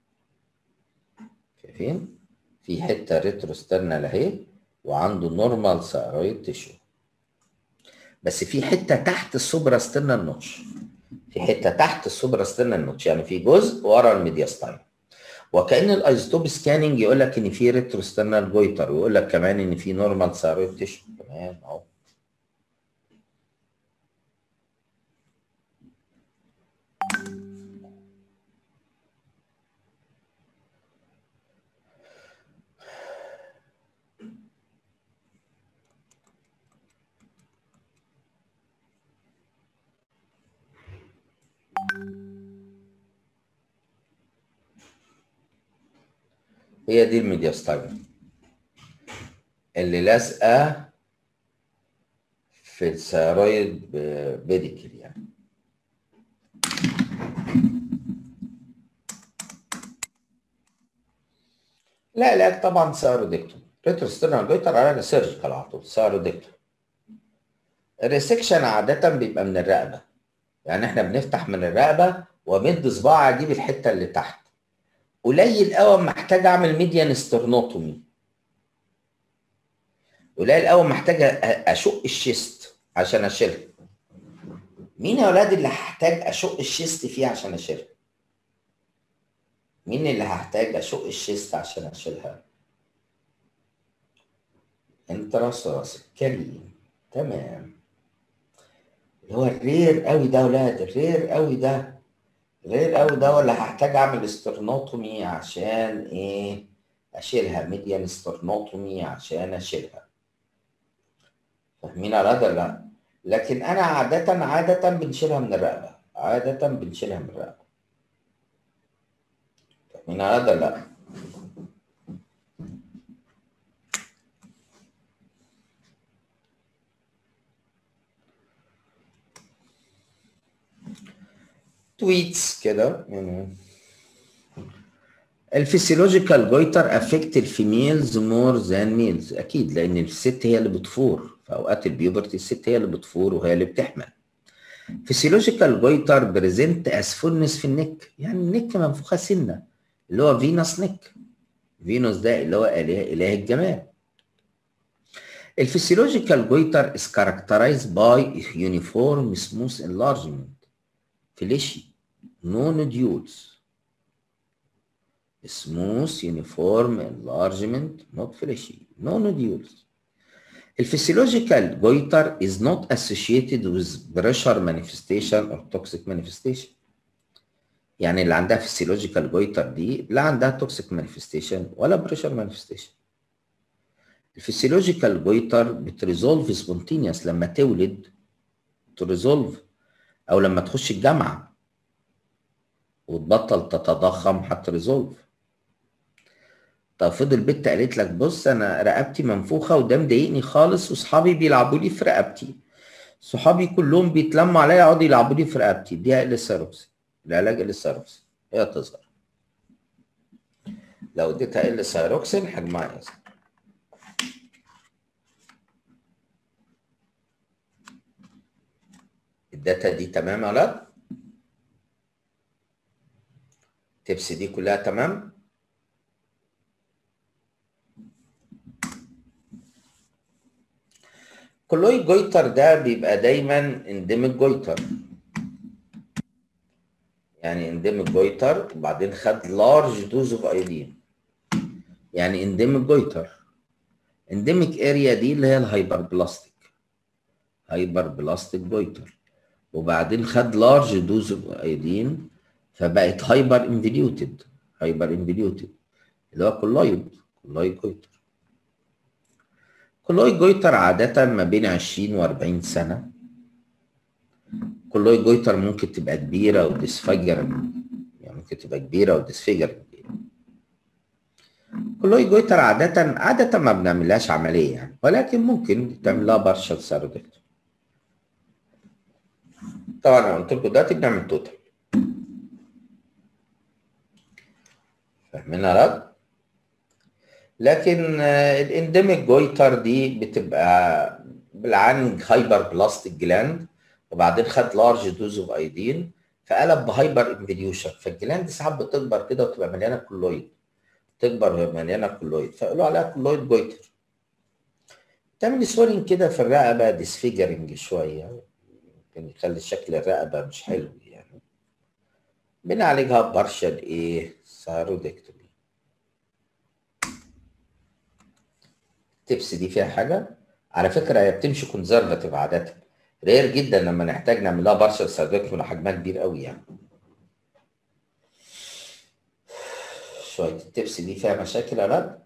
شايفين في حته ريتروسترنال اهي وعنده نورمال ثايرويد تيشو بس في حته تحت السوبراسترنال نوتش في حته تحت السوبراسترنال نوتش يعني في جزء ورا الميدياستاين وكان الايزوتوب سكاننج يقول لك ان في ريتروسترنال جويتر ويقول لك كمان ان في نورمال ثايرويد تيشو تمام اهو هي دي الميدياستايل اللي لازقه في الثيرويد بيديكل يعني لا علاج طبعا ثيرودكتوم ريتروسترنال جويتر علاج سيرجيكال على طول ثيرودكتوم الريسكشن عادة بيبقى من الرقبة يعني احنا بنفتح من الرقبة ومد صباعي اجيب الحتة اللي تحت قليل قوي محتاج اعمل ميديان سترنوتومي قليل قوي محتاج اشق الشيست عشان اشيلها مين يا ولاد اللي هحتاج اشق الشيست فيه عشان اشيلها مين اللي هحتاج اشق الشيست عشان اشيلها انت راس راسك كريم تمام اللي هو الرير قوي ده ولاد الرير قوي ده غير قوي ده ولا هحتاج اعمل استرنوتومي عشان ايه اشيلها ميديان استرنوتومي عشان اشيلها فاهمين على ده لا لكن انا عادة عادة بنشيلها من الرقبة عادة بنشيلها من الرقبة فاهمين على ده لا تويتس كده يعني الفسيولوجيكال جويتر افكت الفيميلز مور ذان ميلز اكيد لان الست هي اللي بتفور في اوقات البيوبرتي الست هي اللي بتفور وهي اللي بتحمل فيسيولوجيكال جويتر بريزنت از فولنس في النك يعني النك منفوخه سنه اللي هو فينوس نك فينوس ده اللي هو اله اله الجمال الفسيولوجيكال جويتر is characterized by uniform smooth enlargement fleshy no nodules smooth uniform enlargement not fleshy no nodules الفسيولوجيكال جويتر is not associated with pressure manifestation or toxic manifestation يعني اللي عندها فسيولوجيكال جويتر دي لا عندها توكسيك مانيفستيشن ولا بريشر مانيفستيشن الفسيولوجيكال جويتر بتريزولف سبونتينيوس لما تولد تريزولف او لما تخش الجامعه وتبطل تتضخم هتريزولف طب فضل بنت قالت لك بص انا رقبتي منفوخه وده مضايقني خالص واصحابي بيلعبوا لي في رقبتي صحابي كلهم بيتلموا عليا يقعدوا يلعبوا لي في رقبتي دي السيروكسي العلاج السيروكسي هي تظهر لو اديتها ال سيروكسين حجمها يظهر الداتا دي تمام يا ولاد تبس دي كلها تمام كلوي جويتر ده بيبقى دايما انديميك جويتر يعني انديميك جويتر وبعدين خد لارج دوز اوف ايودين يعني انديميك جويتر انديميك اريا دي اللي هي الهايبر بلاستيك هايبر بلاستيك جويتر وبعدين خد لارج دوز اوف ايودين فبقت هايبر انفليوتد هايبر انفليوتد اللي هو كولويد كولويد جويتر كولويد جويتر عادة ما بين 20 و 40 سنة كولويد جويتر ممكن تبقى كبيرة وديسفجر يعني ممكن تبقى كبيرة وديسفجر كولويد جويتر عادة عادة ما بنعملهاش عملية يعني ولكن ممكن تعمل لها بارشل سيرودكتوم طبعا انا قلت لكم دلوقتي بنعمل توتال فاهمين يا رب؟ لكن الانديميك جويتر دي بتبقى بالعن هايبر بلاستيك جلاند وبعدين خد لارج دوز اوف ايدين فقلب بهايبر انفليوشن فالجلاند ساعات بتكبر كده وتبقى مليانه كلويد تكبر وهي مليانه كلويد فيقولوا عليها كلويد جويتر تعمل سوالين كده في الرقبه ديسفيجرنج شويه ممكن يخلي شكل الرقبه مش حلو يعني بنعالجها بارشل ايه سيرودكتومي التبس دي فيها حاجه على فكره هي بتمشي كونزرفاتيف عاده رير جدا لما نحتاج نعمل لها بارشل سيرودكتومي حجمها كبير قوي يعني شويه التبس دي فيها مشاكل يا رب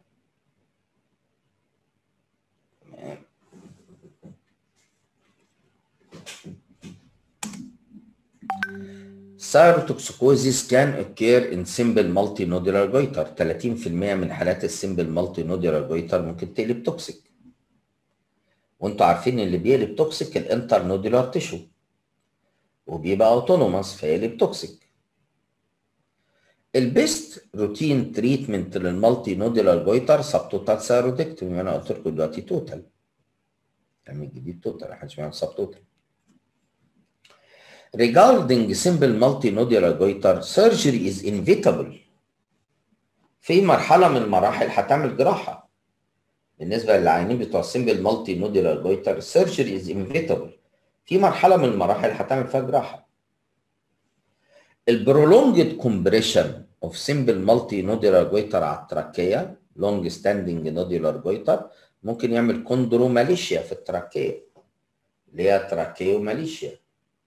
Cyrotoxicosis can occur in simple multinodular goiter 30% من حالات السمبل مالتي نودولار جويتر ممكن تقلب توكسيك وانتوا عارفين اللي بيقلب توكسيك الانتر نودولار تيشو وبيبقى اوتونوماس فيقلب توكسيك البيست روتين تريتمنت للمالتي نودولار جويتر سب توتال سيرودكتومي انا قلت لكم دلوقتي توتال يعني الجديد توتال محدش بيعمل سب توتال regarding simple multinodular goiter surgery is inevitable في مرحله من المراحل هتعمل جراحه بالنسبه للعيانين بتوع simple multinodular goiter surgery is inevitable في مرحله من المراحل هتعمل فيها جراحه البرولونجد كومبريشن اوف simple multinodular goiter على التراكيه long standing nodular goiter ممكن يعمل كوندروماليشيا في التراكيه اللي هي تراكيوماليشيا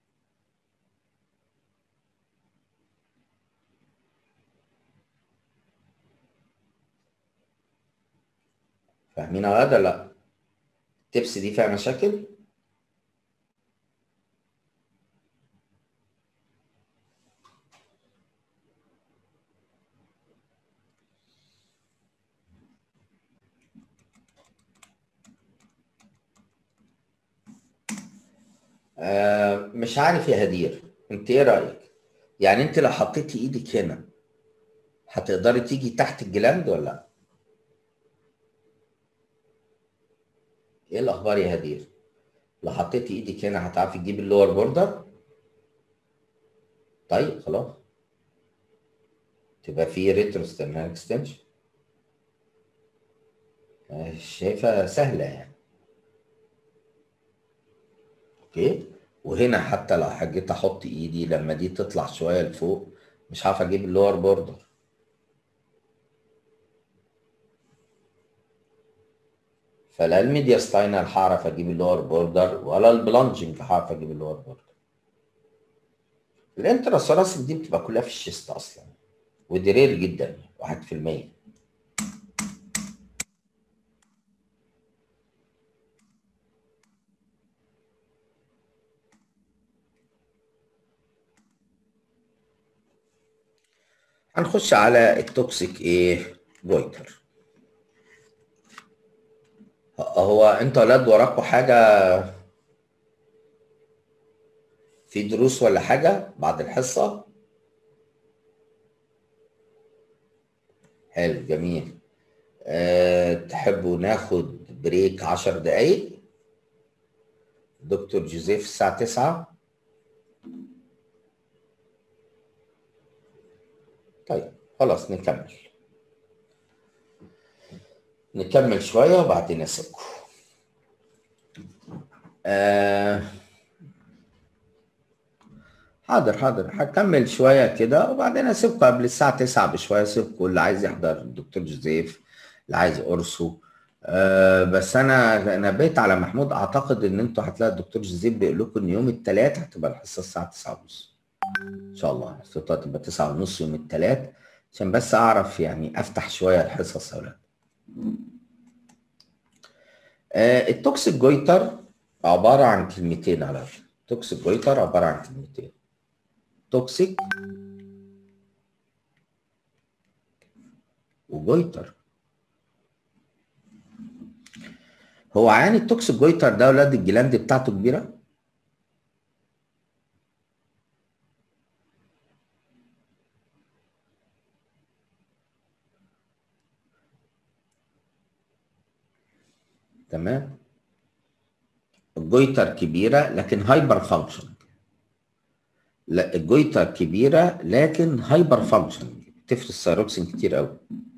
فاهمين هذا لا التبس دي فيها مشاكل آه مش عارف يا هدير انت ايه رايك يعني انت لو حطيتي ايدك هنا هتقدري تيجي تحت الجلاند ولا لا ايه الاخبار يا هدير لو حطيتي ايدك هنا هتعرفي تجيبي اللور بوردر طيب خلاص تبقى في ريتروسترنال اكستنشن شايفها سهلة يعني اوكي وهنا حتى لو حجيت احط ايدي لما دي تطلع شوية لفوق مش عارف اجيب اللور بوردر فلا الميدياستاينال هعرف اجيب اللور بوردر ولا البلانجنج هعرف اجيب اللور بوردر الانتراسوراسيك دي بتبقى كلها في الشيست اصلا ودي رير جدا 1% هنخش على التوكسيك ايه جويتر هو انتوا اولاد وراكوا حاجه في دروس ولا حاجه بعد الحصه حلو جميل أه تحبوا ناخد بريك عشر دقايق دكتور جوزيف الساعة تسعة طيب خلاص نكمل نكمل شوية وبعدين أسيبكم آه حاضر حاضر هكمل شوية كده وبعدين أسيبكم قبل الساعة تسعة بشوية أسيبكم اللي عايز يحضر الدكتور جوزيف اللي عايز أرسو آه بس أنا نبيت على محمود أعتقد إن أنتوا هتلاقي الدكتور جوزيف بيقول لكم إن يوم التلات هتبقى الحصة الساعة تسعة ونص إن شاء الله الحصة هتبقى تسعة ونص يوم التلات عشان بس أعرف يعني أفتح شوية الحصص يا ولاد آه التوكسيك جويتر عبارة عن كلمتين على فكرة توكسيك جويتر عبارة عن كلمتين توكسيك وجويتر هو عين التوكسيك جويتر ده ولاد الجلاند بتاعته كبيرة تمام الجويتر كبيرة لكن هايبر فانكشن لا الجويتر كبيرة لكن هايبر فانكشن بتفرز السيروكسين كتير قوي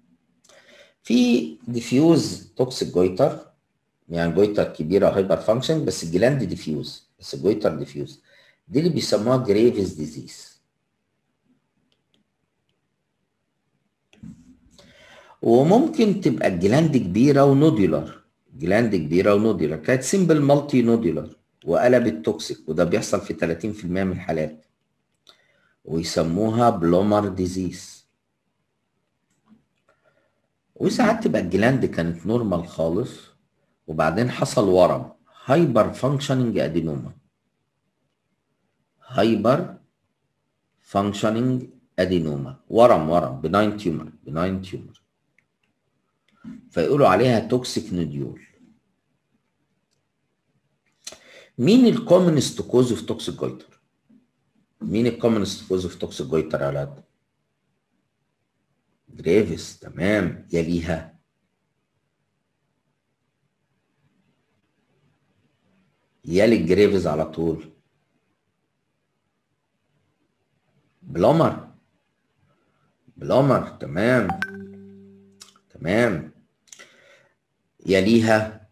في ديفيوز توكسيك جويتر يعني جويتر كبيرة هايبر فانكشن بس الجلاند ديفيوز بس الجويتر ديفيوز دي اللي بيسموها جريفز ديزيز وممكن تبقى الجلاند كبيرة ونوديولار جلاند كبيره ونوديولار كانت سيمبل مالتي نوديولار وقلبت توكسيك وده بيحصل في 30% من الحالات ويسموها بلومر ديزيز وساعات تبقى الجلاند كانت نورمال خالص وبعدين حصل ورم هايبر فانكشننج ادينوما هايبر فانكشننج ادينوما ورم ورم بناين تيومر بناين تيومر فيقولوا عليها توكسيك نوديول مين الكومنست كوز اوف توكسيك جويتر مين الكومنست كوز اوف توكسيك جويتر يا ولاد جريفس تمام يليها يلي الجريفز على طول بلومر بلومر تمام تمام يليها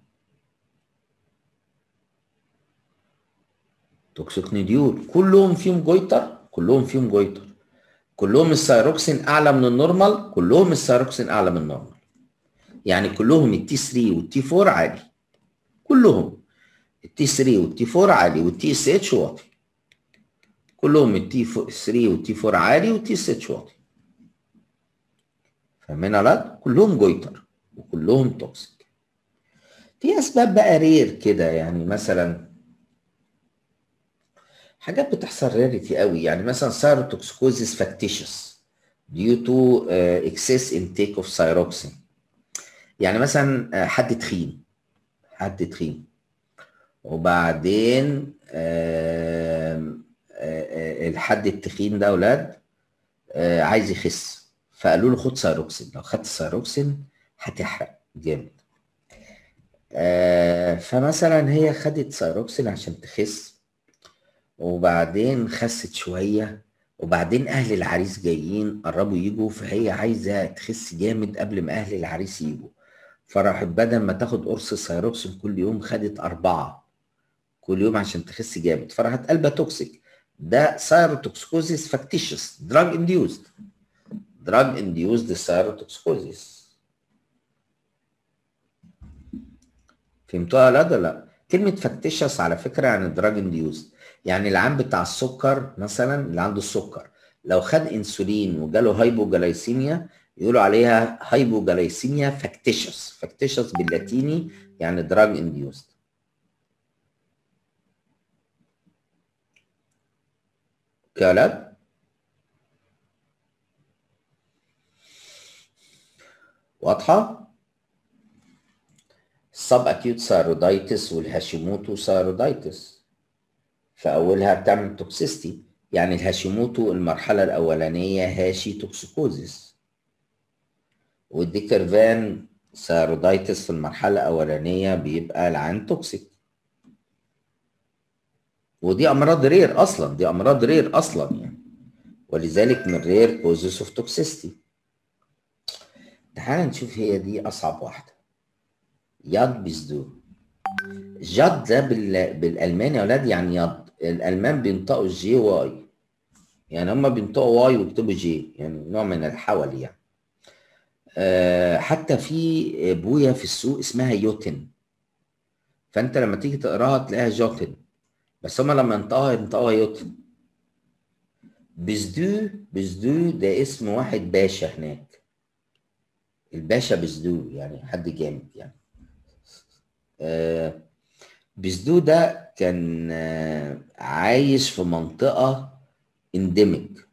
توكسيك نيديول كلهم فيهم جويتر كلهم فيهم جويتر كلهم السيروكسين اعلى من النورمال كلهم السيروكسين اعلى من النورمال يعني كلهم التي 3 والتي 4 عالي كلهم التي 3 والتي 4 عالي والتي اس اتش واطي كلهم التي 3 والتي 4 عالي والتي اس اتش واطي فاهمين ولاد كلهم جويتر وكلهم توكسيك في اسباب بقى رير كده يعني مثلا حاجات بتحصل ريريتي قوي يعني مثلا سيروتوكسيكوزيس فاكتيشس due to uh, excess intake of thyroxine يعني مثلا uh, حد تخين حد تخين وبعدين uh, الحد التخين ده اولاد عايز يخس فقالوا له خد سيروكسين لو خدت سيروكسين هتحرق جامد فمثلا هي خدت سيروكسين عشان تخس وبعدين خست شوية وبعدين اهل العريس جايين قربوا يجوا فهي عايزه تخس جامد قبل ما اهل العريس يجوا فراحت بدل ما تاخد قرص سيروكسين كل يوم خدت اربعه كل يوم عشان تخس جامد فراحت قلبها توكسيك ده سيروتوكسكوزيس فاكتيشس دراج انديوزد دراج انديوزد سيروتوكسكوزيس فهمتوها لا ده لا كلمة فاكتيشس على فكرة يعني دراج انديوزد يعني العام بتاع السكر مثلا اللي عنده السكر لو خد انسولين وجاله هايبوجلايسيميا يقولوا عليها هايبوجلايسيميا فاكتيشس فاكتيشس باللاتيني يعني دراج انديوزد اوكي يا ولاد واضحة؟ السب اكيوت ثايرويدايتس والهاشيموتو ثايرويدايتس فاولها بتعمل توكسيستي يعني الهاشيموتو المرحلة الأولانية هاشي توكسيكوزيس والديكرفان ثايرويدايتس في المرحلة الأولانية بيبقى العين توكسيك ودي أمراض رير أصلا دي أمراض رير أصلا يعني ولذلك من رير كوزيس اوف توكسيستي تعال نشوف هي دي أصعب واحدة ياد بيزدو جاد ده بال... بالألماني يا أولاد يعني ياد الألمان بينطقوا الجي واي يعني هما بينطقوا واي ويكتبوا جي يعني نوع من الحول يعني أه حتى في بويا في السوق اسمها يوتن فانت لما تيجي تقراها تلاقيها جوتن بس هما لما ينطقوها ينطقوها يوتن بزدو بزدو ده اسم واحد باشا هناك الباشا بزدو يعني حد جامد يعني أه بزدو ده كان أه عايش في منطقة انديميك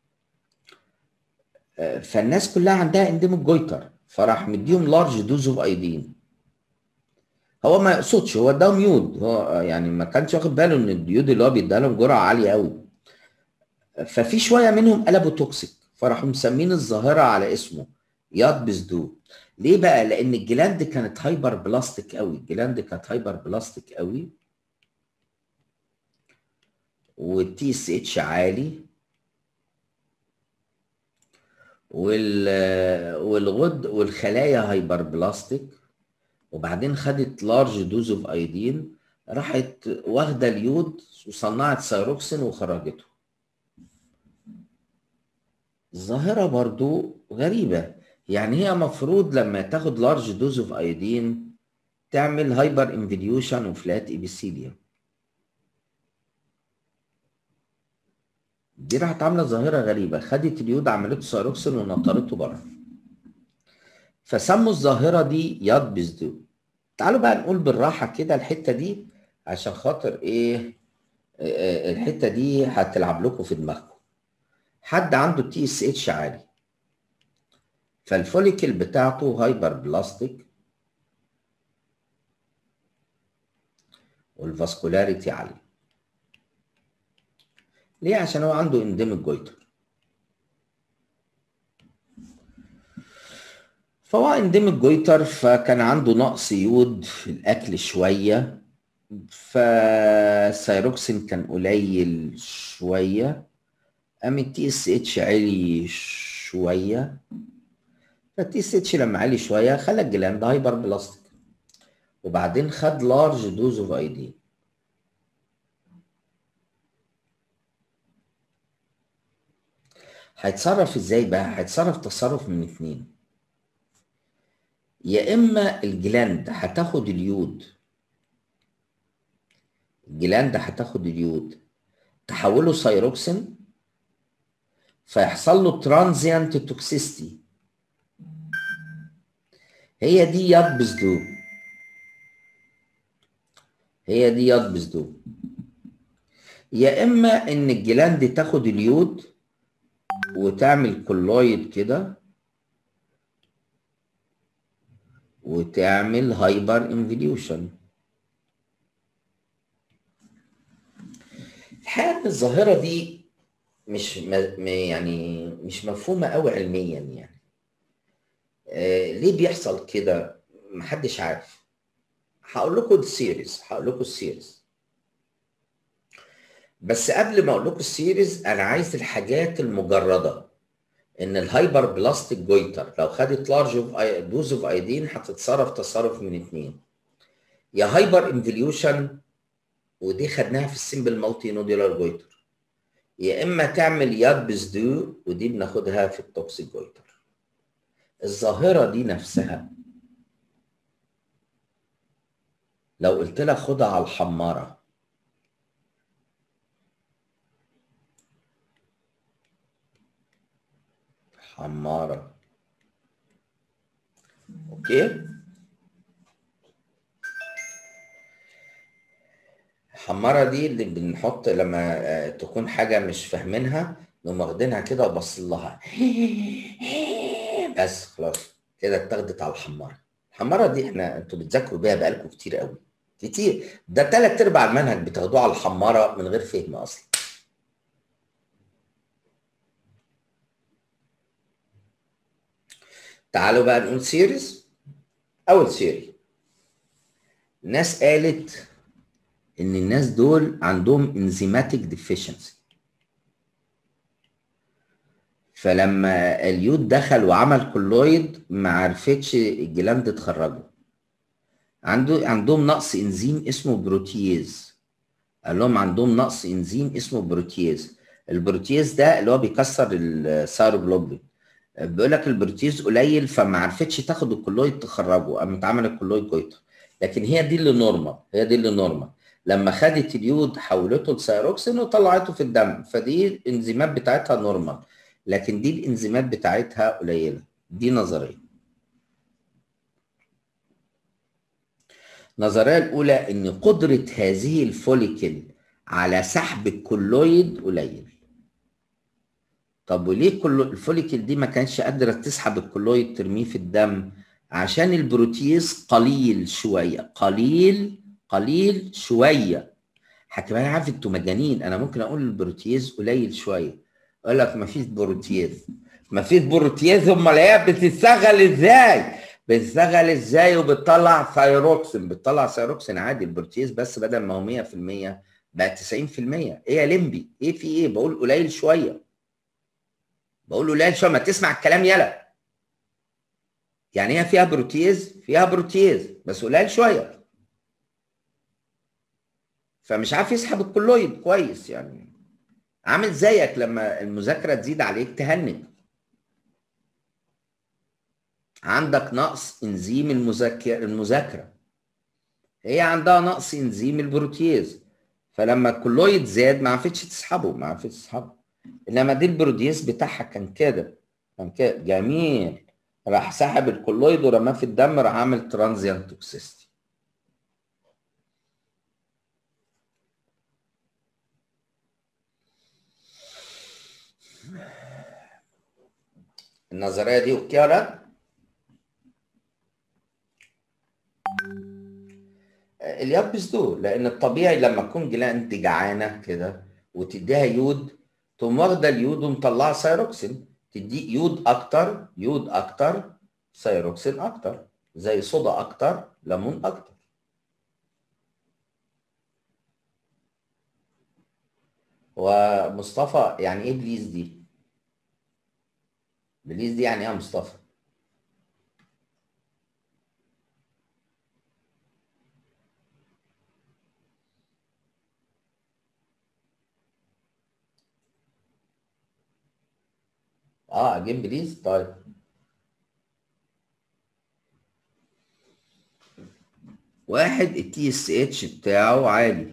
فالناس كلها عندها انديميك جويتر فراح مديهم لارج دوز اوف ايدين هو ما يقصدش هو اداهم يود هو يعني ما كانش واخد باله ان اليود اللي هو بيديها لهم جرعه عاليه قوي ففي شويه منهم قلبوا توكسيك فراحوا مسمين الظاهره على اسمه ياد بزدو ليه بقى لان الجلاند كانت هايبر بلاستيك قوي الجلاند كانت هايبر بلاستيك قوي والتي اس اتش عالي وال والغد والخلايا هايبر بلاستيك وبعدين خدت لارج دوز اوف ايدين راحت واخده اليود وصنعت سيروكسين وخرجته الظاهرة برضو غريبة يعني هي مفروض لما تاخد لارج دوز اوف ايدين تعمل هايبر انفيديوشن وفلات ابيثيليوم دي راحت عامله ظاهره غريبه خدت اليود عملته سيروكسين ونطرته بره فسموا الظاهره دي ياد بزدو تعالوا بقى نقول بالراحه كده الحته دي عشان خاطر ايه الحته دي هتلعب لكم في دماغكم حد عنده تي اس اتش عالي فالفوليكل بتاعته هايبر بلاستيك والفاسكولاريتي عاليه ليه عشان هو عنده انديميك جويتر فهو انديميك جويتر فكان عنده نقص يود في الاكل شويه فالسيروكسين كان قليل شويه قام التي اس اتش عالي شويه فالتي اس اتش لما عالي شويه خلى الجلاند هايبر بلاستيك وبعدين خد لارج دوز اوف ايدين هيتصرف ازاي بقى هيتصرف تصرف من اتنين يا اما الجلاند هتاخد اليود الجلاند هتاخد اليود تحوله سيروكسين فيحصل له ترانزيانت توكسيستي هي دي ياد بزدو هي دي ياد بزدو يا اما ان الجلاند تاخد اليود وتعمل كولويد كده وتعمل هايبر انفليوشن الحقيقه ان الظاهره دي مش م... يعني مش مفهومه قوي علميا يعني آه ليه بيحصل كده محدش عارف هقول لكم السيريز هقول لكم السيريز بس قبل ما اقول لكم السيريز انا عايز الحاجات المجرده ان الهايبر بلاستيك جويتر لو خدت لارج دوز اوف ايدين هتتصرف تصرف من اتنين يا هايبر انفليوشن ودي خدناها في السمبل مالتي نودولار جويتر يا اما تعمل ياد بزدو ودي بناخدها في التوكسيك جويتر الظاهره دي نفسها لو قلت لك خدها على الحماره حماره اوكي الحماره دي اللي بنحط لما تكون حاجه مش فاهمينها نقوم واخدينها كده وبص لها بس خلاص كده اتاخدت على الحماره الحماره دي احنا انتوا بتذاكروا بيها بقالكم كتير قوي كتير ده تلات ارباع المنهج بتاخدوه على الحماره من غير فهم اصلا تعالوا بقى نقول سيريز اول سيري الناس قالت ان الناس دول عندهم انزيماتيك ديفيشنسي فلما اليود دخل وعمل كولويد ما عرفتش الجلاند تخرجه عنده عندهم نقص انزيم اسمه بروتييز قال لهم عندهم نقص انزيم اسمه بروتييز البروتييز ده اللي هو بيكسر السيروجلوبين بيقول لك البروتيز قليل فما عرفتش تاخد الكولويد تخرجه قامت عملت الكولويد جويتر لكن هي دي اللي نورمال هي دي اللي نورمال لما خدت اليود حولته لسيروكسين وطلعته في الدم فدي الانزيمات بتاعتها نورمال لكن دي الانزيمات بتاعتها قليله دي نظريه النظريه الاولى ان قدره هذه الفوليكل على سحب الكولويد قليل طب وليه كل الفوليكل دي ما كانش قادره تسحب الكولويد ترميه في الدم عشان البروتيز قليل شويه قليل قليل شويه حكم انا عارف انتوا مجانين انا ممكن اقول البروتيز قليل شويه اقول لك ما فيش بروتيز ما فيش بروتيز امال هي بتشتغل ازاي بتشتغل ازاي وبتطلع ثايروكسين بتطلع ثايروكسين عادي البروتيز بس بدل ما هو 100% بقى 90% ايه يا لمبي ايه في ايه بقول قليل شويه بقول له لا شويه ما تسمع الكلام يلا يعني هي فيها بروتيز فيها بروتيز بس قليل شويه فمش عارف يسحب الكلويد كويس يعني عامل زيك لما المذاكره تزيد عليك تهنج عندك نقص انزيم المذاكره المذاكره هي عندها نقص انزيم البروتيز فلما الكلويد زاد ما عرفتش تسحبه ما عرفتش تسحبه انما دي البروديوس بتاعها كان كده كان كده جميل راح سحب الكولويد ورماه في الدم راح عامل ترانزيانت توكسيستي النظريه دي اوكي ولا لا؟ اليابس دول لان الطبيعي لما تكون جلاند جعانه كده وتديها يود تقوم واخده اليود ومطلعه سيروكسين تديك يود اكتر يود اكتر سيروكسين اكتر زي صودا اكتر ليمون اكتر ومصطفى يعني ايه بليز دي بليز دي يعني ايه يا مصطفى اه اجيب بليز طيب واحد التي اس اتش بتاعه عالي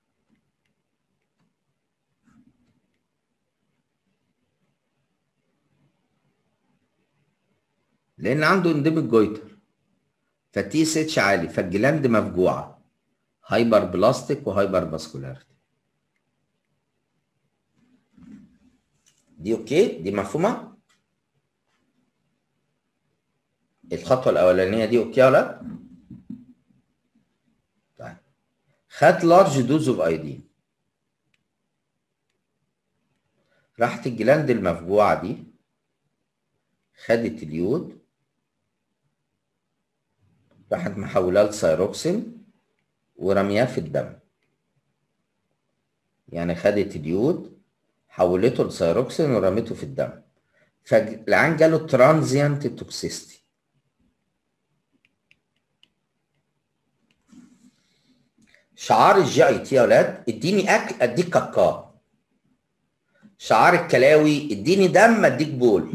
لان عنده انديميك جويتر فالتي اس اتش عالي فالجلاند مفجوعه هايبر بلاستيك وهايبر باسكولاريتي دي اوكي دي مفهومه الخطوه الاولانيه دي اوكي ولا لا طيب خد لارج دوز اوف ايودين راحت الجلاند المفجوعه دي خدت اليود راحت محولاه لسيروكسين ورمياه في الدم يعني خدت اليود حولته لسيروكسين ورميته في الدم فالعيان جاله ترانزيانت توكسيستي شعار الجي اي تي يا ولاد اديني اكل اديك كاكاو شعار الكلاوي اديني دم اديك بول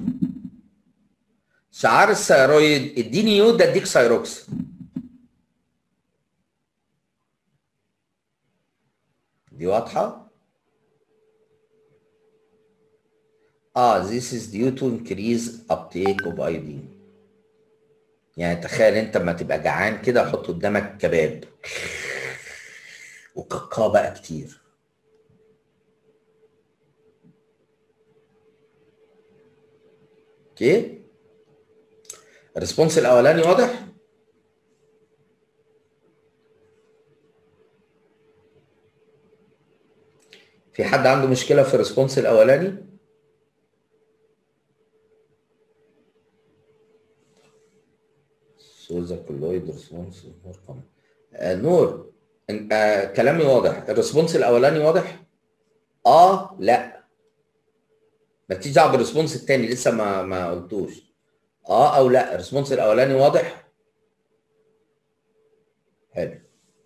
شعار الثيرويد اديني يود اديك سيروكس دي واضحه اه this is due to increase uptake of iodine يعني تخيل انت لما تبقى جعان كده حط قدامك كباب وكاكاو بقى كتير اوكي الريسبونس الاولاني واضح في حد عنده مشكله في الريسبونس الاولاني سوزا كلويد ريسبونس نور آه نور آه كلامي واضح الريسبونس الاولاني واضح اه لا مالكيش دعوه بالريسبونس الثاني لسه ما ما قلتوش اه او لا الريسبونس الاولاني واضح حلو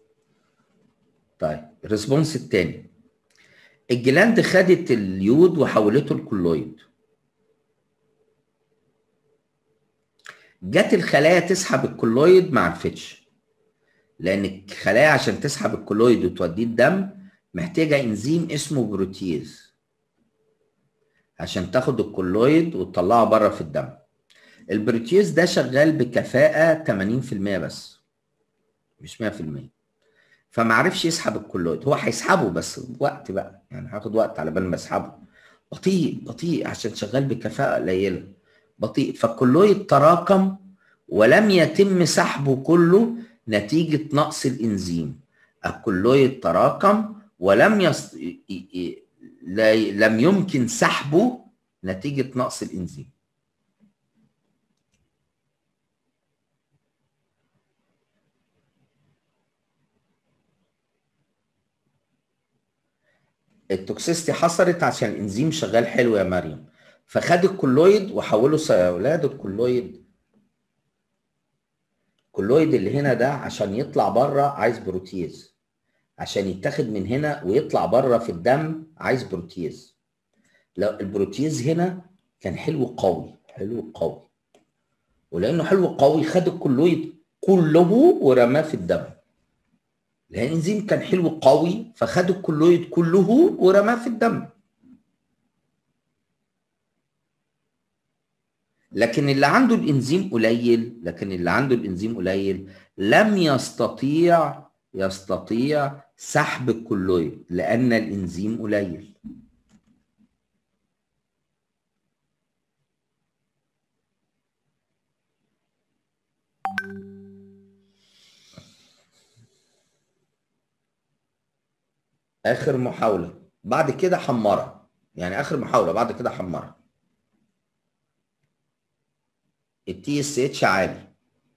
طيب الريسبونس الثاني الجلاند خدت اليود وحولته لكلويد جت الخلايا تسحب الكلويد ما عرفتش لان الخلايا عشان تسحب الكلويد وتوديه الدم محتاجه انزيم اسمه بروتيز عشان تاخد الكلويد وتطلعه بره في الدم البروتيز ده شغال بكفاءه 80% بس مش 100% فما عرفش يسحب الكلويد هو هيسحبه بس وقت بقى يعني هاخد وقت على بال ما اسحبه بطيء بطيء عشان شغال بكفاءه قليله بطيء فالكلويد تراكم ولم يتم سحبه كله نتيجة نقص الإنزيم الكلويد تراكم ولم يص... لا... لم يمكن سحبه نتيجة نقص الإنزيم التوكسيستي حصلت عشان الانزيم شغال حلو يا مريم فخد الكلويد وحوله يا اولاد الكلويد الكلويد اللي هنا ده عشان يطلع بره عايز بروتيز عشان يتاخد من هنا ويطلع بره في الدم عايز بروتيز لو البروتيز هنا كان حلو قوي حلو قوي ولانه حلو قوي خد الكلويد كله ورماه في الدم لان الانزيم كان حلو قوي فخد الكلويد كله ورماه في الدم لكن اللي عنده الانزيم قليل لكن اللي عنده الانزيم قليل لم يستطيع يستطيع سحب الكلويد لان الانزيم قليل اخر محاوله بعد كده حمرها يعني اخر محاوله بعد كده حمرها التي اس اتش عالي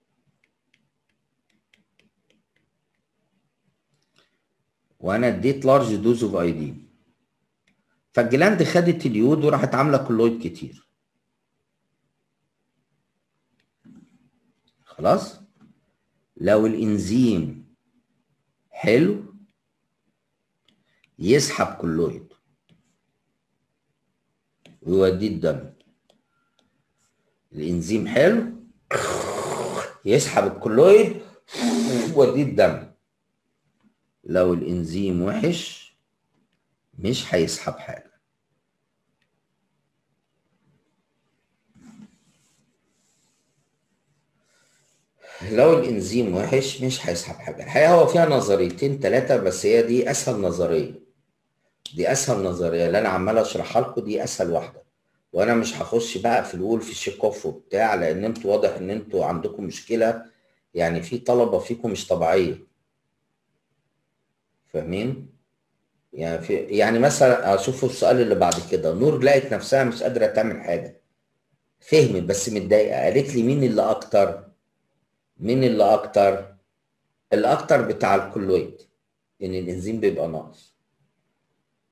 وانا اديت لارج دوز اوف ايودين فالجلاند خدت اليود وراحت عامله كلويد كتير خلاص لو الانزيم حلو يسحب كلويد ويوديه الدم الانزيم حلو يسحب الكلويد ويوديه الدم لو الانزيم وحش مش هيسحب حاجه لو الانزيم وحش مش هيسحب حاجه الحقيقه هو فيها نظريتين ثلاثه بس هي دي اسهل نظريه دي اسهل نظريه اللي انا عمال اشرحها لكم دي اسهل واحده وانا مش هخش بقى في الول في الشيك اوف وبتاع لان انتوا واضح ان انتوا عندكم مشكله يعني في طلبه فيكم مش طبيعيه فاهمين يعني في يعني مثلا اشوفوا السؤال اللي بعد كده نور لقت نفسها مش قادره تعمل حاجه فهمت بس متضايقه قالت لي مين اللي اكتر مين اللي اكتر الاكتر بتاع الكلويد ان الانزيم بيبقى ناقص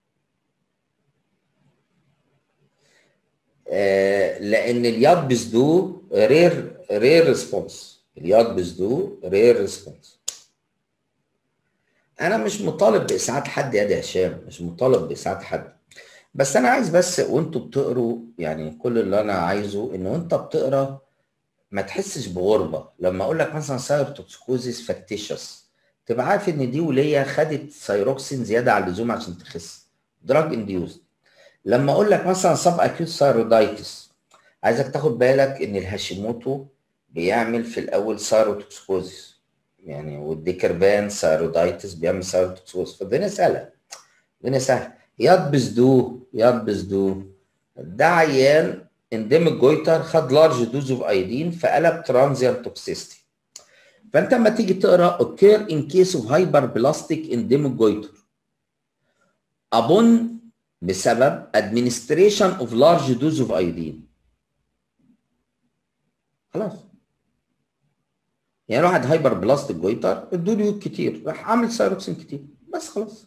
آه، لان الياد بيزدو رير رير ريسبونس الياد بيزدو رير ريسبونس انا مش مطالب باسعاد حد يا دي هشام مش مطالب باسعاد حد بس انا عايز بس وانتوا بتقروا يعني كل اللي انا عايزه ان وانت بتقرا ما تحسش بغربه لما اقول لك مثلا سايروتوكسيكوزيس فاكتيشس تبقى عارف ان دي وليه خدت سايروكسين زياده عن اللزوم عشان تخس دراج انديوز لما اقول لك مثلا سب اكيوت سايرودايتس عايزك تاخد بالك ان الهاشيموتو بيعمل في الاول سايروتوكسيكوزيس يعني والديكربان سايرودايتس بيعمل سايروتوكسيكوزيس فالدنيا سهله الدنيا سهله يطبس دو يطبس دو ده عيان انديميك جويتر خد لارج دوز اوف ايدين فقلب ترانزيانت توكسيستي فانت لما تيجي تقرا اوكير ان كيس اوف هايبر بلاستيك انديميك جويتر ابون بسبب administration of large dose of iodine خلاص يعني واحد هايبر بلاستيك جويتر ادوا له كتير راح عامل سايروكسين كتير بس خلاص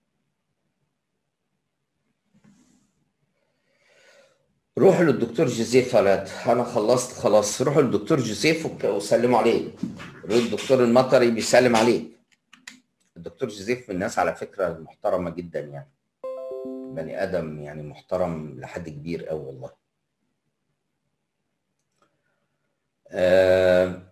روحوا للدكتور جوزيف ولاد انا خلصت خلاص روحوا للدكتور جوزيف وسلموا عليه الدكتور المطري بيسلم عليك الدكتور جوزيف من الناس على فكره محترمه جدا يعني بني ادم يعني محترم لحد كبير قوي والله آه